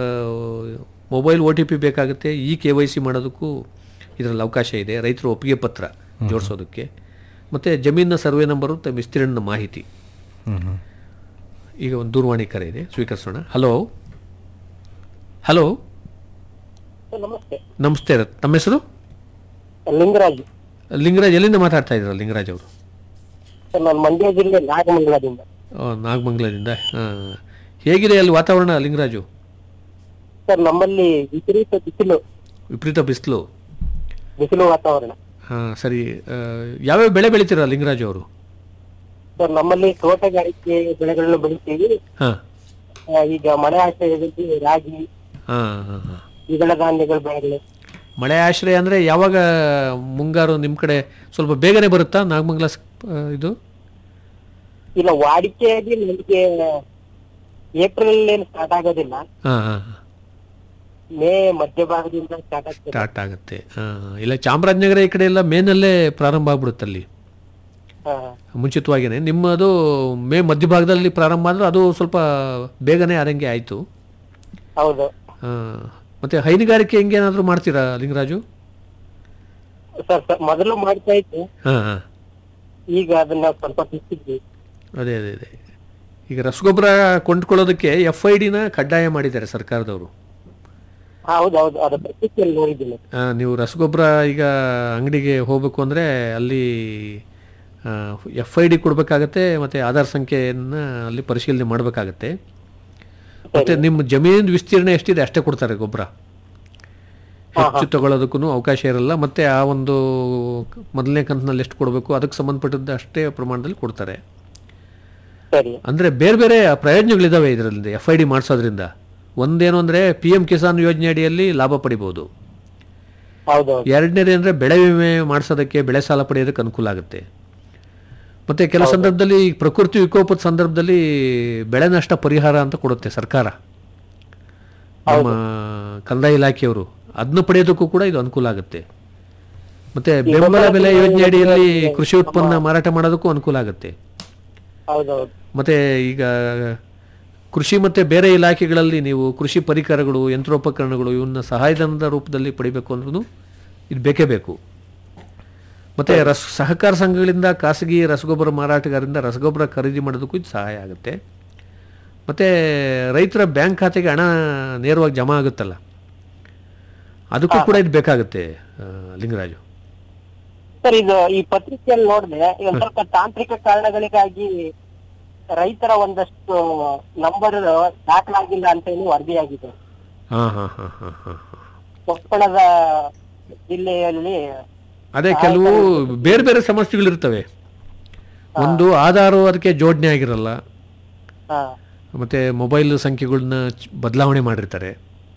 ಮೊಬೈಲ್ ಒ ಟಿ ಪಿ ಬೇಕಾಗುತ್ತೆ ಇ ಕೆ ವೈ ಸಿ ಮಾಡೋದಕ್ಕೂ ಇದರಲ್ಲಿ ಅವಕಾಶ ಇದೆ ರೈತರ ಒಪ್ಪಿಗೆ ಪತ್ರ ಜೋಡಿಸೋದಕ್ಕೆ ಮತ್ತು ಜಮೀನಿನ ಸರ್ವೆ ನಂಬರು ಮತ್ತು ವಿಸ್ತೀರ್ಣದ ಮಾಹಿತಿ ಹ್ಮ್ ಹ್ಮ್ ಈಗ ಒಂದು ದೂರವಾಣಿ ಕರೆ ಇದೆ ಸ್ವೀಕರಿಸೋಣ ಹಲೋ ಹಲೋ ನಮಸ್ತೆ ನಮಸ್ತೆ ರ- ತಮ್ಮ ಹೆಸರು ಲಿಂಗರಾಜ್ ಲಿಂಗರಾಜ್ ಎಲ್ಲಿಂದ ಮಾತಾಡ್ತಾ ಇದ್ರ ಲಿಂಗರಾಜ್ ಅವರು ಸರ್ ನಾನು ಮಂಡ್ಯ ಜಿಲ್ಲೆ ನಾಗಮಂಗಲದಿಂದ ನಾಗಮಂಗಲದಿಂದ ಹಾಂ ಹೇಗಿದೆ ಅಲ್ಲಿ ವಾತಾವರಣ ಲಿಂಗರಾಜು ಸರ್ ನಮ್ಮಲ್ಲಿ ವಿಪರೀತ ಬಿಸಿಲು ವಿಪರೀತ ಬಿಸಿಲು ಬಿಸಿಲು ವಾತಾವರಣ ಹಾಂ ಸರಿ ಆ, ಯಾವ್ಯಾವ ಬೆಳೆ ಬೆಳಿತೀರಾ ಲಿಂಗರಾಜು ಅವರು ಸರ್ ನಮ್ಮಲ್ಲಿ ತೋಟಗಾರಿಕೆ ಬೆಳೆಗಳನ್ನು ಬೆಳಿತೀವಿ ಹಾಂ ಆ, ಈಗ ಮಳೆ ಆಶ್ರಯದಲ್ಲಿ ರಾಗಿ ಹಾಂ ಹಾಂ ಹಾಂ ದ್ವಿದಳ ಧಾನ್ಯಗಳ ಬೆಳೆಗಳು ಮಳೆ ಆಶ್ರಯ ಅಂದರೆ ಯಾವಾಗ ಮುಂಗಾರು ನಿಮ್ಮ ಕಡೆ ಸ್ವಲ್ಪ ಬೇಗನೆ ಬರುತ್ತಾ ನಾಗಮಂಗಲ ಸ್- ಆ, ಇದು ಇಲ್ಲ ವಾಡಿಕೆಯಾಗಿ ನಮಗೆ ಏಪ್ರಿಲ್ ಏನು ಸ್ಟಾರ್ಟ್ ಆಗೋದಿಲ್ಲ ಹಾಂ ಹಾಂ ಮೇ ಮಧ್ಯಭಾಗದಿಂದ ಸ್ಟಾರ್ಟ್ ಆಗ್ತದೆ ಸ್ಟಾರ್ಟ್ ಆಗುತ್ತೆ ಹಾಂ ಇಲ್ಲ ಚಾಮರಾಜನಗರ ಈ ಕಡೆ ಎಲ್ಲ ಮೇನಲ್ಲೇ ಪ್ರಾರಂಭ ಆಗ್ಬಿಡುತ್ತೆ ಅಲ್ಲಿ ಹಾ, ಮುಂಚಿತವಾಗಿಯೇ ನಿಮ್ಮದು ಮೇ ಮಧ್ಯಭಾಗದಲ್ಲಿ ಪ್ರಾರಂಭ ಅಂದ್ರೆ ಅದು ಸ್ವಲ್ಪ ಬೇಗನೆ ಆದಂಗೆ ಆಯಿತು ಹೌದು ಆ, ಮತ್ತೆ ಹೈನುಗಾರಿಕೆ ಹೆಂಗೇನಾದ್ರೂ ಮಾಡ್ತೀರಾ ಲಿಂಗರಾಜು ಸರ್ ಸರ್ ಮೊದಲು ಮಾಡ್ತಾ ಇದ್ದೆ ಹಾ ಹಾ ಈಗ ಅದನ್ನ ಸ್ವಲ್ಪ ಬಿಟ್ಟಿದ್ವಿ ಅದೇ ಅದೇ ಅದೇ ಈಗ ರಸಗೊಬ್ಬರ ಕೊಂಡ್ಕೊಳ್ಳೋದಕ್ಕೆ ಎಫ್ ಐ ಡಿನ ಕಡ್ಡಾಯ ಮಾಡಿದ್ದಾರೆ ಸರ್ಕಾರದವರು ಹೌದು ಹೌದು ಅದು ಪತ್ರಿಕೆಯಲ್ಲಿ ನೋಡಿದ್ದೀನಿ ಆ, ನೀವು ರಸಗೊಬ್ಬರ ಈಗ ಅಂಗಡಿಗೆ ಹೋಗಬೇಕು ಅಂದರೆ ಅಲ್ಲಿ ಎಫ್ ಐ ಡಿ ಕೊಡಬೇಕಾಗತ್ತೆ ಮತ್ತು ಆಧಾರ್ ಸಂಖ್ಯೆಯನ್ನು ಅಲ್ಲಿ ಪರಿಶೀಲನೆ ಮಾಡಬೇಕಾಗತ್ತೆ ಮತ್ತು ನಿಮ್ಮ ಜಮೀನು ವಿಸ್ತೀರ್ಣ ಎಷ್ಟಿದೆ ಅಷ್ಟೇ ಕೊಡ್ತಾರೆ ಗೊಬ್ಬರ ಹೆಚ್ಚು ತಗೊಳ್ಳೋದಕ್ಕೂ ಅವಕಾಶ ಇರಲ್ಲ ಮತ್ತು ಆ ಒಂದು ಮೊದಲನೇ ಕಂತಿನಲ್ಲಿ ಎಷ್ಟು ಕೊಡಬೇಕು ಅದಕ್ಕೆ ಸಂಬಂಧಪಟ್ಟದ್ದು ಅಷ್ಟೇ ಪ್ರಮಾಣದಲ್ಲಿ ಕೊಡ್ತಾರೆ ಸರಿ ಅಂದರೆ ಬೇರೆ ಬೇರೆ ಪ್ರಯೋಜನಗಳಿದ್ದಾವೆ ಇದರಲ್ಲಿ ಎಫ್ ಐ ಡಿ ಮಾಡಿಸೋದ್ರಿಂದ ಒಂದೇನು ಅಂದರೆ ಪಿ ಎಮ್ ಕಿಸಾನ್ ಯೋಜನೆ ಅಡಿಯಲ್ಲಿ ಲಾಭ ಪಡಿಬೋದು ಹೌದು ಎರಡನೇದು ಅಂದರೆ ಬೆಳೆ ವಿಮೆ ಮಾಡಿಸೋದಕ್ಕೆ ಬೆಳೆ ಸಾಲ ಪಡೆಯೋದಕ್ಕೆ ಅನುಕೂಲ ಆಗುತ್ತೆ ಮತ್ತು ಕೆಲವು ಸಂದರ್ಭದಲ್ಲಿ ಈ ಪ್ರಕೃತಿ ವಿಕೋಪದ ಸಂದರ್ಭದಲ್ಲಿ ಬೆಳೆ ನಷ್ಟ ಪರಿಹಾರ ಅಂತ ಕೊಡುತ್ತೆ ಸರ್ಕಾರ ನಮ್ಮ ಕಂದಾಯ ಇಲಾಖೆಯವರು ಅದನ್ನು ಪಡೆಯೋದಕ್ಕೂ ಕೂಡ ಇದು ಅನುಕೂಲ ಆಗುತ್ತೆ ಮತ್ತೆ ಬೆಂಬಲ ಬೆಲೆ ಯೋಜನೆ ಅಡಿಯಲ್ಲಿ ಕೃಷಿ ಉತ್ಪನ್ನ ಮಾರಾಟ ಮಾಡೋದಕ್ಕೂ ಅನುಕೂಲ ಆಗುತ್ತೆ ಹೌದೌದು ಮತ್ತೆ ಈಗ ಕೃಷಿ ಮತ್ತೆ ಬೇರೆ ಇಲಾಖೆಗಳಲ್ಲಿ ನೀವು ಕೃಷಿ ಪರಿಕರಗಳು ಯಂತ್ರೋಪಕರಣಗಳು ಇವನ್ನ ಸಹಾಯಧನದ ರೂಪದಲ್ಲಿ ಪಡಿಬೇಕು ಅಂದ್ರೂ ಇದು ಬೇಕೇ ಬೇಕು ಮತ್ತೆ ರಸ ಸಹಕಾರ ಸಂಘಗಳಿಂದ ಖಾಸಗಿ ರಸಗೊಬ್ಬರ ಮಾರಾಟಗಾರರಿಂದ ರಸಗೊಬ್ಬರ ಖರೀದಿ ಮಾಡೋದಕ್ಕೂ ಇದು ಸಹಾಯ ಆಗುತ್ತೆ ಮತ್ತೆ ರೈತರ ಬ್ಯಾಂಕ್ ಖಾತೆಗೆ ಹಣ ನೇರವಾಗಿ ಜಮಾ ಆಗುತ್ತಲ್ಲ ಅದಕ್ಕೂ ಕೂಡ ಇದು ಬೇಕಾಗುತ್ತೆ ಆ, ಲಿಂಗರಾಜು ಸರ್ ಇದು ಈ ಪತ್ರಿಕೆಯಲ್ಲಿ ನೋಡಿದ್ರೆ ಒಂದ್ ಸ್ವಲ್ಪ ತಾಂತ್ರಿಕ ಕಾರಣಗಳಿಗಾಗಿ ರೈತರ ಒಂದಷ್ಟು ನಂಬರ್ ದಾಖಲಾಗಿಲ್ಲ ಅಂತ ಹೇಳಿ ವರದಿಯಾಗಿದೆ ಹಾಂ ಹಾಂ ಹಾಂ ಹಾಂ ಹಾಂ ಕೊಪ್ಪಳದ ಜಿಲ್ಲೆಯಲ್ಲಿ ಅದೇ ಕೆಲವು ಬೇರೆ ಬೇರೆ ಸಮಸ್ಯೆಗಳಿರ್ತವೆ ಒಂದು ಆಧಾರು ಅದಕ್ಕೆ ಜೋಡಣೆ ಆಗಿರಲ್ಲ ಹಾ ಮತ್ತೆ ಮೊಬೈಲ್ ಸಂಖ್ಯೆಗಳನ್ನ ಬದಲಾವಣೆ ಮಾಡಿರ್ತಾರೆ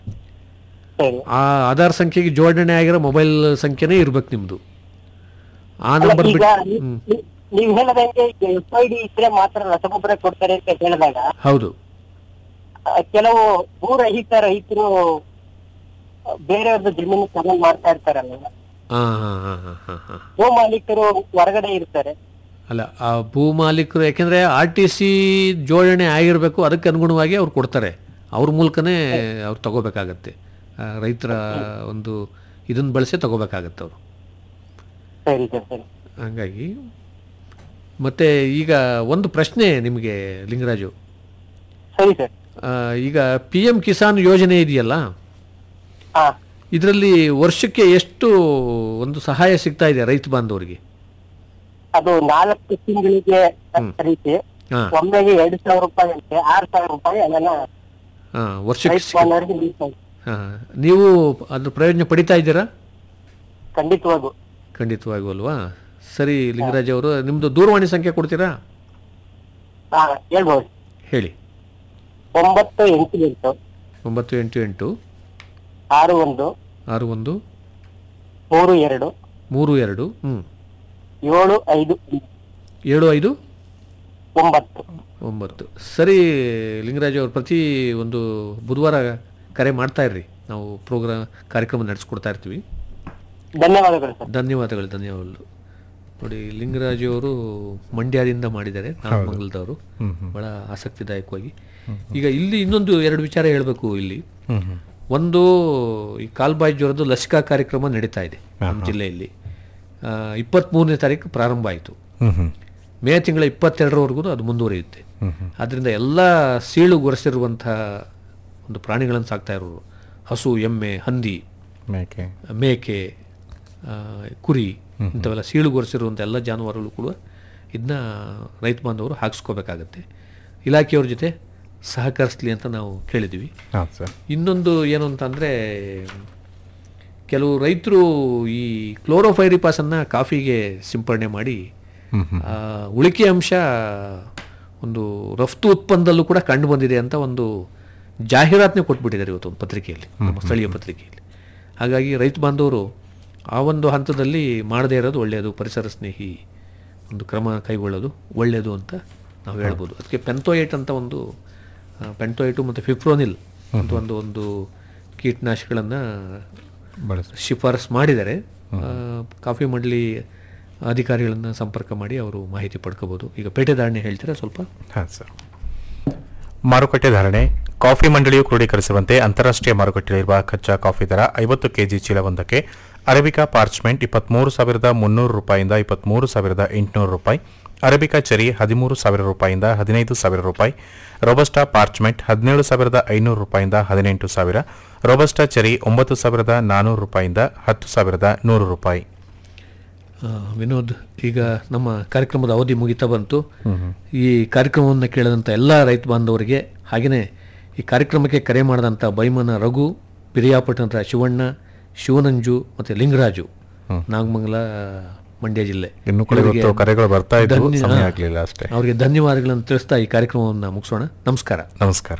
ಸರಿ ಆ ಆಧಾರ್ ಸಂಖ್ಯೆಗೆ ಜೋಡಣೆ ಆಗಿರೋ ಮೊಬೈಲ್ ಸಂಖ್ಯೆನೇ ಇರ್ಬೇಕು ನಿಮ್ದು ಆ ಅಲ್ಲ, ನಂಬರ್ ಈಗ ಬಿಟ್ಟು ನೀ- ಹ್ಮ್. ನೀ- ನೀವ್ ಹೇಳದಂಗೆ ಎಫ್ ಐ ಡಿ ಇದ್ರೆ ಮಾತ್ರ ರಸಗೊಬ್ಬರ ಕೊಡ್ತಾರೆ ಅಂತ ಹೇಳಿದಾಗ ಹೌದು ಆ, ಕೆಲವು ಭೂರಹಿತ ರೈತರು ಬೇರೆಯವ್ರದ್ದು ಜಮೀನು ತಗೊಂಡ್ ಮಾಡ್ತಾ ಇರ್ತಾರಲ್ಲ ಹಾ ಹಾ ಹಾ ಹಾ ಹಾ ಹಾ ಭೂ ಮಾಲೀಕರು ಹೊರಗಡೆ ಇರ್ತಾರೆ ಅಲ್ಲ ಆ ಭೂ ಮಾಲೀಕರು ಯಾಕೆಂದ್ರೆ ಆರ್ ಟಿ ಸಿ ಜೋಡಣೆ ಆಗಿರಬೇಕು ಅದಕ್ಕೆ ಅನುಗುಣವಾಗಿ ಅವ್ರು ಕೊಡ್ತಾರೆ ಅವ್ರ ಮೂಲಕನೇ ಅವ್ರು ತಗೋಬೇಕಾಗತ್ತೆ ಆ, ರೈತರ ಒಂದು ಇದನ್ನ ಬಳಸಿ ತಗೋಬೇಕಾಗತ್ತೆ ಅವರು ಸರಿ ಸರ್ ಸರಿ ಹಾಗಾಗಿ ಮತ್ತೆ ಈಗ ಒಂದು ಪ್ರಶ್ನೆ ನಿಮಗೆ ಲಿಂಗರಾಜು ಸರಿ ಸರ್ ಆ, ಈಗ ಪಿ ಎಂ ಕಿಸಾನ್ ಯೋಜನೆ ಇದೆಯಲ್ಲ ಹಾ ಇದರಲ್ಲಿ ವರ್ಷಕ್ಕೆ ಎಷ್ಟು ಒಂದು ಸಹಾಯ ಸಿಗ್ತಾ ಇದೆ ರೈತ ಬಾಂಧವರಿಗೆ ಅದು ನಾಲ್ಕು ತಿಂಗಳಿಗೆ ರೀತಿ ಹಾ ಒಮ್ಮೆಗೆ ಎರಡು ಸಾವಿರ ರೂಪಾಯಿ ಅಂತೆ ಆರು ಸಾವಿರ ರೂಪಾಯಿ ಅದನ್ನ ಹಾ ವರ್ಷಕ್ಕೆ ರೈತ ಸಿಗ- ಬಾಂಧವರಿಗೆ ನೀಡ್ತಾ ಇದೆ. ಹಾ ನೀವು ಅದ್ರ ಪ್ರಯೋಜನ ಪಡಿತಾ ಇದ್ದೀರಾ ಖಂಡಿತವಾಗೂ ಖಂಡಿತವಾಗೂ ಅಲ್ವಾ ಸರಿ ಲಿಂಗರಾಜ್ ಅವರು ನಿಮ್ಮದು ದೂರವಾಣಿ ಸಂಖ್ಯೆ ಕೊಡ್ತೀರಾ ಹಾ ಹೇಳ್ಬೋದು ಹೇಳಿ ಒಂಬತ್ತು ಎಂಟು ಎಂಟು ಒಂಬತ್ತು ಎಂಟು ಎಂಟು ಆರು ಒಂದು ಆರು ಒಂದು ಮೂರು ಎರಡು ಮೂರು ಎರಡು ಹ್ಞೂ ಏಳು ಐದು ಏಳು ಐದು ಒಂಬತ್ತು ಒಂಬತ್ತು ಸರಿ ಲಿಂಗರಾಜ್ ಅವರು ಪ್ರತಿ ಒಂದು ಬುಧವಾರ ಕರೆ ಮಾಡ್ತಾ ಇರ್ರಿ ನಾವು ಪ್ರೋಗ್ರಾಮ್ ಕಾರ್ಯಕ್ರಮ ನಡೆಸ್ಕೊಡ್ತಾ ಇರ್ತೀವಿ ಧನ್ಯವಾದಗಳು ಸರ್ ಧನ್ಯವಾದಗಳು ಧನ್ಯವಾದಗಳು ನೋಡಿ ಲಿಂಗರಾಜು ಅವರು ಮಂಡ್ಯದಿಂದ ಮಾಡಿದ್ದಾರೆ ನಾಗಮಂಗಲದವರು ಬಹಳ ಆಸಕ್ತಿದಾಯಕವಾಗಿ ಈಗ ಇಲ್ಲಿ ಇನ್ನೊಂದು ಎರಡು ವಿಚಾರ ಹೇಳಬೇಕು ಇಲ್ಲಿ ಒಂದು ಈ ಕಾಲ್ಬಾಯಿ ಜ್ವರದ ಲಸಿಕಾ ಕಾರ್ಯಕ್ರಮ ನಡೀತಾ ಇದೆ ನಮ್ಮ ಜಿಲ್ಲೆಯಲ್ಲಿ ಇಪ್ಪತ್ತ್ಮೂರನೇ ತಾರೀಕು ಪ್ರಾರಂಭ ಆಯಿತು ಹ್ಮ್ ಹ್ಮ್ ಮೇ ತಿಂಗಳ ಇಪ್ಪತ್ತೆರಡರವರೆಗೂ ಅದು ಮುಂದುವರಿಯುತ್ತೆ ಆದ್ದರಿಂದ ಎಲ್ಲ ಸೀಳುಗೊರೆಸಿರುವಂಥ ಒಂದು ಪ್ರಾಣಿಗಳನ್ನು ಸಾಕ್ತಾ ಇರೋರು ಹಸು ಎಮ್ಮೆ ಹಂದಿ ಮೇಕೆ ಮೇಕೆ ಆ, ಕುರಿ ಇಂಥವೆಲ್ಲ ಸೀಳುಗೊರೆಸಿರುವಂಥ ಎಲ್ಲ ಜಾನುವಾರುಗಳು ಕೂಡ ಇದನ್ನ ರೈತ ಬಾಂಧವರು ಹಾಕಿಸ್ಕೋಬೇಕಾಗತ್ತೆ ಇಲಾಖೆಯವ್ರ ಜೊತೆ ಸಹಕರಿಸ್ಲಿ ಅಂತ ನಾವು ಕೇಳಿದ್ವಿ ಹಾಂ ಸರ್ ಇನ್ನೊಂದು ಏನು ಅಂತಂದರೆ ಕೆಲವು ರೈತರು ಈ ಕ್ಲೋರೋಫೈರಿಪಾಸನ್ನು ಕಾಫಿಗೆ ಸಿಂಪಡಣೆ ಮಾಡಿ ಆ, ಉಳಿಕೆ ಅಂಶ ಒಂದು ರಫ್ತು ಉತ್ಪನ್ನದಲ್ಲೂ ಕೂಡ ಕಂಡು ಬಂದಿದೆ ಅಂತ ಒಂದು ಜಾಹೀರಾತನ್ನೇ ಕೊಟ್ಬಿಟ್ಟಿದ್ದಾರೆ ಇವತ್ತು ಒಂದು ಪತ್ರಿಕೆಯಲ್ಲಿ ನಮ್ಮ ಸ್ಥಳೀಯ ಪತ್ರಿಕೆಯಲ್ಲಿ ಹಾಗಾಗಿ ರೈತ ಬಾಂಧವರು ಆ ಒಂದು ಹಂತದಲ್ಲಿ ಮಾಡದೇ ಇರೋದು ಒಳ್ಳೆಯದು ಪರಿಸರ ಸ್ನೇಹಿ ಒಂದು ಕ್ರಮ ಕೈಗೊಳ್ಳೋದು ಒಳ್ಳೆಯದು ಅಂತ ನಾವು ಹೇಳ್ಬೋದು ಅದಕ್ಕೆ ಪೆಂತೋಯೇಟ್ ಅಂತ ಒಂದು ಆ, ಪೆಂಟೋಯೇಟು ಮತ್ತು ಫಿಪ್ರೋನಿಲ್ ಅಂತ ಒಂದು ಒಂದು ಕೀಟನಾಶಕಗಳನ್ನು ಬಳಸಿ ಶಿಫಾರಸ್ ಮಾಡಿದ್ದಾರೆ ಆ, ಕಾಫಿ ಮಂಡಳಿ ಅಧಿಕಾರಿಗಳನ್ನು ಸಂಪರ್ಕ ಮಾಡಿ ಅವರು ಮಾಹಿತಿ ಪಡ್ಕೋಬೋದು ಈಗ ಪೇಟೆ ಧಾರಣೆ ಹೇಳ್ತೀರಾ ಸ್ವಲ್ಪ ಹಾಂ ಸರ್ ಮಾರುಕಟ್ಟೆ ಧಾರಣೆ ಕಾಫಿ ಮಂಡಳಿಯು ಕ್ರೋಢೀಕರಿಸುವಂತೆ ಅಂತಾರಾಷ್ಟೀಯ ಮಾರುಕಟ್ಟೆಯಲ್ಲಿರುವ ಕಚ್ಚಾ ಕಾಫಿ ದರ ಐವತ್ತು ಕೆಜಿ ಚೀಲವೊಂದಕ್ಕೆ ಅರೇಬಿಕಾ ಪಾರ್ಚ್ಮೆಂಟ್ ಇಪ್ಪತ್ಮೂರು ಸಾವಿರದ ಮುನ್ನೂರು ರೂಪಾಯಿಂದ ಇಪ್ಪತ್ಮೂರು ಸಾವಿರದ ಎಂಟುನೂರು ರೂಪಾಯಿ ಅರೇಬಿಕಾ ಚೆರಿ ಹದಿಮೂರು ಸಾವಿರ ರೂಪಾಯಿಂದ ಹದಿನೈದು ಸಾವಿರ ರೂಪಾಯಿ ರೋಬಸ್ಟಾ ಪಾರ್ಚ್ಮೆಂಟ್ ಹದಿನೇಳು ಸಾವಿರದ ಐನೂರು ರೂಪಾಯಿಂದ ಹದಿನೆಂಟು ಸಾವಿರ ರೋಬಸ್ಟಾ ಚೆರಿ ಒಂಬತ್ತು ಸಾವಿರದ ನಾನೂರು ರೂಪಾಯಿಂದ ಹತ್ತು ಸಾವಿರದ ನೂರು ರೂಪಾಯಿ ಆ, ವಿನೋದ್ ಈಗ ನಮ್ಮ ಕಾರ್ಯಕ್ರಮದ ಅವಧಿ ಮುಗಿತಾ ಬಂತು ಈ ಕಾರ್ಯಕ್ರಮವನ್ನು ಕೇಳಿದಂಥ ಎಲ್ಲ ರೈತ ಬಾಂಧವರಿಗೆ ಹಾಗೆಯೇ ಈ ಕಾರ್ಯಕ್ರಮಕ್ಕೆ ಕರೆ ಮಾಡಿದಂಥ ಬೈಮನ ರಘು ಪಿರಿಯಾಪಟ್ಟಣದ ಶಿವಣ್ಣ ಶಿವನಂಜು ಮತ್ತು ಲಿಂಗರಾಜು ನಾಗಮಂಗಲ ಮಂಡ್ಯ ಜಿಲ್ಲೆ ಇನ್ನು ಕೂಡ ಇವತ್ತು ಇವರಿಗೆ ಕರೆಗಳು ಬರ್ತಾ ಇದ್ವು, ಧನ್ಯ- ಸಮಯ ಹಾ. ಆಗ್ಲಿಲ್ಲ ಅಷ್ಟೇ. ಅವರಿಗೆ ಧನ್ಯವಾದಗಳನ್ನು ತಿಳಿಸ್ತಾ ಈ ಕಾರ್ಯಕ್ರಮವನ್ನು ಮುಗಿಸೋಣ ನಮಸ್ಕಾರ ನಮಸ್ಕಾರ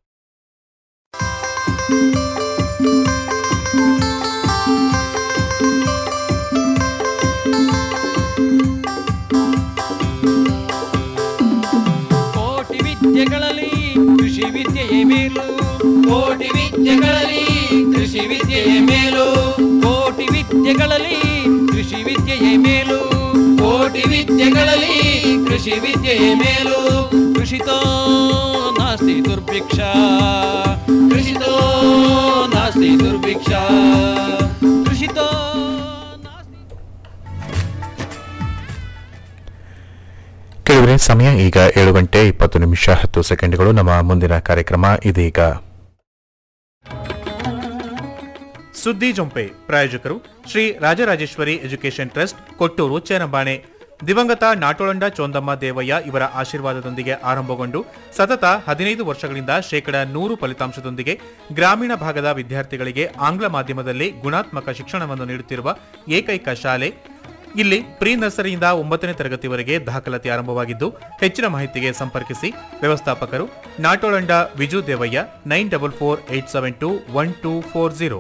ಕೋಟಿ ವಿದ್ಯೆಗಳಲ್ಲಿ ಕೃಷಿ ವಿದ್ಯೆಯೇ ಮೇಲು ಕೋಟಿ ವಿದ್ಯೆಗಳಲ್ಲಿ ಕೃಷಿ ವಿದ್ಯೆಯೇ ಮೇಲು ಕೋಟಿ ವಿದ್ಯೆಗಳಲ್ಲಿ ಕೃಷಿ ವಿದ್ಯೆಯೇ ಮೇಲು ಕೋಟಿ ವಿದ್ಯೆಗಳಲ್ಲಿ ಕೃಷಿ ವಿದ್ಯೆಯೇ ಮೇಲು ಕೃಷಿತೋ ನಾಸ್ತಿ ದುರ್ಭಿಕ್ಷ ಕೃಷಿತೋ ನಾಸ್ತಿ ದುರ್ಭಿಕ್ಷ ಕೃಷಿತೋ ನಾಸ್ತಿ ಕೇಳಿದ್ರೆ ಸಮಯ ಈಗ ಏಳು ಗಂಟೆ ಇಪ್ಪತ್ತು ನಿಮಿಷ ಹತ್ತು ಸೆಕೆಂಡ್ಗಳು ನಮ್ಮ ಮುಂದಿನ ಕಾರ್ಯಕ್ರಮ ಇದೀಗ ಸುದ್ದಿ ಜೊಂಪೆ ಪ್ರಾಯೋಜಕರು ಶ್ರೀ ರಾಜರಾಜೇಶ್ವರಿ ಎಜುಕೇಷನ್ ಟ್ರಸ್ಟ್ ಕೊಟ್ಟೂರು ಚೇರಂಬಾಣೆ ದಿವಂಗತ ನಾಟೋಳಂಡ ಚೋಂದಮ್ಮ ದೇವಯ್ಯ ಇವರ ಆಶೀರ್ವಾದದೊಂದಿಗೆ ಆರಂಭಗೊಂಡು ಸತತ ಹದಿನೈದು ವರ್ಷಗಳಿಂದ ಶೇಕಡ ನೂರು ಫಲಿತಾಂಶದೊಂದಿಗೆ ಗ್ರಾಮೀಣ ಭಾಗದ ವಿದ್ಯಾರ್ಥಿಗಳಿಗೆ ಆಂಗ್ಲ ಮಾಧ್ಯಮದಲ್ಲಿ ಗುಣಾತ್ಮಕ ಶಿಕ್ಷಣವನ್ನು ನೀಡುತ್ತಿರುವ ಏಕೈಕ ಶಾಲೆ ಇಲ್ಲಿ ಪ್ರೀ ನರ್ಸರಿಯಿಂದ ಒಂಬತ್ತನೇ ತರಗತಿವರೆಗೆ ದಾಖಲಾತಿ ಆರಂಭವಾಗಿದ್ದು ಹೆಚ್ಚಿನ ಮಾಹಿತಿಗೆ ಸಂಪರ್ಕಿಸಿ ವ್ಯವಸ್ಥಾಪಕರು Natolanda Viju Devaiah nine double four eight seven two one two four zero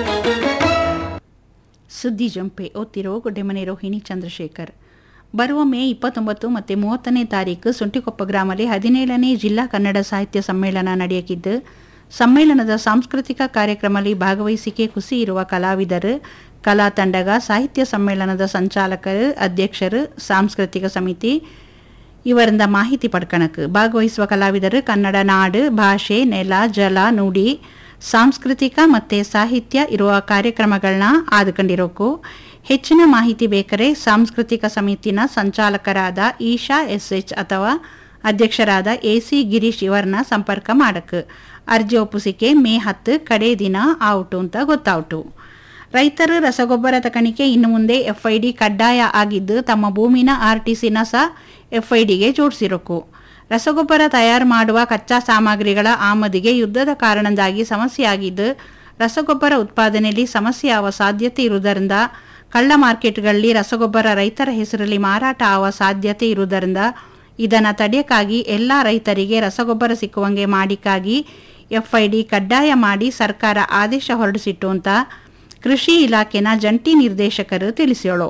ಸುದ್ದಿ ಜಂಪೆ ಓದ್ತಿರೋ ಗುಡ್ಡೆಮನೆ ರೋಹಿಣಿ ಚಂದ್ರಶೇಖರ್ ಬರುವ ಮೇ ಇಪ್ಪತ್ತೊಂಬತ್ತು ಮತ್ತು ಮೂವತ್ತನೇ ತಾರೀಕು ಸುಂಟಿಕೊಪ್ಪ ಗ್ರಾಮದಲ್ಲಿ ಹದಿನೇಳನೇ ಜಿಲ್ಲಾ ಕನ್ನಡ ಸಾಹಿತ್ಯ ಸಮ್ಮೇಳನ ನಡೆಯಲಿದ್ದು ಸಮ್ಮೇಳನದ ಸಾಂಸ್ಕೃತಿಕ ಕಾರ್ಯಕ್ರಮದಲ್ಲಿ ಭಾಗವಹಿಸಿಕೆ ಖುಷಿ ಇರುವ ಕಲಾವಿದರು ಕಲಾ ತಂಡಗ ಸಾಹಿತ್ಯ ಸಮ್ಮೇಳನದ ಸಂಚಾಲಕರು ಅಧ್ಯಕ್ಷರು ಸಾಂಸ್ಕೃತಿಕ ಸಮಿತಿ ಇವರಿಂದ ಮಾಹಿತಿ ಪಡ್ಕಣಕ್ ಭಾಗವಹಿಸುವ ಕಲಾವಿದರು ಕನ್ನಡ ನಾಡು ಭಾಷೆ ನೆಲ ಜಲ ನುಡಿ ಸಾಂಸ್ಕೃತಿಕ ಮತ್ತು ಸಾಹಿತ್ಯ ಇರುವ ಕಾರ್ಯಕ್ರಮಗಳನ್ನ ಆದುಕೊಂಡಿರೋಕು ಹೆಚ್ಚಿನ ಮಾಹಿತಿ ಬೇಕಾರೆ ಸಾಂಸ್ಕೃತಿಕ ಸಮಿತಿನ ಸಂಚಾಲಕರಾದ ಈಶಾ ಎಸ್ ಎಚ್ ಅಥವಾ ಅಧ್ಯಕ್ಷರಾದ ಎ ಸಿ ಗಿರೀಶ್ ಇವರನ್ನ ಸಂಪರ್ಕ ಮಾಡಕ್ ಅರ್ಜಿ ಒಪ್ಪಿಸಿಕೆ ಮೇ ಹತ್ತು ಕಡೆ ದಿನ ಔಟು ಅಂತ ಗೊತ್ತಾಯ್ತು ರೈತರು ರಸಗೊಬ್ಬರ ತಕಣಿಕೆ ಇನ್ನು ಮುಂದೆ ಎಫ್ಐಡಿ ಕಡ್ಡಾಯ ಆಗಿದ್ದು ತಮ್ಮ ಭೂಮಿನ ಆರ್ಟಿಸಿನ ಸಹ ಎಫ್ಐಡಿಗೆ ಜೋಡಿಸಿರಕು ರಸಗೊಬ್ಬರ ತಯಾರು ಮಾಡುವ ಕಚ್ಚಾ ಸಾಮಗ್ರಿಗಳ ಆಮದಿಗೆ ಯುದ್ಧದ ಕಾರಣದಿಂದಾಗಿ ಸಮಸ್ಯೆಯಾಗಿದ್ದು ರಸಗೊಬ್ಬರ ಉತ್ಪಾದನೆಯಲ್ಲಿ ಸಮಸ್ಯೆ ಆಗುವ ಸಾಧ್ಯತೆ ಇರುವುದರಿಂದ ಕಳ್ಳ ಮಾರ್ಕೆಟ್ಗಳಲ್ಲಿ ರಸಗೊಬ್ಬರ ರೈತರ ಹೆಸರಲ್ಲಿ ಮಾರಾಟ ಆಗುವ ಸಾಧ್ಯತೆ ಇರುವುದರಿಂದ ಇದನ್ನು ತಡೆಯಕ್ಕಾಗಿ ಎಲ್ಲ ರೈತರಿಗೆ ರಸಗೊಬ್ಬರ ಸಿಕ್ಕುವಂಗೆ ಮಾಡಿಕ್ಕಾಗಿ ಎಫ್ಐಡಿ ಕಡ್ಡಾಯ ಮಾಡಿ ಸರ್ಕಾರ ಆದೇಶ ಹೊರಡಿಸಿಟ್ಟು ಅಂತ ಕೃಷಿ ಇಲಾಖೆನ ಜಂಟಿ ನಿರ್ದೇಶಕರು ತಿಳಿಸ್ಯೋಳು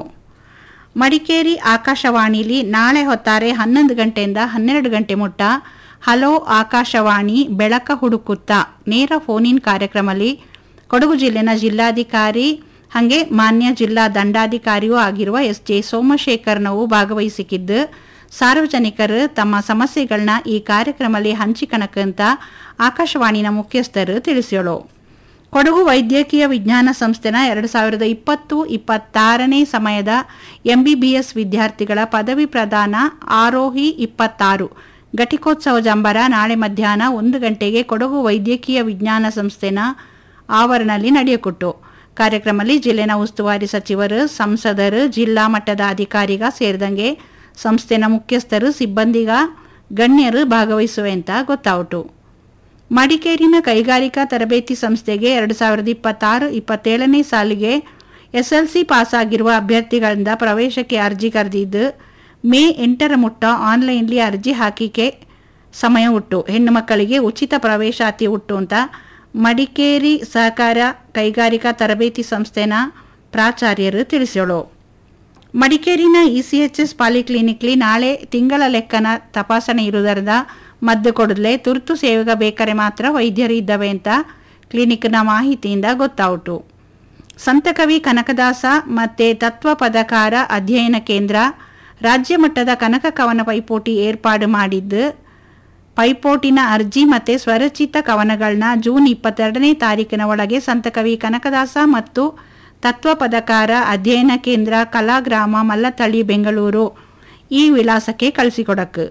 ಮಡಿಕೇರಿ ಆಕಾಶವಾಣಿಲಿ ನಾಳೆ ಹೊತ್ತಾರೆ ಹನ್ನೊಂದು ಗಂಟೆಯಿಂದ ಹನ್ನೆರಡು ಗಂಟೆ ಮುಟ್ಟ ಹಲೋ ಆಕಾಶವಾಣಿ ಬೆಳಕ ಹುಡುಕುತ್ತಾ ನೇರ ಫೋನ್ ಕಾರ್ಯಕ್ರಮದಲ್ಲಿ ಕೊಡಗು ಜಿಲ್ಲೆನ ಜಿಲ್ಲಾಧಿಕಾರಿ ಹಾಗೆ ಮಾನ್ಯ ಜಿಲ್ಲಾ ದಂಡಾಧಿಕಾರಿಯೂ ಆಗಿರುವ ಎಸ್ ಜೆ ಸೋಮಶೇಖರ್ನವು ಭಾಗವಹಿಸಿಕಿದ್ದು ಸಾರ್ವಜನಿಕರು ತಮ್ಮ ಸಮಸ್ಯೆಗಳನ್ನ ಈ ಕಾರ್ಯಕ್ರಮದಲ್ಲಿ ಹಂಚಿಕಣಕ್ಕಂತ ಆಕಾಶವಾಣಿನ ಮುಖ್ಯಸ್ಥರು ತಿಳಿಸ್ಯೋಳು ಕೊಡಗು ವೈದ್ಯಕೀಯ ವಿಜ್ಞಾನ ಸಂಸ್ಥೆನ ಎರಡು ಸಾವಿರದ ಇಪ್ಪತ್ತು ಇಪ್ಪತ್ತಾರನೇ ಸಮಯದ ಎಂಬಿಬಿಎಸ್ ವಿದ್ಯಾರ್ಥಿಗಳ ಪದವಿ ಪ್ರದಾನ ಆರೋಹಿ ಇಪ್ಪತ್ತಾರು ಘಟಿಕೋತ್ಸವ ಜಂಬರ ನಾಳೆ ಮಧ್ಯಾಹ್ನ ಒಂದು ಗಂಟೆಗೆ ಕೊಡಗು ವೈದ್ಯಕೀಯ ವಿಜ್ಞಾನ ಸಂಸ್ಥೆನ ಆವರಣದಲ್ಲಿ ನಡೆಯಕೊಟ್ಟು ಕಾರ್ಯಕ್ರಮದಲ್ಲಿ ಜಿಲ್ಲೆನ ಉಸ್ತುವಾರಿ ಸಚಿವರು ಸಂಸದರು ಜಿಲ್ಲಾ ಮಟ್ಟದ ಅಧಿಕಾರಿಗ ಸೇರಿದಂಗೆ ಸಂಸ್ಥೆನ ಮುಖ್ಯಸ್ಥರು ಸಿಬ್ಬಂದಿಗ ಗಣ್ಯರು ಭಾಗವಹಿಸುವೆ ಅಂತ ಗೊತ್ತಾಯಿತು ಮಡಿಕೇರಿನ ಕೈಗಾರಿಕಾ ತರಬೇತಿ ಸಂಸ್ಥೆಗೆ ಎರಡು ಸಾವಿರದ ಇಪ್ಪತ್ತಾರು ಇಪ್ಪತ್ತೇಳನೇ ಸಾಲಿಗೆ ಎಸ್ಎಲ್ಸಿ ಪಾಸಾಗಿರುವ ಅಭ್ಯರ್ಥಿಗಳಿಂದ ಪ್ರವೇಶಕ್ಕೆ ಅರ್ಜಿ ಕರೆದಿದ್ದು ಮೇ ಎಂಟರ ಮುಟ್ಟ ಆನ್ಲೈನ್ಲಿ ಅರ್ಜಿ ಹಾಕಿಕೆ ಸಮಯ ಉಟ್ಟು ಹೆಣ್ಣು ಮಕ್ಕಳಿಗೆ ಉಚಿತ ಪ್ರವೇಶಾತಿ ಉಟ್ಟು ಅಂತ ಮಡಿಕೇರಿ ಸಹಕಾರ ಕೈಗಾರಿಕಾ ತರಬೇತಿ ಸಂಸ್ಥೆನ ಪ್ರಾಚಾರ್ಯರು ತಿಳಿಸೋಳು ಮಡಿಕೇರಿನ ಇಸಿಎಚ್ಎಸ್ ಪಾಲಿಕ್ಲಿನಿಕ್ಲಿ ನಾಳೆ ತಿಂಗಳ ಲೆಕ್ಕನ ತಪಾಸಣೆ ಇರುವುದರಿಂದ ಮದ್ದು ಕೊಡಲೆ ತುರ್ತು ಸೇವೆಗೆ ಬೇಕಾರೆ ಮಾತ್ರ ವೈದ್ಯರು ಇದ್ದವೆ ಅಂತ ಕ್ಲಿನಿಕ್ನ ಮಾಹಿತಿಯಿಂದ ಗೊತ್ತಾಯಿತು ಸಂತಕವಿ ಕನಕದಾಸ ಮತ್ತು ತತ್ವ ಪದಕಾರ ಅಧ್ಯಯನ ಕೇಂದ್ರ ರಾಜ್ಯ ಮಟ್ಟದ ಕನಕ ಕವನ ಪೈಪೋಟಿ ಏರ್ಪಾಡು ಮಾಡಿದ್ದು ಪೈಪೋಟಿನ ಅರ್ಜಿ ಮತ್ತು ಸ್ವರಚಿತ ಕವನಗಳನ್ನ ಜೂನ್ ಇಪ್ಪತ್ತೆರಡನೇ ತಾರೀಕಿನ ಒಳಗೆ ಸಂತಕವಿ ಕನಕದಾಸ ಮತ್ತು ತತ್ವ ಪದಕಾರ ಅಧ್ಯಯನ ಕೇಂದ್ರ ಕಲಾಗ್ರಾಮ ಮಲ್ಲತಳ್ಳಿ ಬೆಂಗಳೂರು ಈ ವಿಳಾಸಕ್ಕೆ ಕಳಿಸಿಕೊಡಕ್ಕೆ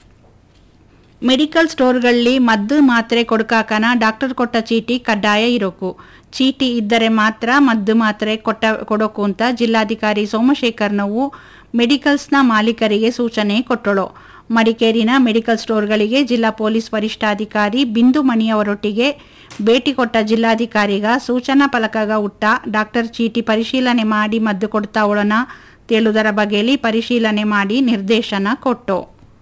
ಮೆಡಿಕಲ್ ಸ್ಟೋರ್ಗಳಲ್ಲಿ ಮದ್ದು ಮಾತ್ರೆ ಕೊಡ್ಕಾಕನ ಡಾಕ್ಟರ್ ಕೊಟ್ಟ ಚೀಟಿ ಕಡ್ಡಾಯ ಇರೋಕು ಚೀಟಿ ಇದ್ದರೆ ಮಾತ್ರ ಮದ್ದು ಮಾತ್ರೆ ಕೊಟ್ಟ ಕೊಡೋಕು ಅಂತ ಜಿಲ್ಲಾಧಿಕಾರಿ ಸೋಮಶೇಖರ್ ನಾವು ಮೆಡಿಕಲ್ಸ್ನ ಮಾಲೀಕರಿಗೆ ಸೂಚನೆ ಕೊಟ್ಟಳು ಮಡಿಕೇರಿನ ಮೆಡಿಕಲ್ ಸ್ಟೋರ್ಗಳಿಗೆ ಜಿಲ್ಲಾ ಪೊಲೀಸ್ ವರಿಷ್ಠಾಧಿಕಾರಿ ಬಿಂದು ಮಣಿಯವರೊಟ್ಟಿಗೆ ಭೇಟಿ ಕೊಟ್ಟ ಜಿಲ್ಲಾಧಿಕಾರಿಗ ಸೂಚನಾ ಫಲಕಗ ಉಟ್ಟ ಡಾಕ್ಟರ್ ಚೀಟಿ ಪರಿಶೀಲನೆ ಮಾಡಿ ಮದ್ದು ಕೊಡ್ತಾವಳನ ತೇಳುವುದರ ಬಗೆಯಲ್ಲಿ ಪರಿಶೀಲನೆ ಮಾಡಿ ನಿರ್ದೇಶನ ಕೊಟ್ಟು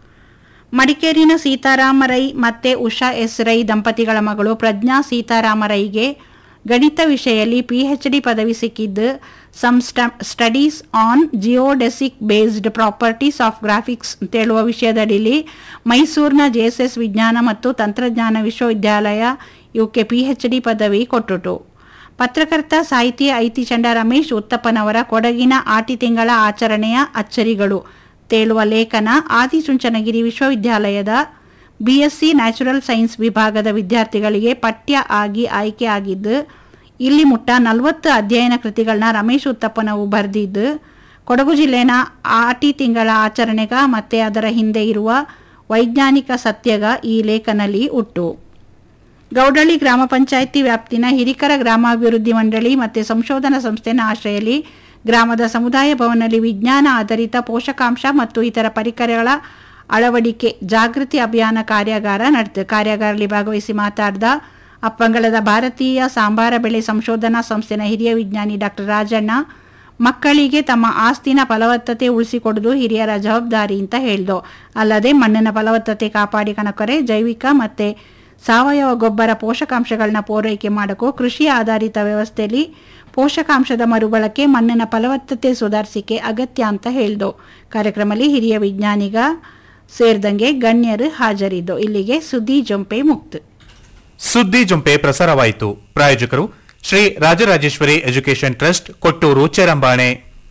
ಮಡಿಕೇರಿನ ಸೀತಾರಾಮರೈ ಮತ್ತೆ ಉಷಾ ಎಸ್ ರೈ ದಂಪತಿಗಳ ಮಗಳು ಪ್ರಜ್ಞಾ ಸೀತಾರಾಮರೈಗೆ ಗಣಿತ ವಿಷಯದಲ್ಲಿ ಪಿಎಚ್ಡಿ ಪದವಿ ಸಿಕ್ಕಿದ್ದು some studies on geodesic based properties of graphics ಅಂತೇಳುವ ವಿಷಯದಡಿಲಿ ಮೈಸೂರಿನ ಜೆಎಸ್ಎಸ್ ವಿಜ್ಞಾನ ಮತ್ತು ತಂತ್ರಜ್ಞಾನ ವಿಶ್ವವಿದ್ಯಾಲಯ ಇವಕ್ಕೆ ಪಿಎಚ್ಡಿ ಪದವಿ ಕೊಟ್ಟುಟು ಪತ್ರಕರ್ತ ಸಾಹಿತಿ ಐತಿ ಚಂಡ ರಮೇಶ್ ಉತ್ತಪ್ಪನವರ ಕೊಡಗಿನ ಆಟಿ ತಿಂಗಳ ಆಚರಣೆಯ ಅಚ್ಚರಿಗಳು ತೇಳುವ ಲೇಖನ ಆದಿಚುಂಚನಗಿರಿ ವಿಶ್ವವಿದ್ಯಾಲಯದ ಬಿಎಸ್ಸಿ ನ್ಯಾಚುರಲ್ ಸೈನ್ಸ್ ವಿಭಾಗದ ವಿದ್ಯಾರ್ಥಿಗಳಿಗೆ ಪಠ್ಯ ಆಗಿ ಆಯ್ಕೆ ಆಗಿದ್ದು ಇಲ್ಲಿ ಮುಟ್ಟ ನಲವತ್ತು ಅಧ್ಯಯನ ಕೃತಿಗಳನ್ನ ರಮೇಶ್ ಉತ್ತಪ್ಪನವು ಬರೆದಿದ್ದು ಕೊಡಗು ಜಿಲ್ಲೆನ ಆಟಿ ತಿಂಗಳ ಆಚರಣೆಗ ಮತ್ತೆ ಅದರ ಹಿಂದೆ ಇರುವ ವೈಜ್ಞಾನಿಕ ಸತ್ಯಗ ಈ ಲೇಖನಲ್ಲಿ ಉಟ್ಟು ಗೌಡಳ್ಳಿ ಗ್ರಾಮ ಪಂಚಾಯಿತಿ ವ್ಯಾಪ್ತಿನ ಹಿರಿಕರ ಗ್ರಾಮಾಭಿವೃದ್ಧಿ ಮಂಡಳಿ ಮತ್ತು ಸಂಶೋಧನಾ ಸಂಸ್ಥೆನ ಆಶ್ರಯಲ್ಲಿ ಗ್ರಾಮದ ಸಮುದಾಯ ಭವನದಲ್ಲಿ ವಿಜ್ಞಾನ ಆಧಾರಿತ ಪೋಷಕಾಂಶ ಮತ್ತು ಇತರ ಪರಿಕರಗಳ ಅಳವಡಿಕೆ ಜಾಗೃತಿ ಅಭಿಯಾನ ಕಾರ್ಯಾಗಾರ ನಡೆದು ಕಾರ್ಯಾಗಾರದಲ್ಲಿ ಭಾಗವಹಿಸಿ ಮಾತಾಡಿದ ಅಪ್ಪಂಗಳದ ಭಾರತೀಯ ಸಾಂಬಾರ ಬೆಳೆ ಸಂಶೋಧನಾ ಸಂಸ್ಥೆನ ಹಿರಿಯ ವಿಜ್ಞಾನಿ ಡಾಕ್ಟರ್ ರಾಜಣ್ಣ ಮಕ್ಕಳಿಗೆ ತಮ್ಮ ಆಸ್ತಿನ ಫಲವತ್ತತೆ ಉಳಿಸಿಕೊಡುವುದು ಹಿರಿಯರ ಜವಾಬ್ದಾರಿ ಅಂತ ಹೇಳ್ದು ಅಲ್ಲದೆ ಮಣ್ಣಿನ ಫಲವತ್ತತೆ ಕಾಪಾಡಿ ಕನಕರೆ ಜೈವಿಕ ಮತ್ತೆ ಸಾವಯವ ಗೊಬ್ಬರ ಪೋಷಕಾಂಶಗಳನ್ನ ಪೂರೈಕೆ ಮಾಡಕ್ಕೂ ಕೃಷಿ ಆಧಾರಿತ ವ್ಯವಸ್ಥೆಯಲ್ಲಿ ಪೋಷಕಾಂಶದ ಮರುಬಳಕೆ ಮಣ್ಣಿನ ಫಲವತ್ತತೆ ಸುಧಾರಿಸಿಕೆ ಅಗತ್ಯ ಅಂತ ಹೇಳ್ದು ಕಾರ್ಯಕ್ರಮದಲ್ಲಿ ಹಿರಿಯ ವಿಜ್ಞಾನಿಗ ಸೇರಿದಂಗೆ ಗಣ್ಯರು ಹಾಜರಿದ್ದು ಇಲ್ಲಿಗೆ ಸುದ್ದಿ ಜೊಂಪೆ ಮುಕ್ತು ಸುದ್ದಿ ಜೊಂಪೆ ಪ್ರಸಾರವಾಯಿತು ಪ್ರಾಯೋಜಕರು ಶ್ರೀ ರಾಜರಾಜೇಶ್ವರಿ ಎಜುಕೇಷನ್ ಟ್ರಸ್ಟ್ ಕೊಟ್ಟೂರು ಚೆರಂಬಾಣೆ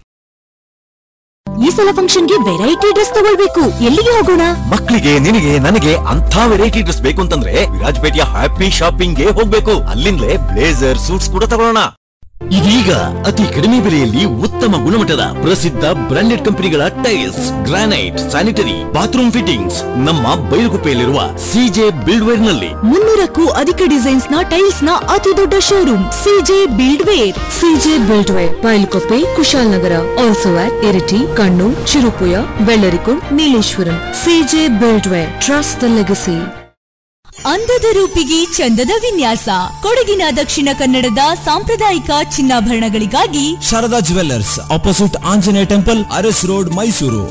ಈ ಸಲ ಫಂಕ್ಷನ್ಗೆ ವೆರೈಟಿ ಡ್ರೆಸ್ ತಗೊಳ್ಬೇಕು ಎಲ್ಲಿಗೆ ಹೋಗೋಣ ಮಕ್ಕಳಿಗೆ ನಿನಗೆ ನನಗೆ ಅಂತ ವೆರೈಟಿ ಡ್ರೆಸ್ ಬೇಕು ಅಂತಂದ್ರೆ ವಿರಾಜಪೇಟೆಯ ಹ್ಯಾಪಿ ಶಾಪಿಂಗ್ ಗೆ ಹೋಗ್ಬೇಕು ಅಲ್ಲಿಂದಲೇ ಬ್ಲೇಸರ್ ಸೂಟ್ಸ್ ಕೂಡ ತಗೊಳ್ಳೋಣ ಇದೀಗ ಅತಿ ಕಡಿಮೆ ಬೆಲೆಯಲ್ಲಿ ಉತ್ತಮ ಗುಣಮಟ್ಟದ ಪ್ರಸಿದ್ಧ ಬ್ರಾಂಡೆಡ್ ಕಂಪನಿಗಳ tiles granite sanitary bathroom fittings ನಮ್ಮ ಬೈಲುಗುಪ್ಪೆಯಲ್ಲಿರುವ ಸಿಜೆ ಬಿಲ್ಡ್ವೇರ್ ನಲ್ಲಿ ಮುನ್ನೂರಕ್ಕೂ ಅಧಿಕ ಡಿಸೈನ್ಸ್ ನ ಟೈಲ್ಸ್ ನ ಅತಿ ದೊಡ್ಡ showroom CJ buildware CJ buildware Bylakoppe Kushalnagar also at Iritty Kannur Cherupuzha Bellarikund Nileshwaram CJ buildware trust the legacy ಅಂದದ ರೂಪಿಗೆ ಚಂದದ ವಿನ್ಯಾಸ ಕೊಡಗಿನ ದಕ್ಷಿಣ ಕನ್ನಡದ ಸಾಂಪ್ರದಾಯಿಕ ಚಿನ್ನಾಭರಣಗಳಿಗಾಗಿ Sharada jewellers opposite Anjaneya temple Aras road Mysuru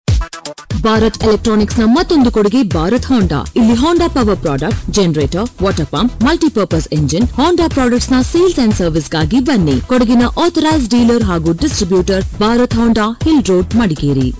Bharat electronics ನ ಮತ್ತೊಂದು ಕೊಡುಗೆ ಭಾರತ್ ಹೋಂಡಾ ಇಲ್ಲಿ Honda power product generator water pump multipurpose engine Honda products ನ ಸೇಲ್ಸ್ ಅಂಡ್ ಸರ್ವಿಸ್ ಗಾಗಿ ಬನ್ನಿ ಕೊಡಗಿನ ಆಥರೈಸ್ ಡೀಲರ್ ಹಾಗೂ distributor Bharat Honda hill road Madikeri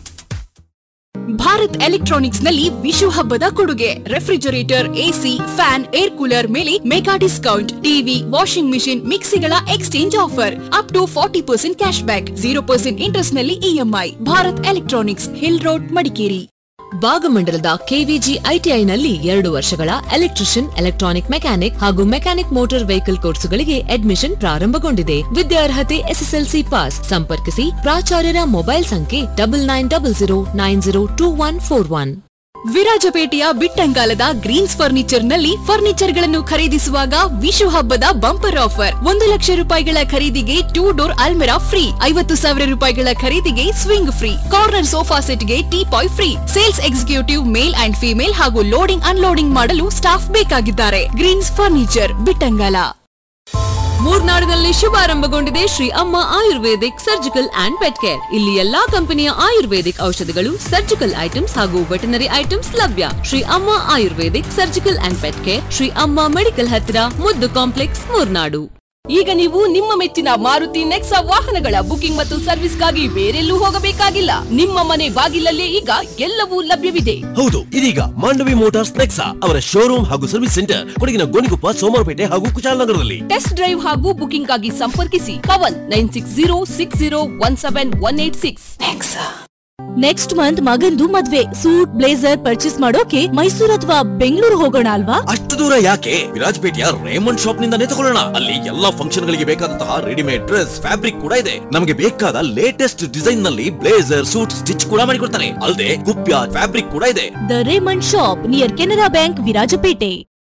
Bharat electronics ನಲ್ಲಿ ವಿಶು ಹಬ್ಬದ ಕೊಡುಗೆ refrigerator AC fan air cooler ಮೇಲೆ mega discount TV washing machine ಮಿಕ್ಸಿಗಳ exchange offer up to forty percent cash back zero percent interest ನಲ್ಲಿ EMI Bharat electronics hill road Madikeri ಭಾಗಮಂಡಲದ KVG ಐಟಿಐನಲ್ಲಿ ಎರಡು ವರ್ಷಗಳ ಎಲೆಕ್ಟ್ರಿಷಿಯನ್ ಎಲೆಕ್ಟ್ರಾನಿಕ್ ಮೆಕ್ಯಾನಿಕ್ ಹಾಗೂ ಮೆಕ್ಯಾನಿಕ್ ಮೋಟಾರ್ ವೆಹಿಕಲ್ ಕೋರ್ಸುಗಳಿಗೆ admission ಪ್ರಾರಂಭಗೊಂಡಿದೆ ವಿದ್ಯಾರ್ಹತೆ ಎಸ್ಎಸ್ಎಲ್ಸಿ ಪಾಸ್ ಸಂಪರ್ಕಿಸಿ ಪ್ರಾಚಾರ್ಯರ ಮೊಬೈಲ್ ಸಂಖ್ಯೆ double nine double zero nine zero two one four one ವಿರಾಜಪೇಟೆಯ ಬಿಟ್ಟಂಗಾಲದ ಗ್ರೀನ್ಸ್ ಫರ್ನಿಚರ್ ನಲ್ಲಿ ಫರ್ನಿಚರ್ ಗಳನ್ನು ಖರೀದಿಸುವಾಗ ವಿಶು ಹಬ್ಬದ ಬಂಪರ್ ಆಫರ್ ಒಂದು ಲಕ್ಷ ರೂಪಾಯಿಗಳ ಖರೀದಿಗೆ ಟೂ ಡೋರ್ ಅಲ್ಮೆರಾ ಫ್ರೀ ಐವತ್ತು ಸಾವಿರ ರೂಪಾಯಿಗಳ ಖರೀದಿಗೆ ಸ್ವಿಂಗ್ ಫ್ರೀ ಕಾರ್ನರ್ ಸೋಫಾ ಸೆಟ್ಗೆ teapoy free sales executive male and female ಹಾಗೂ ಲೋಡಿಂಗ್ ಅನ್ಲೋಡಿಂಗ್ ಮಾಡಲು ಸ್ಟಾಫ್ ಬೇಕಾಗಿದ್ದಾರೆ ಗ್ರೀನ್ಸ್ ಫರ್ನಿಚರ್ ಬಿಟ್ಟಂಗಾಲ ಮೂರ್ನಾಡಿನಲ್ಲಿ ಶುಭಾರಂಭಗೊಂಡಿದೆ Shri Amma ayurvedic surgical and pet care ಇಲ್ಲಿ ಎಲ್ಲಾ ಕಂಪನಿಯ ಆಯುರ್ವೇದಿಕ್ ಔಷಧಿಗಳು ಸರ್ಜಿಕಲ್ ಐಟಮ್ಸ್ ಹಾಗೂ ವೆಟನರಿ ಐಟಮ್ಸ್ ಲಭ್ಯ Shri Amma ayurvedic surgical and pet care Shri Amma medical ಹತ್ತಿರ ಮುದ್ದು ಕಾಂಪ್ಲೆಕ್ಸ್ ಮೂರ್ನಾಡು ಈಗ ನೀವು ನಿಮ್ಮ ಮೆಚ್ಚಿನ ಮಾರುತಿ ನೆಕ್ಸಾ ವಾಹನಗಳ ಬುಕಿಂಗ್ ಮತ್ತು ಸರ್ವಿಸ್ಗಾಗಿ ಬೇರೆಲ್ಲೂ ಹೋಗಬೇಕಾಗಿಲ್ಲ ನಿಮ್ಮ ಮನೆ ಬಾಗಿಲಲ್ಲೇ ಈಗ ಎಲ್ಲವೂ ಲಭ್ಯವಿದೆ ಹೌದು ಇದೀಗ ಮಾಂಡವಿ ಮೋಟಾರ್ಸ್ ನೆಕ್ಸಾ ಅವರ ಶೋರೂಮ್ ಹಾಗೂ ಸರ್ವಿಸ್ ಸೆಂಟರ್ ಕೊಡಗಿನ ಗೋಣಿಗುಪ್ಪ ಸೋಮವಾರಪೇಟೆ ಹಾಗೂ ಕುಶಾಲನಗರದಲ್ಲಿ ಟೆಸ್ಟ್ ಡ್ರೈವ್ ಹಾಗೂ ಬುಕಿಂಗ್ ಆಗಿ ಸಂಪರ್ಕಿಸಿ Pavan nine six zero six zero one seven one eight six next month ಮಗಂದು ಮದ್ವೆ ಸೂಟ್ ಬ್ಲೇಸರ್ ಪರ್ಚೇಸ್ ಮಾಡೋಕೆ ಮೈಸೂರ್ ಅಥವಾ ಬೆಂಗಳೂರು ಹೋಗೋಣ ಅಲ್ವಾ ಅಷ್ಟು ದೂರ ಯಾಕೆ ವಿರಾಜಪೇಟೆಯ ರೇಮಂಡ್ ಶಾಪ್ ನಿಂದಾನೇ ತಗೊಳ್ಳೋಣ ಅಲ್ಲಿ ಎಲ್ಲಾ ಫಂಕ್ಷನ್ ಗಳಿಗೆ ಬೇಕಾದಂತಹ ರೆಡಿಮೇಡ್ ಡ್ರೆಸ್ ಫ್ಯಾಬ್ರಿಕ್ ಕೂಡ ಇದೆ ನಮಗೆ ಬೇಕಾದ ಲೇಟೆಸ್ಟ್ ಡಿಸೈನ್ ನಲ್ಲಿ ಬ್ಲೇಸರ್ ಸೂಟ್ ಸ್ಟಿಚ್ ಕೂಡ ಮಾಡಿಕೊಡ್ತಾನೆ ಅಲ್ಲದೆ ಕುಪ್ಯ ಫ್ಯಾಬ್ರಿಕ್ ಕೂಡ ಇದೆ the Raymond shop near Canara bank Virajpet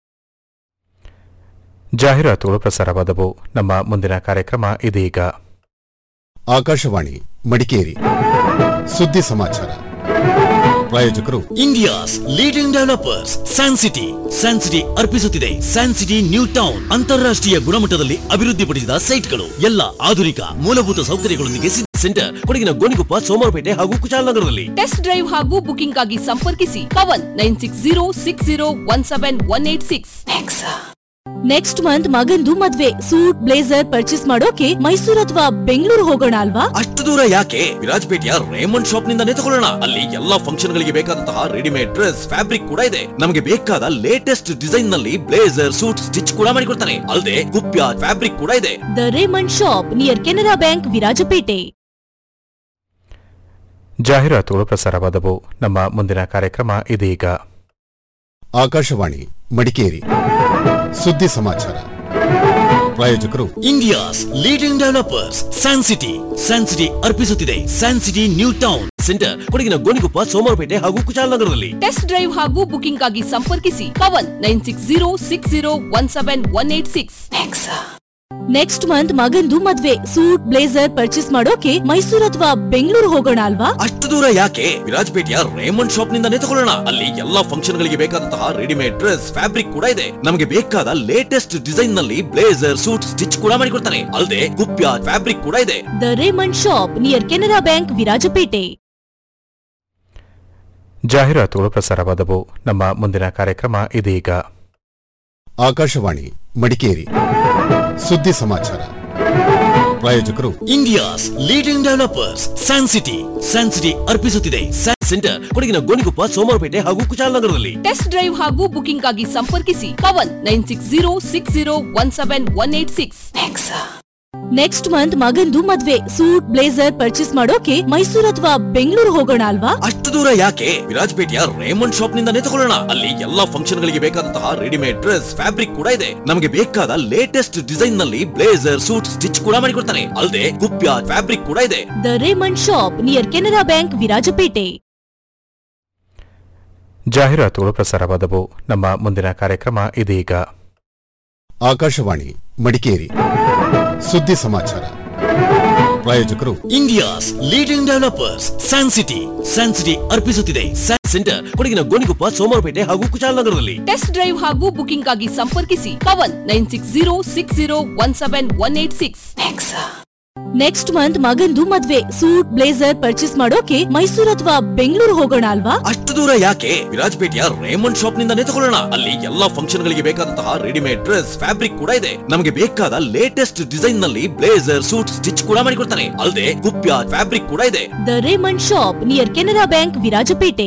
ಜಾಹೀರಾತುಗಳು ಪ್ರಸಾರವಾದವು ನಮ್ಮ ಮುಂದಿನ ಕಾರ್ಯಕ್ರಮ ಇದೀಗ ಆಕಾಶವಾಣಿ ಮಡಿಕೇರಿ ಸುದ್ದಿ ಸಮಾಚಾರ ಪ್ರಾಯೋಜಕರು India's leading developers San City San City ಅರ್ಪಿಸುತ್ತಿದೆ ಸ್ಯಾನ್ ಸಿಟಿ ನ್ಯೂ ಟೌನ್ ಅಂತಾರಾಷ್ಟ್ರೀಯ ಗುಣಮಟ್ಟದಲ್ಲಿ ಅಭಿವೃದ್ಧಿಪಡಿಸಿದ ಸೈಟ್ಗಳು ಎಲ್ಲ ಆಧುನಿಕ ಮೂಲಭೂತ ಸೌಕರ್ಯಗಳೊಂದಿಗೆ ಸಿಟಿ ಸೆಂಟರ್ ಕೊಡಗಿನ ಗೋಣಿಕೊಪ್ಪ ಸೋಮವಾರಪೇಟೆ ಹಾಗೂ ಕುಶಾಲನಗರದಲ್ಲಿ ಟೆಸ್ಟ್ ಡ್ರೈವ್ ಹಾಗೂ ಬುಕಿಂಗ್ ಆಗಿ ಸಂಪರ್ಕಿಸಿ Pavan nine six zero six zero one seven one eight six next month ಮಗಂದು ಮದ್ವೆ ಸೂಟ್ ಬ್ಲೇಸರ್ ಪರ್ಚೇಸ್ ಮಾಡೋಕೆ ಮೈಸೂರ್ ಅಥವಾ ಬೆಂಗಳೂರು ಹೋಗೋಣ ಅಲ್ವಾ ಅಷ್ಟು ದೂರ ಯಾಕೆ ವಿರಾಜಪೇಟೆಯ ರೇಮಂಡ್ ಶಾಪ್ ನಿಂದಾನೇ ತಗೊಳ್ಳೋಣ ಅಲ್ಲಿ ಎಲ್ಲಾ ಫಂಕ್ಷನ್ ಗಳಿಗೆ ಬೇಕಾದಂತಹ ರೆಡಿಮೇಡ್ ಡ್ರೆಸ್ ಫ್ಯಾಬ್ರಿಕ್ ಕೂಡ ಇದೆ ನಮಗೆ ಬೇಕಾದ ಲೇಟೆಸ್ಟ್ ಡಿಸೈನ್ ನಲ್ಲಿ ಬ್ಲೇಸರ್ ಸೂಟ್ ಸ್ಟಿಚ್ ಕೂಡ ಮಾಡಿಕೊಡ್ತಾನೆ ಅಲ್ಲದೆ ಕುಪ್ಯ ಫ್ಯಾಬ್ರಿಕ್ ಕೂಡ ಇದೆ the Raymond shop near Canara bank Virajpet ಜಾಹೀರಾತುಗಳು ಪ್ರಸಾರವಾದವು ನಮ್ಮ ಮುಂದಿನ ಕಾರ್ಯಕ್ರಮ ಇದೀಗ ಆಕಾಶವಾಣಿ ಮಡಿಕೇರಿ ಸುದ್ದಿ ಸಮಾಚಾರ ಪ್ರಾಯೋಜಕರು India's leading developers San City San City ಅರ್ಪಿಸುತ್ತಿದೆ San City new town centre ಕೊಡಗಿನ ಗೋಣಿಕೊಪ್ಪ ಸೋಮವಾರಪೇಟೆ ಹಾಗೂ ಕುಶಾಲನಗರದಲ್ಲಿ ಟೆಸ್ಟ್ ಡ್ರೈವ್ ಹಾಗೂ ಬುಕಿಂಗ್ ಆಗಿ ಸಂಪರ್ಕಿಸಿ Pavan nine six zero six zero one seven one eight six next month ಮಗಂದು ಮದ್ವೆ ಸೂಟ್ ಬ್ಲೇಸರ್ ಪರ್ಚೇಸ್ ಮಾಡೋಕೆ ಮೈಸೂರ್ ಅಥವಾ ಬೆಂಗಳೂರು ಹೋಗೋಣ ಅಲ್ವಾ ಅಷ್ಟು ದೂರ ಯಾಕೆ ವಿರಾಜಪೇಟೆಯ ರೇಮಂಡ್ ಶಾಪ್ ನಿಂದಾನೇ ತಗೊಳ್ಳೋಣ ಅಲ್ಲಿ ಎಲ್ಲಾ ಫಂಕ್ಷನ್ ಗಳಿಗೆ ಬೇಕಾದಂತಹ ರೆಡಿಮೇಡ್ ಡ್ರೆಸ್ ಫ್ಯಾಬ್ರಿಕ್ ಕೂಡ ಇದೆ ನಮಗೆ ಬೇಕಾದ ಲೇಟೆಸ್ಟ್ ಡಿಸೈನ್ ನಲ್ಲಿ ಬ್ಲೇಸರ್ ಸೂಟ್ ಸ್ಟಿಚ್ ಕೂಡ ಮಾಡಿಕೊಡ್ತಾನೆ ಅಲ್ಲದೆ ಕುಪ್ಯ ಫ್ಯಾಬ್ರಿಕ್ ಕೂಡ ಇದೆ the Raymond shop near Canara bank Virajpet ಜಾಹೀರಾತುಗಳು ಪ್ರಸಾರವಾದವು ನಮ್ಮ ಮುಂದಿನ ಕಾರ್ಯಕ್ರಮ ಇದೀಗ ಆಕಾಶವಾಣಿ ಮಡಿಕೇರಿ ಸುದ್ದಿ ಸಮಾಚಾರ ಪ್ರಾಯೋಜಕರು India's leading developers San City San City ಅರ್ಪಿಸುತ್ತಿದೆ ಸ್ಯಾನ್ ಸೆಂಟರ್ ಕೊಡಗಿನ ಗೋಣಿಕೊಪ್ಪ ಸೋಮವಾರಪೇಟೆ ಹಾಗೂ ಕುಶಾಲನಗರದಲ್ಲಿ ಟೆಸ್ಟ್ ಡ್ರೈವ್ ಹಾಗೂ ಬುಕಿಂಗ್ ಆಗಿ ಸಂಪರ್ಕಿಸಿ Pavan nine six zero six zero one seven one eight six next month ಮಗಂದು ಮದ್ವೆ ಸೂಟ್ ಬ್ಲೇಸರ್ ಪರ್ಚೇಸ್ ಮಾಡೋಕೆ ಮೈಸೂರ್ ಅಥವಾ ಬೆಂಗಳೂರು ಹೋಗೋಣ ಅಲ್ವಾ ಅಷ್ಟು ದೂರ ಯಾಕೆ ವಿರಾಜಪೇಟೆಯ ರೇಮಂಡ್ ಶಾಪ್ ನಿಂದಾನೇ ತಗೊಳ್ಳೋಣ ಅಲ್ಲಿ ಎಲ್ಲಾ ಫಂಕ್ಷನ್ ಗಳಿಗೆ ಬೇಕಾದಂತಹ ರೆಡಿಮೇಡ್ ಡ್ರೆಸ್ ಫ್ಯಾಬ್ರಿಕ್ ಕೂಡ ಇದೆ ನಮಗೆ ಬೇಕಾದ ಲೇಟೆಸ್ಟ್ ಡಿಸೈನ್ ನಲ್ಲಿ ಬ್ಲೇಸರ್ ಸೂಟ್ ಸ್ಟಿಚ್ ಕೂಡ ಮಾಡಿಕೊಡ್ತಾನೆ ಅಲ್ಲದೆ ಕುಪ್ಯ ಫ್ಯಾಬ್ರಿಕ್ ಕೂಡ ಇದೆ the Raymond shop near Canara bank Virajpet ಜಾಹೀರಾತುಗಳು ಪ್ರಸಾರವಾದವು ನಮ್ಮ ಮುಂದಿನ ಕಾರ್ಯಕ್ರಮ ಇದೀಗ ಆಕಾಶವಾಣಿ ಮಡಿಕೇರಿ ಸುದ್ದಿ ಸಮಾಚಾರ ಪ್ರಾಯೋಜಕರು India's leading developers San City San City ಅರ್ಪಿಸುತ್ತಿದೆ ಸ್ಯಾನ್ ಸೆಂಟರ್ ಕೊಡಗಿನ ಗೋಣಿಕೊಪ್ಪ ಸೋಮವಾರಪೇಟೆ ಹಾಗೂ ಕುಶಾಲನಗರದಲ್ಲಿ ಟೆಸ್ಟ್ ಡ್ರೈವ್ ಹಾಗೂ ಬುಕಿಂಗ್ ಆಗಿ ಸಂಪರ್ಕಿಸಿ Pavan nine six zero six zero one seven one eight six next month ಮಗಂದು ಮದ್ವೆ ಸೂಟ್ ಬ್ಲೇಸರ್ ಪರ್ಚೇಸ್ ಮಾಡೋಕೆ ಮೈಸೂರ್ ಅಥವಾ ಬೆಂಗಳೂರು ಹೋಗೋಣ ಅಲ್ವಾ ಅಷ್ಟು ದೂರ ಯಾಕೆ ವಿರಾಜಪೇಟೆಯ ರೇಮಂಡ್ ಶಾಪ್ ನಿಂದಾನೇ ತಗೊಳ್ಳೋಣ ಅಲ್ಲಿ ಎಲ್ಲಾ ಫಂಕ್ಷನ್ ಗಳಿಗೆ ಬೇಕಾದಂತಹ ರೆಡಿಮೇಡ್ ಡ್ರೆಸ್ ಫ್ಯಾಬ್ರಿಕ್ ಕೂಡ ಇದೆ ನಮಗೆ ಬೇಕಾದ ಲೇಟೆಸ್ಟ್ ಡಿಸೈನ್ ನಲ್ಲಿ ಬ್ಲೇಸರ್ ಸೂಟ್ ಸ್ಟಿಚ್ ಕೂಡ ಮಾಡಿಕೊಡ್ತಾನೆ ಅಲ್ಲದೆ ಕುಪ್ಯ ಫ್ಯಾಬ್ರಿಕ್ ಕೂಡ ಇದೆ the Raymond shop near Canara bank Virajpet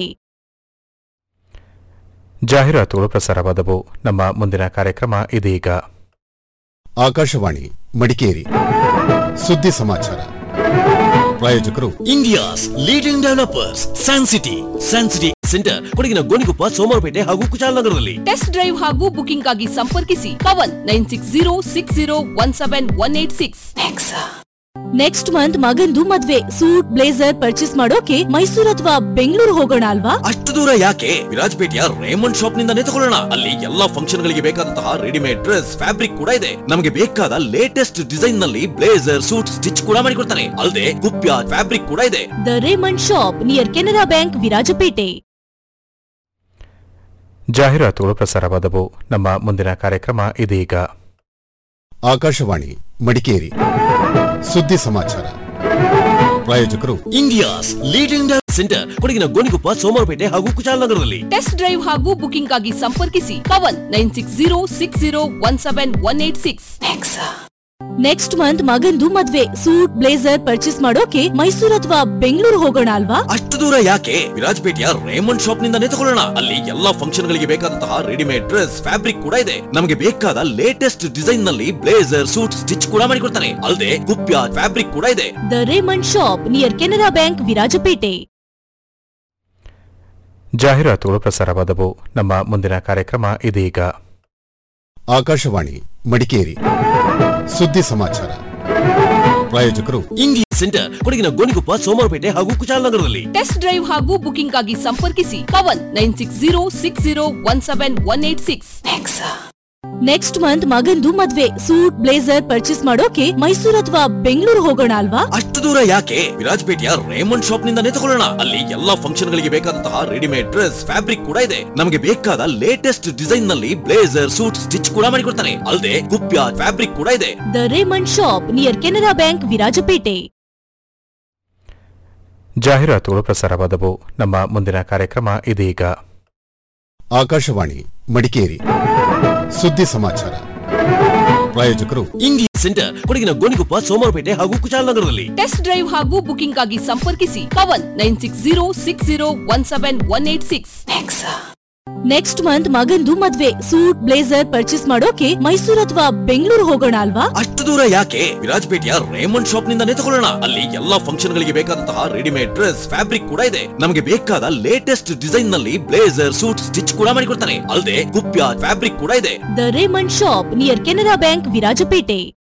ಜಾಹೀರಾತುಗಳು ಪ್ರಸಾರವಾದವು ನಮ್ಮ ಮುಂದಿನ ಕಾರ್ಯಕ್ರಮ ಇದೀಗ ಆಕಾಶವಾಣಿ ಮಡಿಕೇರಿ ಸುದ್ದಿ ಸಮಾಚಾರ ಪ್ರಾಯೋಜಕರು India's leading developers San City San City centre ಕೊಡಗಿನ ಗೋಣಿಕೊಪ್ಪ ಸೋಮವಾರಪೇಟೆ ಹಾಗೂ ಕುಶಾಲನಗರದಲ್ಲಿ ಟೆಸ್ಟ್ ಡ್ರೈವ್ ಹಾಗೂ ಬುಕಿಂಗ್ ಆಗಿ ಸಂಪರ್ಕಿಸಿ Pavan nine six zero six zero one seven one eight six next month ಮಗಂದು ಮದ್ವೆ ಸೂಟ್ ಬ್ಲೇಸರ್ ಪರ್ಚೇಸ್ ಮಾಡೋಕೆ ಮೈಸೂರ್ ಅಥವಾ ಬೆಂಗಳೂರು ಹೋಗೋಣ ಅಲ್ವಾ ಅಷ್ಟು ದೂರ ಯಾಕೆ ವಿರಾಜಪೇಟೆಯ ರೇಮಂಡ್ ಶಾಪ್ ನಿಂದಾನೇ ತಗೊಳ್ಳೋಣ ಅಲ್ಲಿ ಎಲ್ಲಾ ಫಂಕ್ಷನ್ ಗಳಿಗೆ ಬೇಕಾದಂತಹ ರೆಡಿಮೇಡ್ ಡ್ರೆಸ್ ಫ್ಯಾಬ್ರಿಕ್ ಕೂಡ ಇದೆ ನಮಗೆ ಬೇಕಾದ ಲೇಟೆಸ್ಟ್ ಡಿಸೈನ್ ನಲ್ಲಿ ಬ್ಲೇಸರ್ ಸೂಟ್ ಸ್ಟಿಚ್ ಕೂಡ ಮಾಡಿಕೊಡ್ತಾನೆ ಅಲ್ಲದೆ ಕುಪ್ಯ ಫ್ಯಾಬ್ರಿಕ್ ಕೂಡ ಇದೆ the Raymond shop near Canara bank Virajpet ಜಾಹೀರಾತುಗಳು ಪ್ರಸಾರವಾದವು ನಮ್ಮ ಮುಂದಿನ ಕಾರ್ಯಕ್ರಮ ಇದೀಗ ಆಕಾಶವಾಣಿ ಮಡಿಕೇರಿ ಸುದ್ದಿ ಸಮಾಚಾರ ಪ್ರಾಯೋಜಕರು ಇಂಡಿಯಾಸ್ ಲೀಡಿಂಗ್ ಸೆಂಟರ್ ಕೊಡಗಿನ ಗೋಣಿಕೊಪ್ಪ ಸೋಮವಾರಪೇಟೆ ಹಾಗೂ ಕುಶಾಲನಗರದಲ್ಲಿ ಟೆಸ್ಟ್ ಡ್ರೈವ್ ಹಾಗೂ ಬುಕಿಂಗ್ ಆಗಿ ಸಂಪರ್ಕಿಸಿ Pavan nine six zero six zero one seven one eight six next month ಮಗಂದು ಮದ್ವೆ ಸೂಟ್ ಬ್ಲೇಸರ್ ಪರ್ಚೇಸ್ ಮಾಡೋಕೆ ಮೈಸೂರ್ ಅಥವಾ ಬೆಂಗಳೂರು ಹೋಗೋಣ ಅಲ್ವಾ ಅಷ್ಟು ದೂರ ಯಾಕೆ ವಿರಾಜಪೇಟೆಯ ರೇಮಂಡ್ ಶಾಪ್ ನಿಂದಾನೇ ತಗೊಳ್ಳೋಣ ಅಲ್ಲಿ ಎಲ್ಲಾ ಫಂಕ್ಷನ್ ಗಳಿಗೆ ಬೇಕಾದಂತಹ ರೆಡಿಮೇಡ್ ಡ್ರೆಸ್ ಫ್ಯಾಬ್ರಿಕ್ ಕೂಡ ಇದೆ ನಮಗೆ ಬೇಕಾದ ಲೇಟೆಸ್ಟ್ ಡಿಸೈನ್ ನಲ್ಲಿ ಬ್ಲೇಸರ್ ಸೂಟ್ ಸ್ಟಿಚ್ ಕೂಡ ಮಾಡಿಕೊಡ್ತಾನೆ ಅಲ್ಲದೆ ಕುಪ್ಯ ಫ್ಯಾಬ್ರಿಕ್ ಕೂಡ ಇದೆ the Raymond shop near Canara bank Virajpet ಜಾಹೀರಾತುಗಳು ಪ್ರಸಾರವಾದವು ನಮ್ಮ ಮುಂದಿನ ಕಾರ್ಯಕ್ರಮ ಇದೀಗ ಆಕಾಶವಾಣಿ ಮಡಿಕೇರಿ ಸುದ್ದಿ ಸಮಾಚಾರ ಪ್ರಾಯೋಜಕರು ಇಂಡಿಯನ್ ಸೆಂಟರ್ ಕೊಡಗಿನ ಗೋಣಿಕೊಪ್ಪ ಸೋಮವಾರಪೇಟೆ ಹಾಗೂ ಕುಶಾಲನಗರದಲ್ಲಿ ಟೆಸ್ಟ್ ಡ್ರೈವ್ ಹಾಗೂ ಬುಕಿಂಗ್ ಆಗಿ ಸಂಪರ್ಕಿಸಿ Pavan nine six zero six zero one seven one eight six next month ಮಗಂದು ಮದ್ವೆ ಸೂಟ್ ಬ್ಲೇಸರ್ ಪರ್ಚೇಸ್ ಮಾಡೋಕೆ ಮೈಸೂರು ಅಥವಾ ಬೆಂಗಳೂರು ಹೋಗೋಣ ಅಲ್ವಾ ಅಷ್ಟು ದೂರ ಯಾಕೆ ವಿರಾಜಪೇಟೆಯ ರೇಮಂಡ್ ಶಾಪ್ ನಿಂದಾನೇ ತಗೊಳ್ಳೋಣ ಅಲ್ಲಿ ಎಲ್ಲಾ ಫಂಕ್ಷನ್ ಗಳಿಗೆ ಬೇಕಾದಂತಹ ರೆಡಿಮೇಡ್ ಡ್ರೆಸ್ ಫ್ಯಾಬ್ರಿಕ್ ಕೂಡ ಇದೆ ನಮಗೆ ಬೇಕಾದ ಲೇಟೆಸ್ಟ್ ಡಿಸೈನ್ ನಲ್ಲಿ ಬ್ಲೇಸರ್ ಸೂಟ್ ಸ್ಟಿಚ್ ಕೂಡ ಮಾಡಿಕೊಡ್ತಾನೆ ಅಲ್ಲದೆ ಕುಪ್ಯ ಫ್ಯಾಬ್ರಿಕ್ ಕೂಡ ಇದೆ the Raymond shop near Canara bank Virajpet ಜಾಹೀರಾತುಗಳು ಪ್ರಸಾರವಾದವು ನಮ್ಮ ಮುಂದಿನ ಕಾರ್ಯಕ್ರಮ ಇದೀಗ ಆಕಾಶವಾಣಿ ಮಡಿಕೇರಿ ಸುದ್ದಿ ಸಮಾಚಾರ ಪ್ರಾಯೋಜಕರು ಇಂಡಿಯನ್ ಸೆಂಟರ್ ಕೊಡಗಿನ ಗೋಣಿಕೊಪ್ಪ ಸೋಮವಾರಪೇಟೆ ಹಾಗೂ ಕುಶಾಲನಗರದಲ್ಲಿ ಟೆಸ್ಟ್ ಡ್ರೈವ್ ಹಾಗೂ ಬುಕಿಂಗ್ ಆಗಿ ಸಂಪರ್ಕಿಸಿ Pavan nine six zero six zero one seven one eight six next month ಮಗಂದು ಮದ್ವೆ ಸೂಟ್ ಬ್ಲೇಸರ್ ಪರ್ಚೇಸ್ ಮಾಡೋಕೆ ಮೈಸೂರು ಅಥವಾ ಬೆಂಗಳೂರು ಹೋಗೋಣ ಅಲ್ವಾ ಅಷ್ಟು ದೂರ ಯಾಕೆ ವಿರಾಜಪೇಟೆಯ ರೇಮಂಡ್ ಶಾಪ್ ನಿಂದಾನೇ ತಗೊಳ್ಳೋಣ ಅಲ್ಲಿ ಎಲ್ಲಾ ಫಂಕ್ಷನ್ ಗಳಿಗೆ ಬೇಕಾದಂತಹ ರೆಡಿಮೇಡ್ ಡ್ರೆಸ್ ಫ್ಯಾಬ್ರಿಕ್ ಕೂಡ ಇದೆ ನಮಗೆ ಬೇಕಾದ ಲೇಟೆಸ್ಟ್ ಡಿಸೈನ್ ನಲ್ಲಿ ಬ್ಲೇಸರ್ ಸೂಟ್ ಸ್ಟಿಚ್ ಕೂಡ ಮಾಡಿಕೊಡ್ತಾನೆ ಅಲ್ಲದೆ ಕುಪ್ಯ ಫ್ಯಾಬ್ರಿಕ್ ಕೂಡ ಇದೆ the Raymond shop near Canara bank Virajpet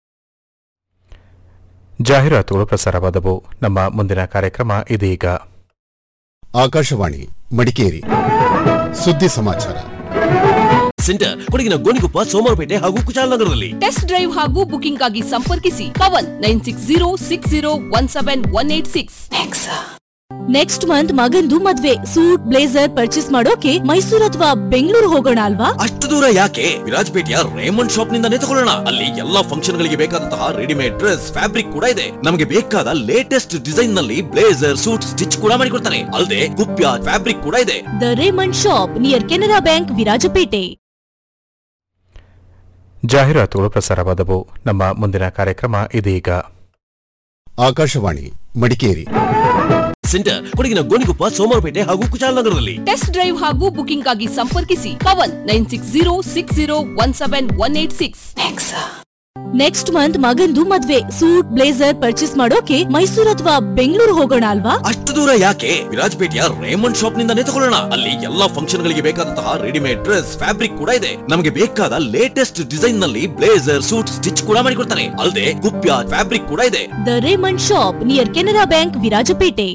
ಜಾಹೀರಾತುಗಳು ಪ್ರಸಾರವಾದವು ನಮ್ಮ ಮುಂದಿನ ಕಾರ್ಯಕ್ರಮ ಇದೀಗ ಆಕಾಶವಾಣಿ ಮಡಿಕೇರಿ ಸುದ್ದಿ ಸಮಾಚಾರ ಸೆಂಟರ್ ಕೊಡಗಿನ ಗೋಣಿಕೊಪ್ಪ ಸೋಮವಾರಪೇಟೆ ಹಾಗೂ ಕುಶಾಲನಗರದಲ್ಲಿ ಟೆಸ್ಟ್ ಡ್ರೈವ್ ಹಾಗೂ ಬುಕಿಂಗ್ ಆಗಿ ಸಂಪರ್ಕಿಸಿ Pavan nine six zero six zero one seven one eight six next month ಮಗಂದು ಮದ್ವೆ ಸೂಟ್ ಬ್ಲೇಸರ್ ಪರ್ಚೇಸ್ ಮಾಡೋಕೆ ಮೈಸೂರು ಅಥವಾ ಬೆಂಗಳೂರು ಹೋಗೋಣ ಅಲ್ವಾ ಅಷ್ಟು ದೂರ ಯಾಕೆ ವಿರಾಜಪೇಟೆಯ ರೇಮಂಡ್ ಶಾಪ್ ನಿಂದಾನೇ ತಗೊಳ್ಳೋಣ ಅಲ್ಲಿ ಎಲ್ಲಾ ಫಂಕ್ಷನ್ ಗಳಿಗೆ ಬೇಕಾದಂತಹ ರೆಡಿಮೇಡ್ ಡ್ರೆಸ್ ಫ್ಯಾಬ್ರಿಕ್ ಕೂಡ ಇದೆ ನಮಗೆ ಬೇಕಾದ ಲೇಟೆಸ್ಟ್ ಡಿಸೈನ್ ನಲ್ಲಿ ಬ್ಲೇಸರ್ ಸೂಟ್ ಸ್ಟಿಚ್ ಕೂಡ ಮಾಡಿಕೊಡ್ತಾನೆ ಅಲ್ಲದೆ ಕುಪ್ಯ ಫ್ಯಾಬ್ರಿಕ್ ಕೂಡ ಇದೆ the Raymond shop near Canara bank Virajpet ಜಾಹೀರಾತುಗಳು ಪ್ರಸಾರವಾದವು ನಮ್ಮ ಮುಂದಿನ ಕಾರ್ಯಕ್ರಮ ಇದೀಗ ಆಕಾಶವಾಣಿ ಮಡಿಕೇರಿ ಸೆಂಟರ್ ಕೊಡಗಿನ ಗೋಣಿಕೊಪ್ಪ ಸೋಮವಾರಪೇಟೆ ಹಾಗೂ ಕುಶಾಲನಗರದಲ್ಲಿ ಟೆಸ್ಟ್ ಡ್ರೈವ್ ಹಾಗೂ ಬುಕಿಂಗ್ ಆಗಿ ಸಂಪರ್ಕಿಸಿ Pavan nine six zero six zero one seven one eight six next month ಮಗಂದು ಮದ್ವೆ ಸೂಟ್ ಬ್ಲೇಸರ್ ಪರ್ಚೇಸ್ ಮಾಡೋಕೆ ಮೈಸೂರು ಅಥವಾ ಬೆಂಗಳೂರು ಹೋಗೋಣ ಅಲ್ವಾ ಅಷ್ಟು ದೂರ ಯಾಕೆ ವಿರಾಜಪೇಟೆಯ ರೇಮಂಡ್ ಶಾಪ್ ನಿಂದಾನೇ ತಗೊಳ್ಳೋಣ ಅಲ್ಲಿ ಎಲ್ಲಾ ಫಂಕ್ಷನ್ ಗಳಿಗೆ ಬೇಕಾದಂತಹ ರೆಡಿಮೇಡ್ ಡ್ರೆಸ್ ಫ್ಯಾಬ್ರಿಕ್ ಕೂಡ ಇದೆ ನಮಗೆ ಬೇಕಾದ ಲೇಟೆಸ್ಟ್ ಡಿಸೈನ್ ನಲ್ಲಿ ಬ್ಲೇಸರ್ ಸೂಟ್ ಸ್ಟಿಚ್ ಕೂಡ ಮಾಡಿಕೊಡ್ತಾನೆ ಅಲ್ಲದೆ ಕುಪ್ಯ ಫ್ಯಾಬ್ರಿಕ್ ಕೂಡ ಇದೆ the Raymond shop near Canara bank Virajpet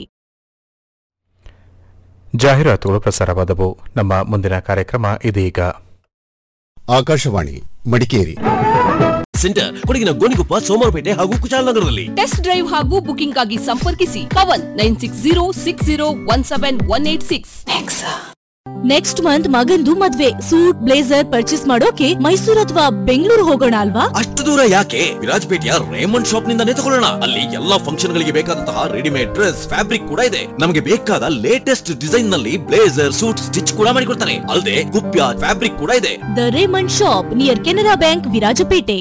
ಜಾಹೀರಾತುಗಳು ಪ್ರಸಾರವಾದವು ನಮ್ಮ ಮುಂದಿನ ಕಾರ್ಯಕ್ರಮ ಇದೀಗ ಆಕಾಶವಾಣಿ ಮಡಿಕೇರಿ ಸೆಂಟರ್ ಕೊಡಗಿನ ಗೋಣಿಕೊಪ್ಪ ಸೋಮವಾರಪೇಟೆ ಹಾಗೂ ಕುಶಾಲನಗರದಲ್ಲಿ ಟೆಸ್ಟ್ ಡ್ರೈವ್ ಹಾಗೂ ಬುಕಿಂಗ್ ಆಗಿ ಸಂಪರ್ಕಿಸಿ Pavan nine six zero six zero one seven one eight six next month ಮಗಂದು ಮದ್ವೆ ಸೂಟ್ ಬ್ಲೇಸರ್ ಪರ್ಚೇಸ್ ಮಾಡೋಕೆ ಮೈಸೂರು ಅಥವಾ ಬೆಂಗಳೂರು ಹೋಗೋಣ ಅಲ್ವಾ ಅಷ್ಟು ದೂರ ಯಾಕೆ ವಿರಾಜಪೇಟೆಯ ರೇಮಂಡ್ ಶಾಪ್ ನಿಂದಾನೇ ತಗೊಳ್ಳೋಣ ಅಲ್ಲಿ ಎಲ್ಲಾ ಫಂಕ್ಷನ್ ಗಳಿಗೆ ಬೇಕಾದಂತಹ ರೆಡಿಮೇಡ್ ಡ್ರೆಸ್ ಫ್ಯಾಬ್ರಿಕ್ ಕೂಡ ಇದೆ ನಮಗೆ ಬೇಕಾದ ಲೇಟೆಸ್ಟ್ ಡಿಸೈನ್ ನಲ್ಲಿ ಬ್ಲೇಸರ್ ಸೂಟ್ ಸ್ಟಿಚ್ ಕೂಡ ಮಾಡಿಕೊಡ್ತಾನೆ ಅಲ್ಲದೆ ಕುಪ್ಯ ಫ್ಯಾಬ್ರಿಕ್ ಕೂಡ ಇದೆ the Raymond shop near Canara bank Virajpet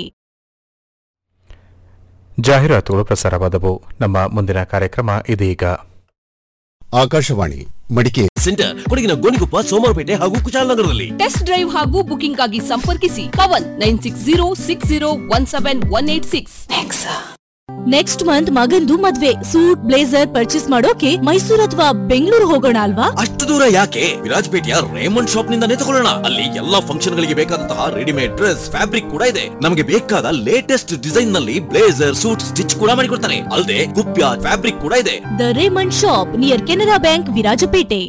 ಜಾಹೀರಾತುಗಳು ಪ್ರಸಾರವಾದವು ನಮ್ಮ ಮುಂದಿನ ಕಾರ್ಯಕ್ರಮ ಇದೀಗ ಆಕಾಶವಾಣಿ ಮಡಿಕೇರಿ ಸೆಂಟರ್ ಕೊಡಗಿನ ಗೋಣಿಕೊಪ್ಪ ಸೋಮವಾರಪೇಟೆ ಹಾಗೂ ಕುಶಾಲನಗರದಲ್ಲಿ ಟೆಸ್ಟ್ ಡ್ರೈವ್ ಹಾಗೂ ಬುಕಿಂಗ್ ಆಗಿ ಸಂಪರ್ಕಿಸಿ Pavan nine six zero six zero one seven one eight six next month ಮಗಂದು ಮದ್ವೆ ಸೂಟ್ ಬ್ಲೇಸರ್ ಪರ್ಚೇಸ್ ಮಾಡೋಕೆ ಮೈಸೂರು ಅಥವಾ ಬೆಂಗಳೂರು ಹೋಗೋಣ ಅಲ್ವಾ ಅಷ್ಟು ದೂರ ಯಾಕೆ ವಿರಾಜಪೇಟೆಯ ರೇಮಂಡ್ ಶಾಪ್ ನಿಂದಾನೇ ತಗೊಳ್ಳೋಣ ಅಲ್ಲಿ ಎಲ್ಲಾ ಫಂಕ್ಷನ್ ಗಳಿಗೆ ಬೇಕಾದಂತಹ ರೆಡಿಮೇಡ್ ಡ್ರೆಸ್ ಫ್ಯಾಬ್ರಿಕ್ ಕೂಡ ಇದೆ ನಮಗೆ ಬೇಕಾದ ಲೇಟೆಸ್ಟ್ ಡಿಸೈನ್ ನಲ್ಲಿ ಬ್ಲೇಸರ್ ಸೂಟ್ ಸ್ಟಿಚ್ ಕೂಡ ಮಾಡಿಕೊಡ್ತಾನೆ ಅಲ್ಲದೆ ಕುಪ್ಯ ಫ್ಯಾಬ್ರಿಕ್ ಕೂಡ ಇದೆ the Raymond shop near Canara bank Virajpet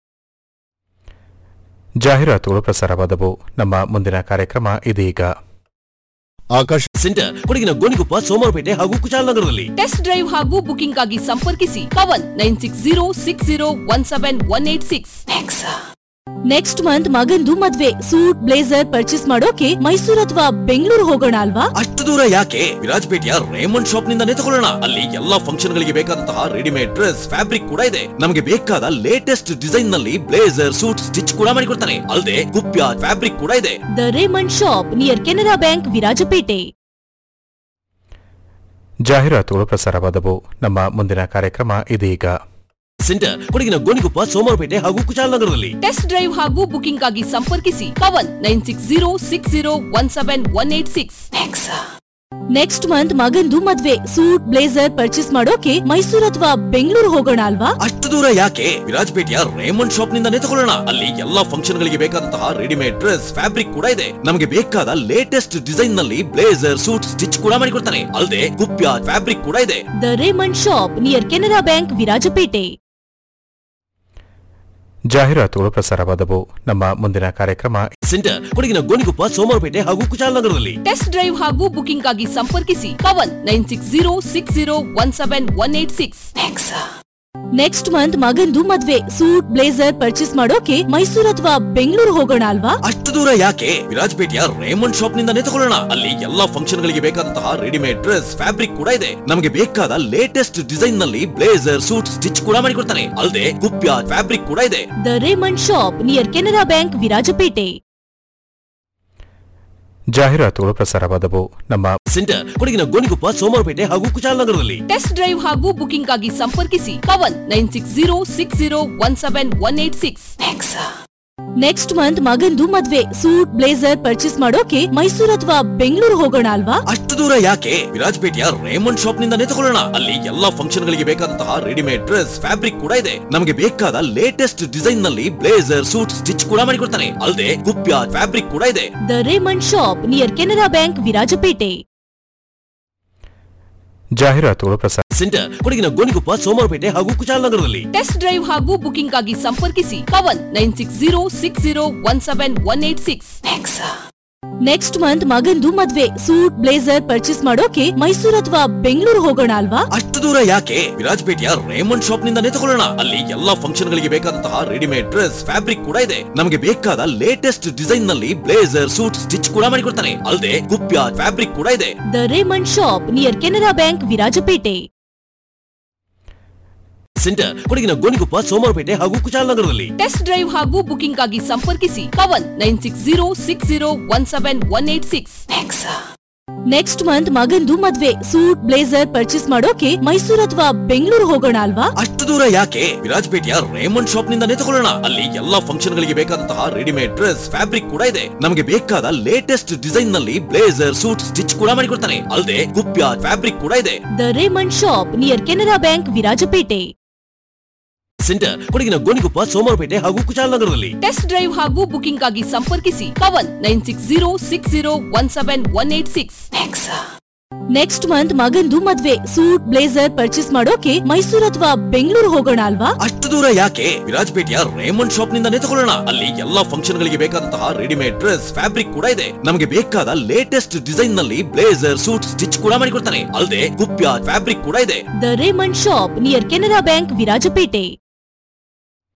ಜಾಹೀರಾತುಗಳು ಪ್ರಸಾರವಾದವು ನಮ್ಮ ಮುಂದಿನ ಕಾರ್ಯಕ್ರಮ ಇದೀಗ ಆಕಾಶ ಸೆಂಟರ್ ಕೊಡಗಿನ ಗೋಣಿಕೊಪ್ಪ ಸೋಮವಾರಪೇಟೆ ಹಾಗೂ ಕುಶಾಲನಗರದಲ್ಲಿ ಟೆಸ್ಟ್ ಡ್ರೈವ್ ಹಾಗೂ ಬುಕಿಂಗ್ ಆಗಿ ಸಂಪರ್ಕಿಸಿ Pavan nine six zero six zero one seven one eight six next month ಮಗಂದು ಮದ್ವೆ ಸೂಟ್ ಬ್ಲೇಸರ್ ಪರ್ಚೇಸ್ ಮಾಡೋಕೆ ಮೈಸೂರು ಅಥವಾ ಬೆಂಗಳೂರು ಹೋಗೋಣ ಅಲ್ವಾ ಅಷ್ಟು ದೂರ ಯಾಕೆ ವಿರಾಜಪೇಟೆಯ ರೇಮಂಡ್ ಶಾಪ್ ನಿಂದಾನೇ ತಗೊಳ್ಳೋಣ ಅಲ್ಲಿ ಎಲ್ಲಾ ಫಂಕ್ಷನ್ ಗಳಿಗೆ ಬೇಕಾದಂತಹ ರೆಡಿಮೇಡ್ ಡ್ರೆಸ್ ಫ್ಯಾಬ್ರಿಕ್ ಕೂಡ ಇದೆ ನಮಗೆ ಬೇಕಾದ ಲೇಟೆಸ್ಟ್ ಡಿಸೈನ್ ನಲ್ಲಿ ಬ್ಲೇಸರ್ ಸೂಟ್ ಸ್ಟಿಚ್ ಕೂಡ ಮಾಡಿಕೊಡ್ತಾನೆ ಅಲ್ಲದೆ ಕುಪ್ಯ ಫ್ಯಾಬ್ರಿಕ್ ಕೂಡ ಇದೆ the Raymond shop near Canara bank Virajpet ಜಾಹೀರಾತುಗಳು ಪ್ರಸಾರವಾದವು ನಮ್ಮ ಮುಂದಿನ ಕಾರ್ಯಕ್ರಮ ಇದೀಗ ಸೆಂಟರ್ ಕೊಡಗಿನ ಗೋಣಿಕೊಪ್ಪ ಸೋಮವಾರಪೇಟೆ ಹಾಗೂ ಕುಶಾಲನಗರದಲ್ಲಿ ಟೆಸ್ಟ್ ಡ್ರೈವ್ ಹಾಗೂ ಬುಕಿಂಗ್ ಆಗಿ ಸಂಪರ್ಕಿಸಿ Pavan nine six zero six zero one seven one eight six next month ಮಗಂದು ಮದ್ವೆ ಸೂಟ್ ಬ್ಲೇಸರ್ ಪರ್ಚೇಸ್ ಮಾಡೋಕೆ ಮೈಸೂರು ಅಥವಾ ಬೆಂಗಳೂರು ಹೋಗೋಣ ಅಲ್ವಾ ಅಷ್ಟು ದೂರ ಯಾಕೆ ವಿರಾಜಪೇಟೆಯ ರೇಮಂಡ್ ಶಾಪ್ ನಿಂದಾನೇ ತಗೊಳ್ಳೋಣ ಅಲ್ಲಿ ಎಲ್ಲಾ ಫಂಕ್ಷನ್ ಗಳಿಗೆ ಬೇಕಾದಂತಹ ರೆಡಿಮೇಡ್ ಡ್ರೆಸ್ ಫ್ಯಾಬ್ರಿಕ್ ಕೂಡ ಇದೆ ನಮಗೆ ಬೇಕಾದ ಲೇಟೆಸ್ಟ್ ಡಿಸೈನ್ ನಲ್ಲಿ ಬ್ಲೇಸರ್ ಸೂಟ್ ಸ್ಟಿಚ್ ಕೂಡ ಮಾಡಿಕೊಡ್ತಾನೆ ಅಲ್ಲದೆ ಕುಪ್ಯ ಫ್ಯಾಬ್ರಿಕ್ ಕೂಡ ಇದೆ the Raymond shop near Canara bank Virajpet ಜಾಹೀರಾತುಗಳು ಪ್ರಸಾರವಾದವು ನಮ್ಮ ಮುಂದಿನ ಕಾರ್ಯಕ್ರಮ ಸೆಂಟರ್ ಕೊಡಗಿನ ಗೋಣಿಕೊಪ್ಪ ಸೋಮವಾರಪೇಟೆ ಹಾಗೂ ಕುಶಾಲನಗರದಲ್ಲಿ ಟೆಸ್ಟ್ ಡ್ರೈವ್ ಹಾಗೂ ಬುಕಿಂಗ್ ಆಗಿ ಸಂಪರ್ಕಿಸಿ ಕವನ್ nine six zero six zero one seven one eight six next month ಮಗಂದು ಮದ್ವೆ ಸೂಟ್ ಬ್ಲೇಸರ್ ಪರ್ಚೇಸ್ ಮಾಡೋಕೆ ಮೈಸೂರು ಅಥವಾ ಬೆಂಗಳೂರು ಹೋಗೋಣ ಅಲ್ವಾ ಅಷ್ಟು ದೂರ ಯಾಕೆ ವಿರಾಜಪೇಟೆಯ ರೇಮಂಡ್ ಶಾಪ್ ನಿಂದಾನೇ ತಗೊಳ್ಳೋಣ ಅಲ್ಲಿ ಎಲ್ಲಾ ಫಂಕ್ಷನ್ ಗಳಿಗೆ ಬೇಕಾದಂತಹ ರೆಡಿಮೇಡ್ ಡ್ರೆಸ್ ಫ್ಯಾಬ್ರಿಕ್ ಕೂಡ ಇದೆ ನಮಗೆ ಬೇಕಾದ ಲೇಟೆಸ್ಟ್ ಡಿಸೈನ್ ನಲ್ಲಿ ಬ್ಲೇಸರ್ ಸೂಟ್ ಸ್ಟಿಚ್ ಕೂಡ ಮಾಡಿಕೊಡ್ತಾನೆ ಅಲ್ಲದೆ ಕುಪ್ಯ ಫ್ಯಾಬ್ರಿಕ್ ಕೂಡ ಇದೆ the Raymond shop near Canara bank Virajpet ಜಾಹೀರಾತುಗಳು ಪ್ರಸಾರವಾದವು ನಮ್ಮ ಸೆಂಟರ್ ಕೊಡಗಿನ ಗೋಣಿಕೊಪ್ಪ ಸೋಮವಾರಪೇಟೆ ಹಾಗೂ ಕುಶಾಲನಗರದಲ್ಲಿ ಟೆಸ್ಟ್ ಡ್ರೈವ್ ಹಾಗೂ ಬುಕಿಂಗ್ ಆಗಿ ಸಂಪರ್ಕಿಸಿ ಕವನ್ nine six zero six zero one seven one eight six next month ಮಗಂದು ಮದ್ವೆ ಸೂಟ್ ಬ್ಲೇಸರ್ ಪರ್ಚೇಸ್ ಮಾಡೋಕೆ ಮೈಸೂರು ಅಥವಾ ಬೆಂಗಳೂರು ಹೋಗೋಣ ಅಲ್ವಾ ಅಷ್ಟು ದೂರ ಯಾಕೆ ವಿರಾಜಪೇಟೆಯ ರೇಮಂಡ್ ಶಾಪ್ ನಿಂದಾನೇ ತಗೊಳ್ಳೋಣ ಅಲ್ಲಿ ಎಲ್ಲಾ ಫಂಕ್ಷನ್ ಗಳಿಗೆ ಬೇಕಾದಂತಹ ರೆಡಿಮೇಡ್ ಡ್ರೆಸ್ ಫ್ಯಾಬ್ರಿಕ್ ಕೂಡ ಇದೆ ನಮಗೆ ಬೇಕಾದ ಲೇಟೆಸ್ಟ್ ಡಿಸೈನ್ ನಲ್ಲಿ ಬ್ಲೇಸರ್ ಸೂಟ್ ಸ್ಟಿಚ್ ಕೂಡ ಮಾಡಿಕೊಡ್ತಾನೆ ಅಲ್ಲದೆ ಕುಪ್ಯ ಫ್ಯಾಬ್ರಿಕ್ ಕೂಡ ಇದೆ the Raymond shop near Canara bank Virajpet ಜಾಹೀರಾತುಗಳು ಪ್ರಸಾರ ಸೆಂಟರ್ ಕೊಡಗಿನ ಗೋಣಿಕೊಪ್ಪ ಸೋಮವಾರಪೇಟೆ ಹಾಗೂ ಕುಶಾಲನಗರದಲ್ಲಿ ಟೆಸ್ಟ್ ಡ್ರೈವ್ ಹಾಗೂ ಬುಕಿಂಗ್ ಆಗಿ ಸಂಪರ್ಕಿಸಿ ಕವನ್ nine six zero six zero one seven one eight six next month ಮಗಂದು ಮದ್ವೆ ಸೂಟ್ ಬ್ಲೇಸರ್ ಪರ್ಚೇಸ್ ಮಾಡೋಕೆ ಮೈಸೂರು ಅಥವಾ ಬೆಂಗಳೂರು ಹೋಗೋಣ ಅಲ್ವಾ ಅಷ್ಟು ದೂರ ಯಾಕೆ ವಿರಾಜಪೇಟೆಯ ರೇಮಂಡ್ ಶಾಪ್ ನಿಂದಾನೇ ತಗೊಳ್ಳೋಣ ಅಲ್ಲಿ ಎಲ್ಲಾ ಫಂಕ್ಷನ್ ಗಳಿಗೆ ಬೇಕಾದಂತಹ ರೆಡಿಮೇಡ್ ಡ್ರೆಸ್ ಫ್ಯಾಬ್ರಿಕ್ ಕೂಡ ಇದೆ ನಮಗೆ ಬೇಕಾದ ಲೇಟೆಸ್ಟ್ ಡಿಸೈನ್ ನಲ್ಲಿ ಬ್ಲೇಸರ್ ಸೂಟ್ ಸ್ಟಿಚ್ ಕೂಡ ಮಾಡಿಕೊಡ್ತಾನೆ ಅಲ್ಲದೆ ಕುಪ್ಯ ಫ್ಯಾಬ್ರಿಕ್ ಕೂಡ ಇದೆ the Raymond shop near Canara bank Virajpet center ಕೊಡಗಿನ ಗೋಣಿಕೊಪ್ಪ ಸೋಮವಾರಪೇಟೆ ಹಾಗೂ ಕುಶಾಲನಗರದಲ್ಲಿ ಟೆಸ್ಟ್ ಡ್ರೈವ್ ಹಾಗೂ ಬುಕಿಂಗ್ ಆಗಿ ಸಂಪರ್ಕಿಸಿ ಕವನ್ nine six zero six zero one seven one eight six next month ಮಗಂದು ಮದ್ವೆ ಸೂಟ್ ಬ್ಲೇಸರ್ ಪರ್ಚೇಸ್ ಮಾಡೋಕೆ ಮೈಸೂರು ಅಥವಾ ಬೆಂಗಳೂರು ಹೋಗೋಣ ಅಲ್ವಾ ಅಷ್ಟು ದೂರ ಯಾಕೆ ವಿರಾಜಪೇಟೆಯ ರೇಮಂಡ್ ಶಾಪ್ ನಿಂದಾನೇ ತಗೊಳ್ಳೋಣ ಅಲ್ಲಿ ಎಲ್ಲಾ ಫಂಕ್ಷನ್ ಗಳಿಗೆ ಬೇಕಾದಂತಹ ರೆಡಿಮೇಡ್ ಡ್ರೆಸ್ ಫ್ಯಾಬ್ರಿಕ್ ಕೂಡ ಇದೆ ನಮಗೆ ಬೇಕಾದ ಲೇಟೆಸ್ಟ್ ಡಿಸೈನ್ ನಲ್ಲಿ ಬ್ಲೇಸರ್ ಸೂಟ್ ಸ್ಟಿಚ್ ಕೂಡ ಮಾಡಿಕೊಡ್ತಾನೆ ಅಲ್ಲದೆ ಕುಪ್ಯ ಫ್ಯಾಬ್ರಿಕ್ ಕೂಡ ಇದೆ the Raymond shop near Canara bank Virajpet center ಕೊಡಗಿನ ಗೋಣಿಕೊಪ್ಪ ಸೋಮವಾರಪೇಟೆ ಹಾಗೂ ಕುಶಾಲನಗರದಲ್ಲಿ ಟೆಸ್ಟ್ ಡ್ರೈವ್ ಹಾಗೂ ಬುಕಿಂಗ್ ಆಗಿ ಸಂಪರ್ಕಿಸಿ ಕವನ್ nine six zero six zero one seven one eight six next month ಮಗಂದು ಮದ್ವೆ ಸೂಟ್ ಬ್ಲೇಸರ್ ಪರ್ಚೇಸ್ ಮಾಡೋಕೆ ಮೈಸೂರು ಅಥವಾ ಬೆಂಗಳೂರು ಹೋಗೋಣ ಅಲ್ವಾ ಅಷ್ಟು ದೂರ ಯಾಕೆ ವಿರಾಜಪೇಟೆಯ ರೇಮಂಡ್ ಶಾಪ್ ನಿಂದಾನೇ ತಗೊಳ್ಳೋಣ ಅಲ್ಲಿ ಎಲ್ಲಾ ಫಂಕ್ಷನ್ ಗಳಿಗೆ ಬೇಕಾದಂತಹ ರೆಡಿಮೇಡ್ ಡ್ರೆಸ್ ಫ್ಯಾಬ್ರಿಕ್ ಕೂಡ ಇದೆ ನಮಗೆ ಬೇಕಾದ ಲೇಟೆಸ್ಟ್ ಡಿಸೈನ್ ನಲ್ಲಿ ಬ್ಲೇಸರ್ ಸೂಟ್ ಸ್ಟಿಚ್ ಕೂಡ ಮಾಡಿಕೊಡ್ತಾನೆ ಅಲ್ಲದೆ ಕುಪ್ಯ ಫ್ಯಾಬ್ರಿಕ್ ಕೂಡ ಇದೆ the Raymond shop near Canara bank Virajpet